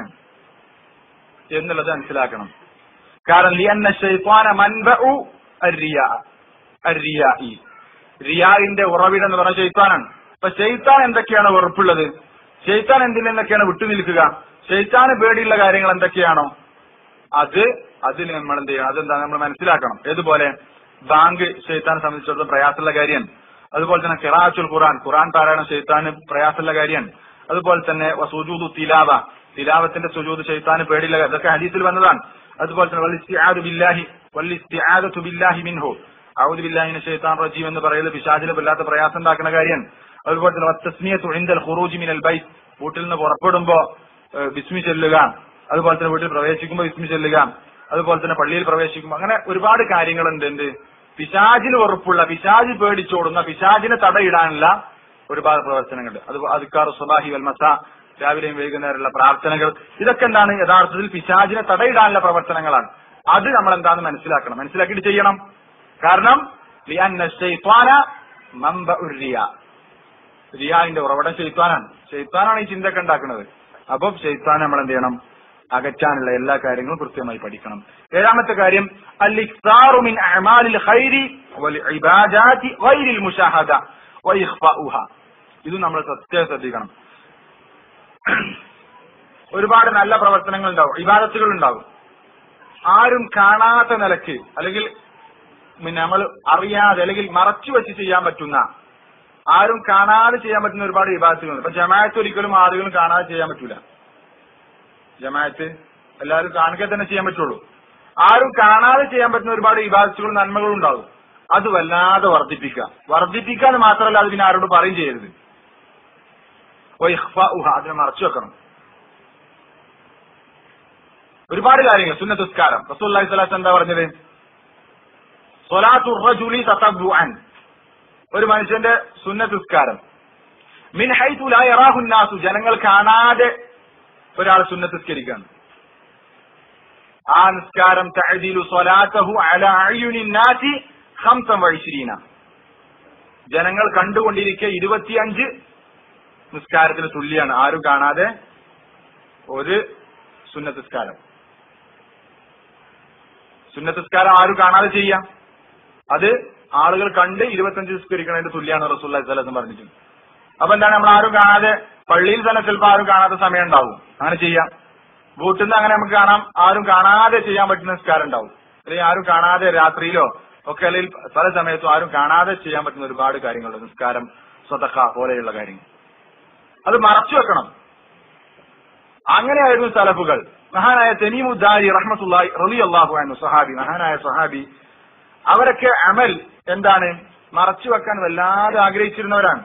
എന്നുള്ളത് മനസ്സിലാക്കണം കാരണം ലിയന്ന ഷെയ്ത്താന മൻബഉ അരിയ റിയായി റിയായിന്റെ ഉറവിടം എന്ന് പറഞ്ഞ ഷെയ്ത്താനാണ് അപ്പൊ ഷെയ്ത്താൻ എന്തൊക്കെയാണ് വെറുപ്പുള്ളത് ഷെയ്ത്താൻ എന്തിൽ നിന്നൊക്കെയാണ് വിട്ടുനിൽക്കുക ഷെയ്ത്താന് പേടിയുള്ള കാര്യങ്ങൾ എന്തൊക്കെയാണോ അത് അതിൽ നമ്മൾ എന്ത് ചെയ്യണം അതെന്താ നമ്മൾ മനസ്സിലാക്കണം ഏതുപോലെ ബാങ്ക് ഷെയ്ത്താനെ സംബന്ധിച്ചിടത്തോളം പ്രയാസമുള്ള കാര്യമാണ് അതുപോലെ തന്നെ കിറാച്ചുൽ ഖുറാൻ ഖുറാൻ പാരായണം ഷെയ്ത്താന് പ്രയാസമുള്ള കാര്യമാണ് അതുപോലെ തന്നെ സുജൂദു തിലാവ തിലാവത്തിന്റെ സുജൂദ് ഷെയ്ത്താന് പേടിയുള്ള കാര്യം. ഇതൊക്കെ ഹദീസിൽ വന്നതാണ് അതുപോലെ തന്നെ വല്ലിസ്തിആദു ബില്ലാഹി വല്ലിസ്തിആദതു ബില്ലാഹി മിൻഹു ഔദു ബില്ലാഹിന ഷെയ്ത്താൻ റജീം എന്ന് പറയുന്നത് പിശാചിന് വല്ലാത്ത പ്രയാസം ഉണ്ടാക്കുന്ന കാര്യമാണ് അതുപോലെ തന്നെ വത്തസ്മിയത്തു ഇൻദൽ ഖുറൂജി മിനൽ ബൈത്ത് വീട്ടിൽ നിന്ന് പുറപ്പെടുമ്പോ ഏഹ്, ബിസ്മി ചെല്ലുക അതുപോലെ തന്നെ വീട്ടിൽ പ്രവേശിക്കുമ്പോൾ ബിസ്മി ചെല്ലുക അതുപോലെ തന്നെ പള്ളിയിൽ പ്രവേശിക്കുമ്പോൾ അങ്ങനെ ഒരുപാട് കാര്യങ്ങളുണ്ട് എന്ത് പിശാചിന് ഉറപ്പുള്ള പിശാജ് പേടിച്ചോടുന്ന പിശാചിനെ തടയിടാനുള്ള ഒരുപാട് പ്രവർത്തനങ്ങളുണ്ട് അത് അധികാർ സുബാഹി വൽമസ രാവിലെയും വൈകുന്നേരമുള്ള പ്രാർത്ഥനകൾ ഇതൊക്കെ എന്താണ് യഥാർത്ഥത്തിൽ പിശാചിനെ തടയിടാനുള്ള പ്രവർത്തനങ്ങളാണ് അത് നമ്മൾ എന്താണെന്ന് മനസ്സിലാക്കണം മനസ്സിലാക്കിയിട്ട് ചെയ്യണം കാരണം ലിഅന്ന ശൈത്വാന മൻബഉർ റിയാ റിയാന്റെ ഉറവിടം ഷെയ്ത്താനാണ് ഷെയ്ത്താനാണ് ഈ ചിന്തയൊക്കെ ഉണ്ടാക്കുന്നത് അപ്പം ഷെയ്ത്താൻ നമ്മൾ എന്ത് ചെയ്യണം അകറ്റാനുള്ള എല്ലാ കാര്യങ്ങളും കൃത്യമായി പഠിക്കണം ഏഴാമത്തെ കാര്യം അൽ ഇക്താറു മിൻ അഅമാലിൽ ഖൈരി വൽ ഇബാദാതി ഗൈരിൽ മുശാഹദ വ ഇഖ്ഫാഉഹ ഇത് നമ്മൾ സത്യം ശ്രദ്ധിക്കണം ഒരുപാട് നല്ല പ്രവർത്തനങ്ങൾ ഉണ്ടാവും ഇബാദത്തുകൾ ഉണ്ടാവും ആരും കാണാത്ത നിലക്ക് അല്ലെങ്കിൽ പിന്നെ നമ്മൾ അറിയാതെ അല്ലെങ്കിൽ മറച്ചു വെച്ച് ചെയ്യാൻ പറ്റുന്ന ആരും കാണാതെ ചെയ്യാൻ പറ്റുന്ന ഒരുപാട് വിഭാഗത്തുകളുണ്ട് ഇപ്പൊ ജമാഅത്ത് ഒരിക്കലും ആളുകളും കാണാതെ ചെയ്യാൻ പറ്റൂല ജമാഅത്ത് എല്ലാവരും കാണുക തന്നെ ചെയ്യാൻ പറ്റുള്ളൂ ആരും കാണാതെ ചെയ്യാൻ പറ്റുന്ന ഒരുപാട് വിഭാഗത്തുകളും നന്മകളും ഉണ്ടാവും അത് വല്ലാതെ വർദ്ധിപ്പിക്കുക വർദ്ധിപ്പിക്കാന്ന് മാത്രമല്ല അത് പിന്നെ ആരോട് പറയും ചെയ്യരുത് ഓ ഇഖ്ഫാഉഹ, അതിനെ മറച്ചു വെക്കണം ഒരുപാട് കാര്യങ്ങൾ സുന്നത്തുസ്കാരം റസൂല്ലി സ്വലാസ് എന്താ പറഞ്ഞത് സൊലാത്തു റജുലി തതബ്ബുഅൻ ഒരു മനുഷ്യന്റെ സുന്നത്തുസ്കാരം മിൻ ഹൈതു ലാ യറാഹു നാസു ജനങ്ങൾ കാണാതെ ഒരാൾ സുന്നത്തുസ്കരിക്കാണ് ആ നിസ്കാരം തഅദീലു സ്വലാത്തഹു അല അയ്യുനി നാസി ഖംസൻ വഇശ്രീന ജനങ്ങൾ കണ്ടുകൊണ്ടിരിക്കെ ഇരുപത്തിയഞ്ച് നിസ്കാരത്തിന് തുല്യാണ് ആരും കാണാതെ ഒരു സുന്നത്തുസ്കാരം സുന്നത്തുസ്കാരം ആരും കാണാതെ ചെയ്യാം അത് ആളുകൾ കണ്ട് ഇരുപത്തഞ്ച് നിസ്കരിക്കുന്നതിന്റെ തുല്യാണ് റസൂല്ലി സ്വലം പറഞ്ഞിട്ടുണ്ട് അപ്പൊ എന്താണ് നമ്മൾ ആരും കാണാതെ പള്ളിയിൽ തന്നെ ചിലപ്പോൾ ആരും കാണാത്ത സമയം ഉണ്ടാവും അങ്ങനെ ചെയ്യാം വീട്ടിൽ നിന്ന് അങ്ങനെ നമുക്ക് കാണാം ആരും കാണാതെ ചെയ്യാൻ പറ്റുന്ന നിസ്കാരം ഉണ്ടാവും അല്ലെങ്കിൽ ആരും കാണാതെ രാത്രിയിലോ ഒക്കെ അല്ലെങ്കിൽ പല സമയത്തും ആരും കാണാതെ ചെയ്യാൻ പറ്റുന്ന ഒരുപാട് കാര്യങ്ങളുണ്ട് നിസ്കാരം സ്വതക്ക പോലെയുള്ള കാര്യങ്ങൾ അത് മറച്ചു വെക്കണം അങ്ങനെയായിരുന്നു സലഫുകൾ മഹാനായ തെനീമുദ്ദാരി റഹ്മത്തുല്ലായി റലി അള്ളാഹു ആയിരുന്നു സഹാബി മഹാനായ സഹാബി അവരൊക്കെ അമൽ എന്താണ് മറച്ചു വെക്കാൻ വല്ലാതെ ആഗ്രഹിച്ചിരുന്നവരാണ്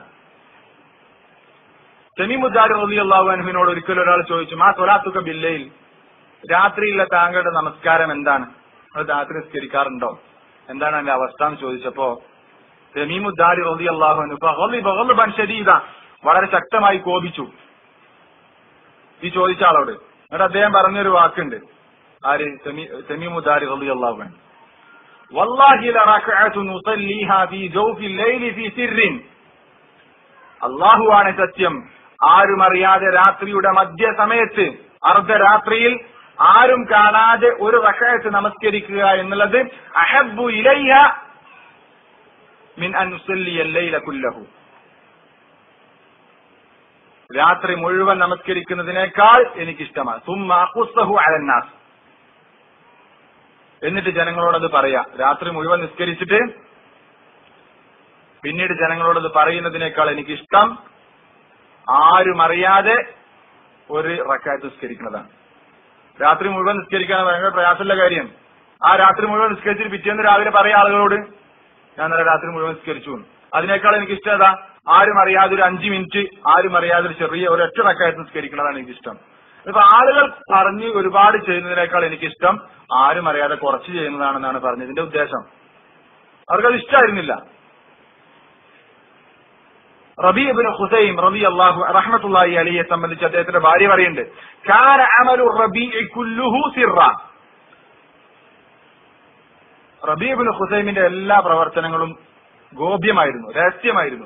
തെമീമുദ്ദാരി റലി അള്ളാഹു അനുവിനോട് ഒരിക്കലും ഒരാൾ ചോദിച്ചു മാ തൊലാത്തുക ബില്ലയിൽ രാത്രിയിലെ താങ്കളുടെ നമസ്കാരം എന്താണ് അത് രാത്രി നിസ്കരിക്കാറുണ്ടോ എന്താണ് എന്റെ അവസ്ഥ എന്ന് ചോദിച്ചപ്പോ തെമീമുദ്ദാരി റലി അള്ളാഹു അനു ശരീര വളരെ ശക്തമായി കോപിച്ചു ഈ ചോദിച്ച ആളോട് എന്നിട്ട് അദ്ദേഹം പറഞ്ഞൊരു വാക്കുണ്ട് ആര് തെമീമുദ്ദാരി റലി അള്ളാഹു അനു والله لركعة نصليها في جوف الليل في سر അള്ളാഹുവാണ് സത്യം ആരും അറിയാതെ രാത്രിയുടെ മധ്യസമയത്ത് അർദ്ധരാത്രിയിൽ ആരും കാണാതെ ഒരു റക്കയത്ത് നമസ്കരിക്കുക എന്നുള്ളത് അഹബു ഇലയ്യ മിൻ അൻസുല്ലിയല്ലയില കുല്ലഹു രാത്രി മുഴുവൻ നമസ്കരിക്കുന്നതിനേക്കാൾ എനിക്കിഷ്ടമാണ് സുമ്മ അഖുസ്സഹു അലന്നാസ് എന്നിട്ട് ജനങ്ങളോടത് പറയാ രാത്രി മുഴുവൻ നിസ്കരിച്ചിട്ട് പിന്നീട് ജനങ്ങളോടത് പറയുന്നതിനേക്കാൾ എനിക്കിഷ്ടം ആരും അറിയാതെ ഒരു റക്കായത്ത് നിസ്കരിക്കുന്നതാണ് രാത്രി മുഴുവൻ നിസ്കരിക്കാൻ ഭയങ്കര പ്രയാസമുള്ള കാര്യം ആ രാത്രി മുഴുവൻ നിസ്കരിച്ചിട്ട് പിറ്റേന്ന് രാവിലെ പറയാം ആളുകളോട് ഞാൻ ഇന്നലെ രാത്രി മുഴുവൻ നിസ്കരിച്ചു എന്ന്. അതിനേക്കാൾ എനിക്ക് ഇഷ്ടം ഏതാ ആരും അറിയാതെ ഒരു അഞ്ചു മിനിറ്റ് ആരും അറിയാതെ ഒരു ചെറിയ ഒരു ഒറ്റ റക്കായത്ത് നിസ്കരിക്കുന്നതാണ് എനിക്കിഷ്ടം ഇപ്പൊ ആളുകൾ പറഞ്ഞ് ഒരുപാട് ചെയ്യുന്നതിനേക്കാൾ എനിക്കിഷ്ടം ആരും അറിയാതെ കുറച്ച് ചെയ്യുന്നതാണെന്നാണ് പറഞ്ഞതിന്റെ ഉദ്ദേശം അവർക്കത് ഇഷ്ടമായിരുന്നില്ല റബീബിന് ഹുസൈം റബി അള്ളാഹു റഹ്മത്തുള്ളാഹി അലിയെ സംബന്ധിച്ച് അദ്ദേഹത്തിന്റെ ഭാര്യ പറയുന്നുണ്ട് കാന അമലു റബീ കുല്ലുഹു സിറ റബീബിന് ഹുസൈമിന്റെ എല്ലാ പ്രവർത്തനങ്ങളും ഗോപ്യമായിരുന്നു രഹസ്യമായിരുന്നു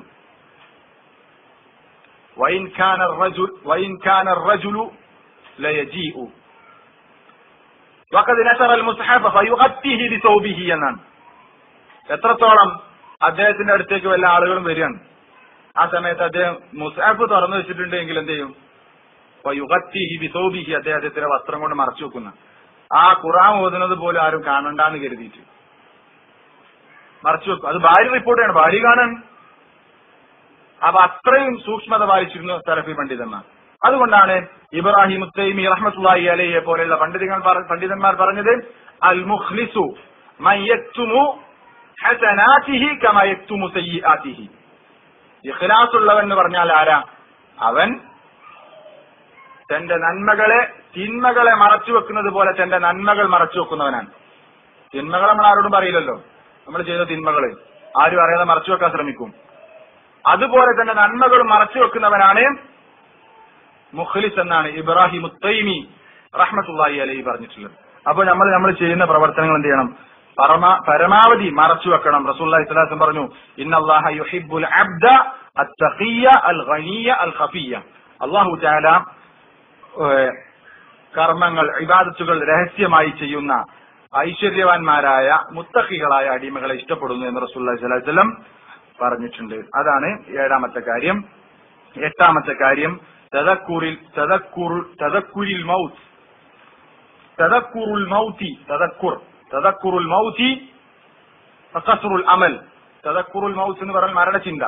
വൈൻ ഖാന റജുൽ വൈൻ ഖാന റജുലു ലയജീഉ വഖദ് നശറ അൽ മുസ്ഹഫ ഫയുഗത്തിഹി ബിസൗബിഹി എന്നാണ് എത്രത്തോളം അദ്ദേഹത്തിന്റെ അടുത്തേക്ക് വല്ല ആളുകളും വരികയാണ് ആ സമയത്ത് അദ്ദേഹം മുസാഫ് തുറന്നു വെച്ചിട്ടുണ്ടെങ്കിൽ എന്ത് ചെയ്യും യുഗത്തിഹി ബിസോബിഹി അദ്ദേഹത്തിന്റെ വസ്ത്രം കൊണ്ട് മറച്ചു വെക്കുന്ന ആ ഖുറാൻ ഓതുന്നത് പോലും ആരും കാണണ്ടാന്ന് കരുതിയിട്ട് മറച്ചു വെക്കും അത് ഭാര്യ റിപ്പോർട്ട് ചെയ്യണം ഭാര്യ കാണാൻ അപ്പൊ അത്രയും സൂക്ഷ്മത പാലിച്ചിരുന്നു സലഫി പണ്ഡിതന്മാർ അതുകൊണ്ടാണ് ഇബ്രാഹിം ഉത്തൈമി റഹ്മത്തുള്ളാഹി അലയെ പോലെയുള്ള പണ്ഡിതങ്ങൾ പറ- പണ്ഡിതന്മാർ പറഞ്ഞത് അൽ മുഖ്ലിസു മൻ യക്തുമു ഹസനാതിഹി കമാ യക്തുമു സയ്യിആതിഹി ഇഖ്ലാസ് ഉള്ളവൻ എന്ന് പറഞ്ഞാൽ ആരാ അവൻ തന്റെ നന്മകളെ തിന്മകളെ മറച്ചു വെക്കുന്നത് പോലെ തന്റെ നന്മകൾ മറച്ചു വെക്കുന്നവനാണ് തിന്മകൾ നമ്മൾ ആരോടും പറയില്ലല്ലോ നമ്മൾ ചെയ്ത തിന്മകൾ ആരും അറിയാതെ മറച്ചു വെക്കാൻ ശ്രമിക്കും അതുപോലെ തന്നെ നന്മകളും മറച്ചു വെക്കുന്നവനാണ് മുഖ്ലിസ് എന്നാണ് ഇബ്രാഹിം ഉത്തൈമി റഹ്മത്തുള്ളാഹി അലൈഹി പറഞ്ഞിട്ടുള്ളത് അപ്പൊ നമ്മൾ നമ്മൾ ചെയ്യുന്ന പ്രവർത്തനങ്ങൾ എന്ത് ചെയ്യണം പരമാ പരമാവധി മറച്ചു വെക്കണം റസൂല്ലി സ്വലാസം പറഞ്ഞു ഇന്നല്ലാഹ യുഹിബ്ബുൽ അബ്ദ അത്തഖിയ അൽ ഖനിയ അൽ ഖഫിയ അല്ലാഹു തആല ഏഹ്, കർമ്മങ്ങൾ ഇബാദത്തുകൾ രഹസ്യമായി ചെയ്യുന്ന ഐശ്വര്യവാന്മാരായ മുത്തഖികളായ അടിമകളെ ഇഷ്ടപ്പെടുന്നു എന്ന് റസൂല്ലി സ്വലാഹു വല്ലം പറഞ്ഞിട്ടുണ്ട് അതാണ് ഏഴാമത്തെ കാര്യം എട്ടാമത്തെ കാര്യം തദക്കൂറിൽ തദക്കൂർ തദക്കുരിൽ മൗത്ത് തദക്കുറുൽ മൗത്തി തദക്കുർ തദക്കുറുൽ മൗത്തി ഫഖസ്റുൽ അമൽ തദക്കുറുൽ മൗത്ത് എന്ന് പറഞ്ഞാൽ മരണചിന്ത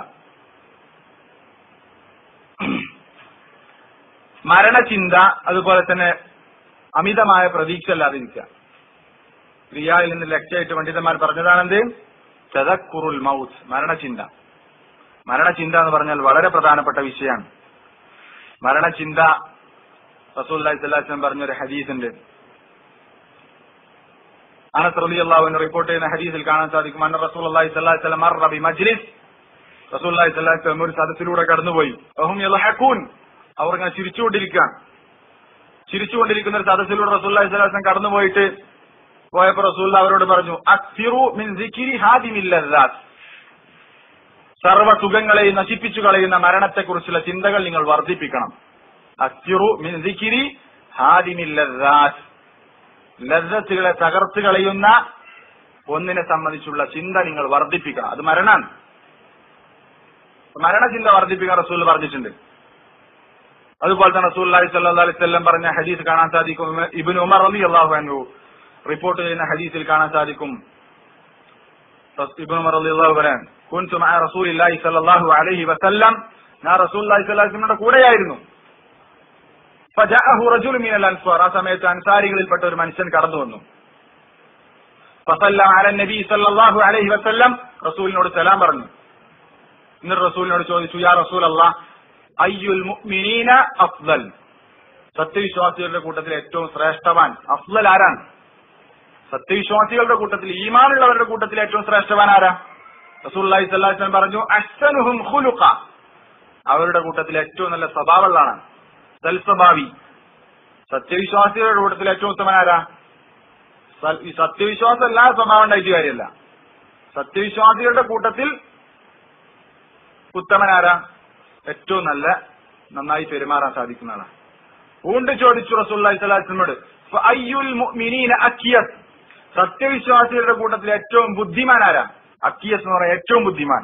മരണചിന്ത അതുപോലെ തന്നെ അമിതമായ പ്രതീക്ഷ അല്ലാതിരിക്കുക റിയായിൽ നിന്ന് ലക്ഷ്യമായിട്ട് പണ്ഡിതന്മാർ പറഞ്ഞതാണെന്ത് തദക്കുറുൽ മൗത്ത് മരണചിന്ത മരണചിന്ത എന്ന് പറഞ്ഞാൽ വളരെ പ്രധാനപ്പെട്ട വിഷയമാണ് മരണചിന്ത റസൂല്ലി സ്വലാസ്ലം പറഞ്ഞൊരു ഹദീസ് ഉണ്ട് അനസ് റളിയല്ലാഹു റിപ്പോർട്ട് ചെയ്യുന്ന ഹദീസിൽ കാണാൻ സാധിക്കും അന്ന റസൂലുള്ളാഹി സ്വല്ലല്ലാഹി അലൈഹി വസല്ലം മർറ ബി മജ്ലിസ് റസൂലുള്ളാഹി സ്വല്ലല്ലാഹി അലൈഹി വസല്ലം ഒരു സദസ്സിലൂടെ കടന്നുപോയി വഹും യൽഹഖൂൻ അവർ ഇങ്ങനെ ചിരിച്ചുകൊണ്ടിരിക്കുകയാണ് ചിരിച്ചുകൊണ്ടിരിക്കുന്ന ഒരു സദസ്സിലൂടെ റസൂലുള്ളാഹി സ്വല്ലല്ലാഹി അലൈഹി വസല്ലം കടന്നുപോയിട്ട് പോയപ്പോ റസൂൽ അവരോട് പറഞ്ഞു അക്സിറു മിൻ സിക്രി ഹാദിമിൽ ലദ്ദാത്ത് സർവ്വ സുഖങ്ങളെയും നശിപ്പിച്ചു കളയുന്ന മരണത്തെക്കുറിച്ചുള്ള ചിന്തകൾ നിങ്ങൾ വർദ്ധിപ്പിക്കണം അക്സിറു മിൻ സിക്രി ഹാദിമിൽ ലദ്ദാത്ത് ലദ്ദത്തുകളെ തകർത്ത് കളയുന്ന ഒന്നിനെ സംബന്ധിച്ചുള്ള ചിന്ത നിങ്ങൾ വർദ്ധിപ്പിക്കണം അത് മരണാണ് മരണചിന്ത വർദ്ധിപ്പിക്കാൻ റസൂൽ പറഞ്ഞിട്ടുണ്ട് അതുപോലെ തന്നെ റസൂൽ അലൈഹി അലൈഹി വസല്ലം പറഞ്ഞ ഹദീസ് കാണാൻ സാധിക്കും ഇബ്നു ഉമർ റളിയല്ലാഹു അൻഹു റിപ്പോർട്ട് ചെയ്യുന്ന ഹദീസിൽ കാണാൻ സാധിക്കും ഇബ്നു ഉമർ റളിയല്ലാഹു പറയാൻ കുൻതു മഅ റസൂലില്ലാഹി സ്വല്ലല്ലാഹു അലൈഹി വസല്ലം ഞാൻ റസൂലുള്ളാഹി സ്വല്ലല്ലാഹു അലൈഹി വസല്ലമയുടെ കൂടെയായിരുന്നു ഫജഅഹു റജുലു മിനൽ അൻസ്വാർ ആ സമയത്ത് അൻസാരികളിൽപ്പെട്ട ഒരു മനുഷ്യൻ കടന്നു വന്നു ഫസല്ലം അല നബി സല്ലല്ലാഹു അലൈഹി വസല്ലം റസൂലിനോട് സലാം പറഞ്ഞു എന്നിട്ട് റസൂലിനോട് ചോദിച്ചു യാ റസൂൽ അല്ലാ അയ്യുൽ മുഅ്മിനീന അഫ്ദൽ സത്യവിശ്വാസികളുടെ കൂട്ടത്തിൽ ഏറ്റവും ശ്രേഷ്ഠവാൻ അഫ്ദൽ ആരാണ് സത്യവിശ്വാസികളുടെ കൂട്ടത്തിൽ ഈമാനുള്ളവരുടെ കൂട്ടത്തിൽ ഏറ്റവും ശ്രേഷ്ഠവാൻ ആരാ റസൂല്ലി സ്വല്ലാസ്ലം പറഞ്ഞു അഹ്സനുഹും ഖുലുഖ അവരുടെ കൂട്ടത്തിൽ ഏറ്റവും നല്ല സ്വഭാവമുള്ളതാണ് സൽസ്വഭാവി സത്യവിശ്വാസികളുടെ കൂട്ടത്തിൽ ഏറ്റവും ഉത്തമൻ ആരാ സൽ- ഈ സത്യവിശ്വാസം എല്ലാ സ്വഭാവം ഉണ്ടായിട്ട് കാര്യമല്ല സത്യവിശ്വാസികളുടെ കൂട്ടത്തിൽ ഉത്തമനാരാ ഏറ്റവും നല്ല നന്നായി പെരുമാറാൻ സാധിക്കുന്ന ആളാണ് ഊണ്ട് ചോദിച്ചു റസൂല്ലി സ്വലാസ്ലമോട് അയ്യുൽ മുഅ്മിനീന അക്കിയസ് സത്യവിശ്വാസികളുടെ കൂട്ടത്തിൽ ഏറ്റവും ബുദ്ധിമാൻ ആരാ അക്കിയസ് എന്ന് പറയാൻ ഏറ്റവും ബുദ്ധിമാൻ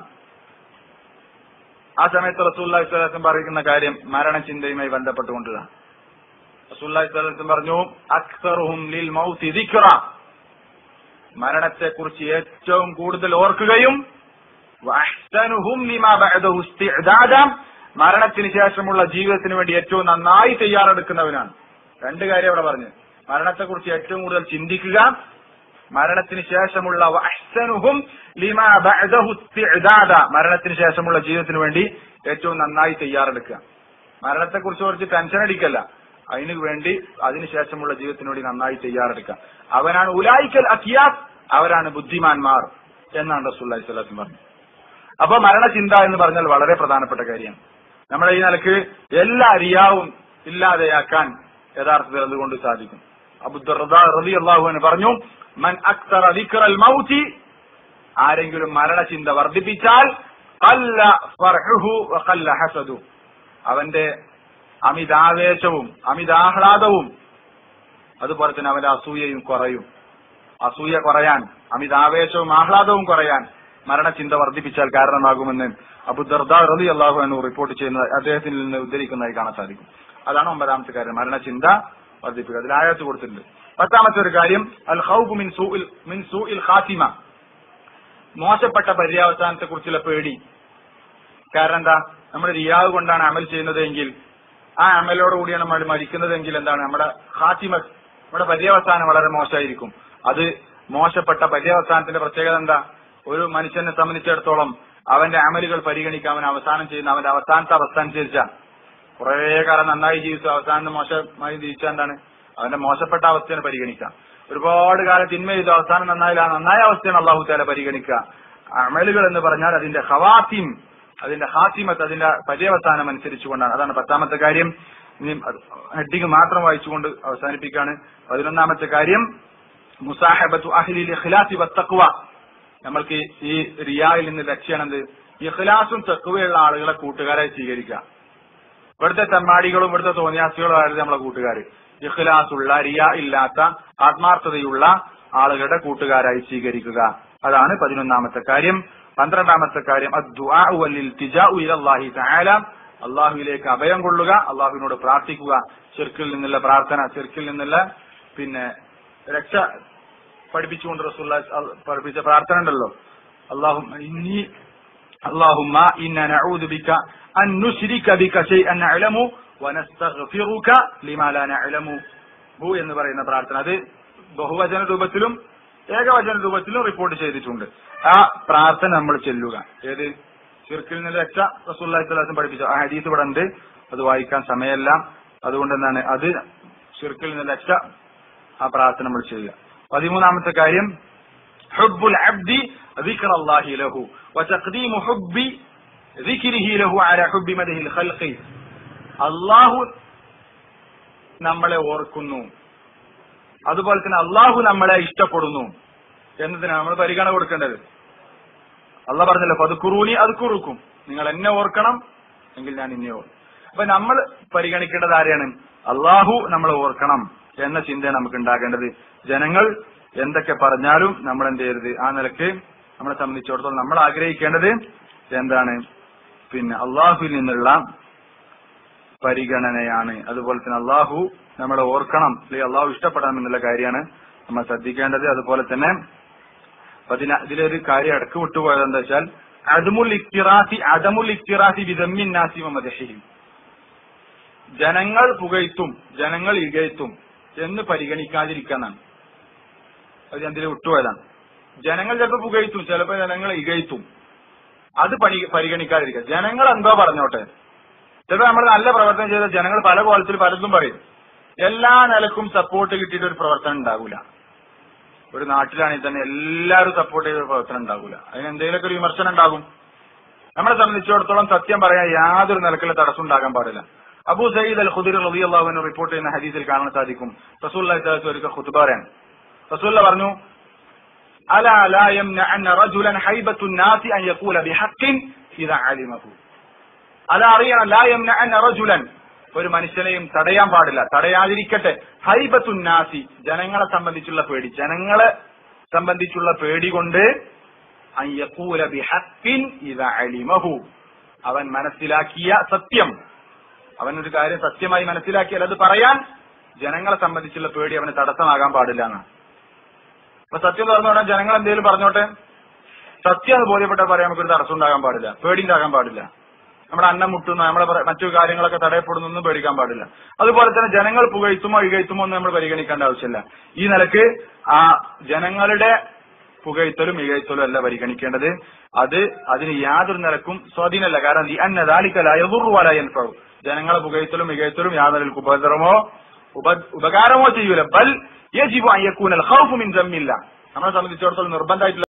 ആ സമയത്ത് റസൂല്ലി സ്വലാസ്ലം പറയുന്ന കാര്യം മരണചിന്തയുമായി ബന്ധപ്പെട്ടുകൊണ്ടതാണ് റസൂല്ലി സ്വലാസ്ലം പറഞ്ഞു അക്സറുഹും ലിൽ മൗത്തി ദിക്റ മരണത്തെക്കുറിച്ച് ഏറ്റവും കൂടുതൽ ഓർക്കുകയും വഅഹ്സനുഹും ലിമാ ബഅദഹു ഇസ്തിഅദാദ മരണത്തിന് ശേഷമുള്ള ജീവിതത്തിന് വേണ്ടി ഏറ്റവും നന്നായി തയ്യാറെടുക്കുന്നവനാണ് രണ്ട് കാര്യം അവിടെ പറഞ്ഞു മരണത്തെക്കുറിച്ച് ഏറ്റവും കൂടുതൽ ചിന്തിക്കുക മരണത്തിന് ശേഷമുള്ള വഅഹ്സനുഹും ലിമാ ബഅദഹു ഇസ്തിഅദാദ മരണത്തിന് ശേഷമുള്ള ജീവിതത്തിന് വേണ്ടി ഏറ്റവും നന്നായി തയ്യാറെടുക്കുക മരണത്തെക്കുറിച്ച് കുറച്ച് ടെൻഷൻ അടിക്കല്ല അതിനു വേണ്ടി അതിനുശേഷമുള്ള ജീവിതത്തിന് വേണ്ടി നന്നായി തയ്യാറെടുക്കുക അവനാണ് ഉലായിക്കൽ അക്കിയാസ് അവരാണ് ബുദ്ധിമാന്മാർ എന്നാണ് റസൂല്ലി സ്വലാസം പറഞ്ഞത് അപ്പൊ മരണചിന്ത എന്ന് പറഞ്ഞാൽ വളരെ പ്രധാനപ്പെട്ട കാര്യമാണ് നമ്മുടെ ഈ നിലക്ക് എല്ലാ റിയാവും ഇല്ലാതെയാക്കാൻ യഥാർത്ഥത്തിൽ അതുകൊണ്ട് സാധിക്കും അബുദി അള്ളാഹുവിന് പറഞ്ഞു മൻ അക്തർ ദിക്റൽ മൗതി ആരെങ്കിലും മരണചിന്ത വർദ്ധിപ്പിച്ചാൽ ഖല്ല ഫർഹുഹു വഖല്ല ഹസദു അവന്റെ അമിതാവേശവും അമിതാഹ്ലാദവും അതുപോലെ തന്നെ അവന്റെ അസൂയയും കുറയും അസൂയ കുറയാൻ അമിതാവേശവും ആഹ്ലാദവും കുറയാൻ മരണചിന്ത വർദ്ധിപ്പിച്ചാൽ കാരണമാകുമെന്ന് അബുദർദ റലി അള്ളാഹു എന്ന് റിപ്പോർട്ട് ചെയ്യുന്ന അദ്ദേഹത്തിൽ നിന്ന് ഉദ്ധരിക്കുന്നതായി കാണാൻ സാധിക്കും അതാണ് ഒമ്പതാമത്തെ കാര്യം മരണചിന്ത വർദ്ധിപ്പിക്കുക അതിൽ ആയത്ത് കൊടുത്തിട്ടുണ്ട് പത്താമത്തെ ഒരു കാര്യം അൽ ഹൗബ് മിൻ സൂഇൽ മിൻ സൂഇൽ ഖാത്തിമ മോശപ്പെട്ട പര്യാവസാനത്തെ കുറിച്ചുള്ള പേടി കാരണം എന്താ നമ്മൾ റിയാവ് കൊണ്ടാണ് അമൽ ചെയ്യുന്നതെങ്കിൽ ആ അമലോട് കൂടിയാണ് നമ്മൾ മരിക്കുന്നതെങ്കിൽ എന്താണ് നമ്മുടെ ഖാത്തിമ നമ്മുടെ പര്യവസാനം വളരെ മോശമായിരിക്കും അത് മോശപ്പെട്ട പര്യവസാനത്തിന്റെ പ്രത്യേകത എന്താ ഒരു മനുഷ്യനെ സംബന്ധിച്ചിടത്തോളം അവന്റെ അമലുകൾ പരിഗണിക്കാൻ അവൻ അവസാനം ചെയ്യുന്ന അവന്റെ അവസാനത്തെ അവസ്ഥ അനുസരിച്ച കുറെ കാലം നന്നായി ജീവിച്ചു അവസാനം മോശമായി ജീവിച്ച എന്താണ് അവന്റെ മോശപ്പെട്ട അവസ്ഥയാണ് പരിഗണിക്കാം ഒരുപാട് കാലം തിന്മ ചെയ്തു അവസാനം നന്നായില്ല ആ നന്നായ അവസ്ഥയാണ് അള്ളാഹു താല പരിഗണിക്കുക അമലുകൾ എന്ന് പറഞ്ഞാൽ അതിന്റെ ഹവാത്തിം അതിന്റെ ഹാത്തിമത്ത് അതിന്റെ പര്യവസാനം അനുസരിച്ചുകൊണ്ടാണ് അതാണ് പത്താമത്തെ കാര്യം ഇനി ഹെഡിങ് മാത്രം വായിച്ചുകൊണ്ട് അവസാനിപ്പിക്കുകയാണ് പതിനൊന്നാമത്തെ കാര്യം മുസാഹബത്തു അഹ്ലിൽ ഇഖ്ലാസി വത്തഖ്വ നമ്മൾക്ക് ഈ റിയായിൽ നിന്ന് ലക്ഷ്യമാണെന്ത് ഇഖ്ലാസും തഖ്വയുള്ള ആളുകളെ കൂട്ടുകാരായി സ്വീകരിക്കുക ഇവിടുത്തെ തെമ്മാടികളും ഇവിടുത്തെ തോന്നിയാസികളും ആയിരുന്നു നമ്മളെ കൂട്ടുകാർ ഇഖ്ലാസുള്ള റിയ ഇല്ലാത്ത ആത്മാർത്ഥതയുള്ള ആളുകളുടെ കൂട്ടുകാരായി സ്വീകരിക്കുക അതാണ് പതിനൊന്നാമത്തെ കാര്യം പന്ത്രണ്ടാമത്തെ കാര്യം അദ്ദുആഉ വൽ ഇൽതിജാഉ ഇലല്ലാഹി തആല അള്ളാഹുവിലേക്ക് അഭയം കൊള്ളുക അള്ളാഹുവിനോട് പ്രാർത്ഥിക്കുക ചെറുക്കിൽ നിന്നുള്ള പ്രാർത്ഥന ചെറുക്കിൽ നിന്നുള്ള പിന്നെ രക്ഷ പഠിപ്പിച്ചുകൊണ്ട് റസൂള്ള പഠിപ്പിച്ച പ്രാർത്ഥന ഉണ്ടല്ലോ അള്ളാഹു ഇനി اللهم إنا نعوذ بك أن نشرك بك شيئا نعلم ونستغفرك لما لا نعلم ഹു എന്ന് പറയുന്ന പ്രാർത്ഥന അത് ബഹുവചന രൂപത്തിലും ഏകവചന രൂപത്തിലും റിപ്പോർട്ട് ചെയ്തിട്ടുണ്ട് ആ പ്രാർത്ഥന നമ്മൾ ചെല്ലുക ഏത് ചിർക്കിൽ നിന്ന് രക്ഷ റസൂല്ലാഹി സ്വലാസം പഠിപ്പിച്ചു ആ ഹദീസ് ഇവിടെ ഉണ്ട് അത് വായിക്കാൻ സമയമല്ല അതുകൊണ്ട് എന്താണ് അത് ചിർക്കിൽ നിന്ന് രക്ഷ ആ പ്രാർത്ഥന നമ്മൾ ചെയ്യുക പതിമൂന്നാമത്തെ കാര്യം ഹുബ്ബുൽ അബ്ദി ذكر الله له وتقديم حب ذكره له على حب مده الخلق അള്ളാഹു നമ്മളെ ഓർക്കുന്നു അതുപോലെ തന്നെ അള്ളാഹു നമ്മളെ ഇഷ്ടപ്പെടുന്നു എന്നതിനാണ് നമ്മൾ പരിഗണന കൊടുക്കേണ്ടത് അള്ളാഹ് പറഞ്ഞല്ലോ പതുക്കുറൂനി അത് കുറുക്കും നിങ്ങൾ എന്നെ ഓർക്കണം എങ്കിൽ ഞാൻ എന്നെ ഓർക്കും അപ്പൊ നമ്മൾ പരിഗണിക്കേണ്ടത് ആരെയാണ് അള്ളാഹു നമ്മളെ ഓർക്കണം എന്ന ചിന്തയാണ് നമുക്ക് ഉണ്ടാകേണ്ടത് ജനങ്ങൾ എന്തൊക്കെ പറഞ്ഞാലും നമ്മൾ എന്ത് ചെയ്യരുത് ആ നിലക്ക് നമ്മളെ സംബന്ധിച്ചിടത്തോളം നമ്മൾ ആഗ്രഹിക്കേണ്ടത് എന്താണ് പിന്നെ അള്ളാഹുവിൽ നിന്നുള്ള പരിഗണനയാണ് അതുപോലെ തന്നെ അള്ളാഹു നമ്മളെ ഓർക്കണം അല്ലെങ്കിൽ അള്ളാഹു ഇഷ്ടപ്പെടണം എന്നുള്ള കാര്യമാണ് നമ്മൾ ശ്രദ്ധിക്കേണ്ടത് അതുപോലെ തന്നെ പതിന ഇതിലൊരു കാര്യം ഇടക്ക് വിട്ടുപോയത് എന്താ വെച്ചാൽ അദമുൽ ഇക്തിറാസി അദമുൽ ഇക്തിറാസി വിദമ്മിൻ നാസി മദഹിയും ജനങ്ങൾ പുകഴ്ത്തും ജനങ്ങൾ ഇകഴ്ത്തും എന്ന് പരിഗണിക്കാതിരിക്കാന്നാണ് അത് എന്തിൽ വിട്ടുപോയതാണ് ജനങ്ങൾ ചിലപ്പോൾ പുകഴ്ത്തും ചിലപ്പോൾ ജനങ്ങൾ ഇകഴ്ത്തും അത് പണി പരിഗണിക്കാതിരിക്കുക ജനങ്ങൾ എന്തോ പറഞ്ഞോട്ടെ ചിലപ്പോൾ നമ്മൾ നല്ല പ്രവർത്തനം ചെയ്ത ജനങ്ങൾ പല കോലത്തിൽ പലതും പറയും എല്ലാ നിലക്കും സപ്പോർട്ട് കിട്ടിയിട്ട് ഒരു പ്രവർത്തനം ഉണ്ടാകൂല ഒരു നാട്ടിലാണെങ്കിൽ തന്നെ എല്ലാവരും സപ്പോർട്ട് ചെയ്ത ഒരു പ്രവർത്തനം ഉണ്ടാകൂല അതിന് എന്തെങ്കിലുമൊക്കെ ഒരു വിമർശനം ഉണ്ടാകും നമ്മളെ സംബന്ധിച്ചിടത്തോളം സത്യം പറയാൻ യാതൊരു നിലക്കുള്ള തടസ്സം ഉണ്ടാകാൻ പാടില്ല അബൂ സയ്യിദ് അൽ ഖുദിർ റളിയല്ലാഹുവിന് റിപ്പോർട്ട് ചെയ്യുന്ന ഹദീസിൽ കാണാൻ സാധിക്കും റസൂൽ ഒരിക്കൽ ഖുത്ബ പറയാൻ റസൂല്ല പറഞ്ഞു അലാ ലാ യംനഅന്ന റജുലൻ ഹൈബത്തു നാസി അൻ യഖൂല ബിഹഖിൻ ഇദാ അലിമഹു അല അറിയണം ലാ യംനഅന്ന റജുലൻ ഒരു മനുഷ്യനെയും തടയാൻ പാടില്ല തടയാതിരിക്കട്ടെ ഹൈബത്തു നാസി ജനങ്ങളെ സംബന്ധിച്ചുള്ള പേടി ജനങ്ങളെ സംബന്ധിച്ചുള്ള പേടി കൊണ്ട് അൻ യഖൂല ബിഹഖിൻ ഇദാ അലിമഹു അവൻ മനസ്സിലാക്കിയ സത്യം അവൻ ഒരു കാര്യം സത്യമായി മനസ്സിലാക്കിയാൽ അത് പറയാൻ ജനങ്ങളെ സംബന്ധിച്ചുള്ള പേടി അവന് തടസ്സമാകാൻ പാടില്ല എന്നാണ് അപ്പൊ സത്യം തുറന്നു പറഞ്ഞാൽ ജനങ്ങൾ എന്തെങ്കിലും പറഞ്ഞോട്ടെ സത്യം അത് ബോധ്യപ്പെട്ടാൽ പറയാൻ നമുക്കൊരു തടസ്സം ഉണ്ടാകാൻ പാടില്ല പേടി ഉണ്ടാകാൻ പാടില്ല നമ്മുടെ അന്നം മുട്ടുന്ന നമ്മുടെ പ്ര- മറ്റു കാര്യങ്ങളൊക്കെ തടയപ്പെടുന്നൊന്നും പേടിക്കാൻ പാടില്ല അതുപോലെ തന്നെ ജനങ്ങൾ പുകഴ്ത്തുമോ ഇകഴ്ത്തുമോ ഒന്നും നമ്മൾ പരിഗണിക്കേണ്ട ആവശ്യമില്ല ഈ നിലക്ക് ആ ജനങ്ങളുടെ പുകഴ്ത്തലും ഇകഴ്ത്തലും അല്ല പരിഗണിക്കേണ്ടത് അത് അതിന് യാതൊരു നിലക്കും സ്വാധീനമല്ല കാരണം ലി അന്ന ദാലിക ലാ യദുറു വലാ യൻഫഉ ജനങ്ങളെ പുകഴ്ത്തലും മികഴ്ത്തലും യാതൊരു നിലക്കും ഉപദ്രവമോ ഉപ- ഉപകാരമോ ചെയ്യൂല ബൽ യജിബു അൻ യകൂന അൽ ഖൗഫു മിൻ ദമ്മില്ല നമ്മളെ സംബന്ധിച്ചിടത്തോളം നിർബന്ധമായിട്ടുള്ള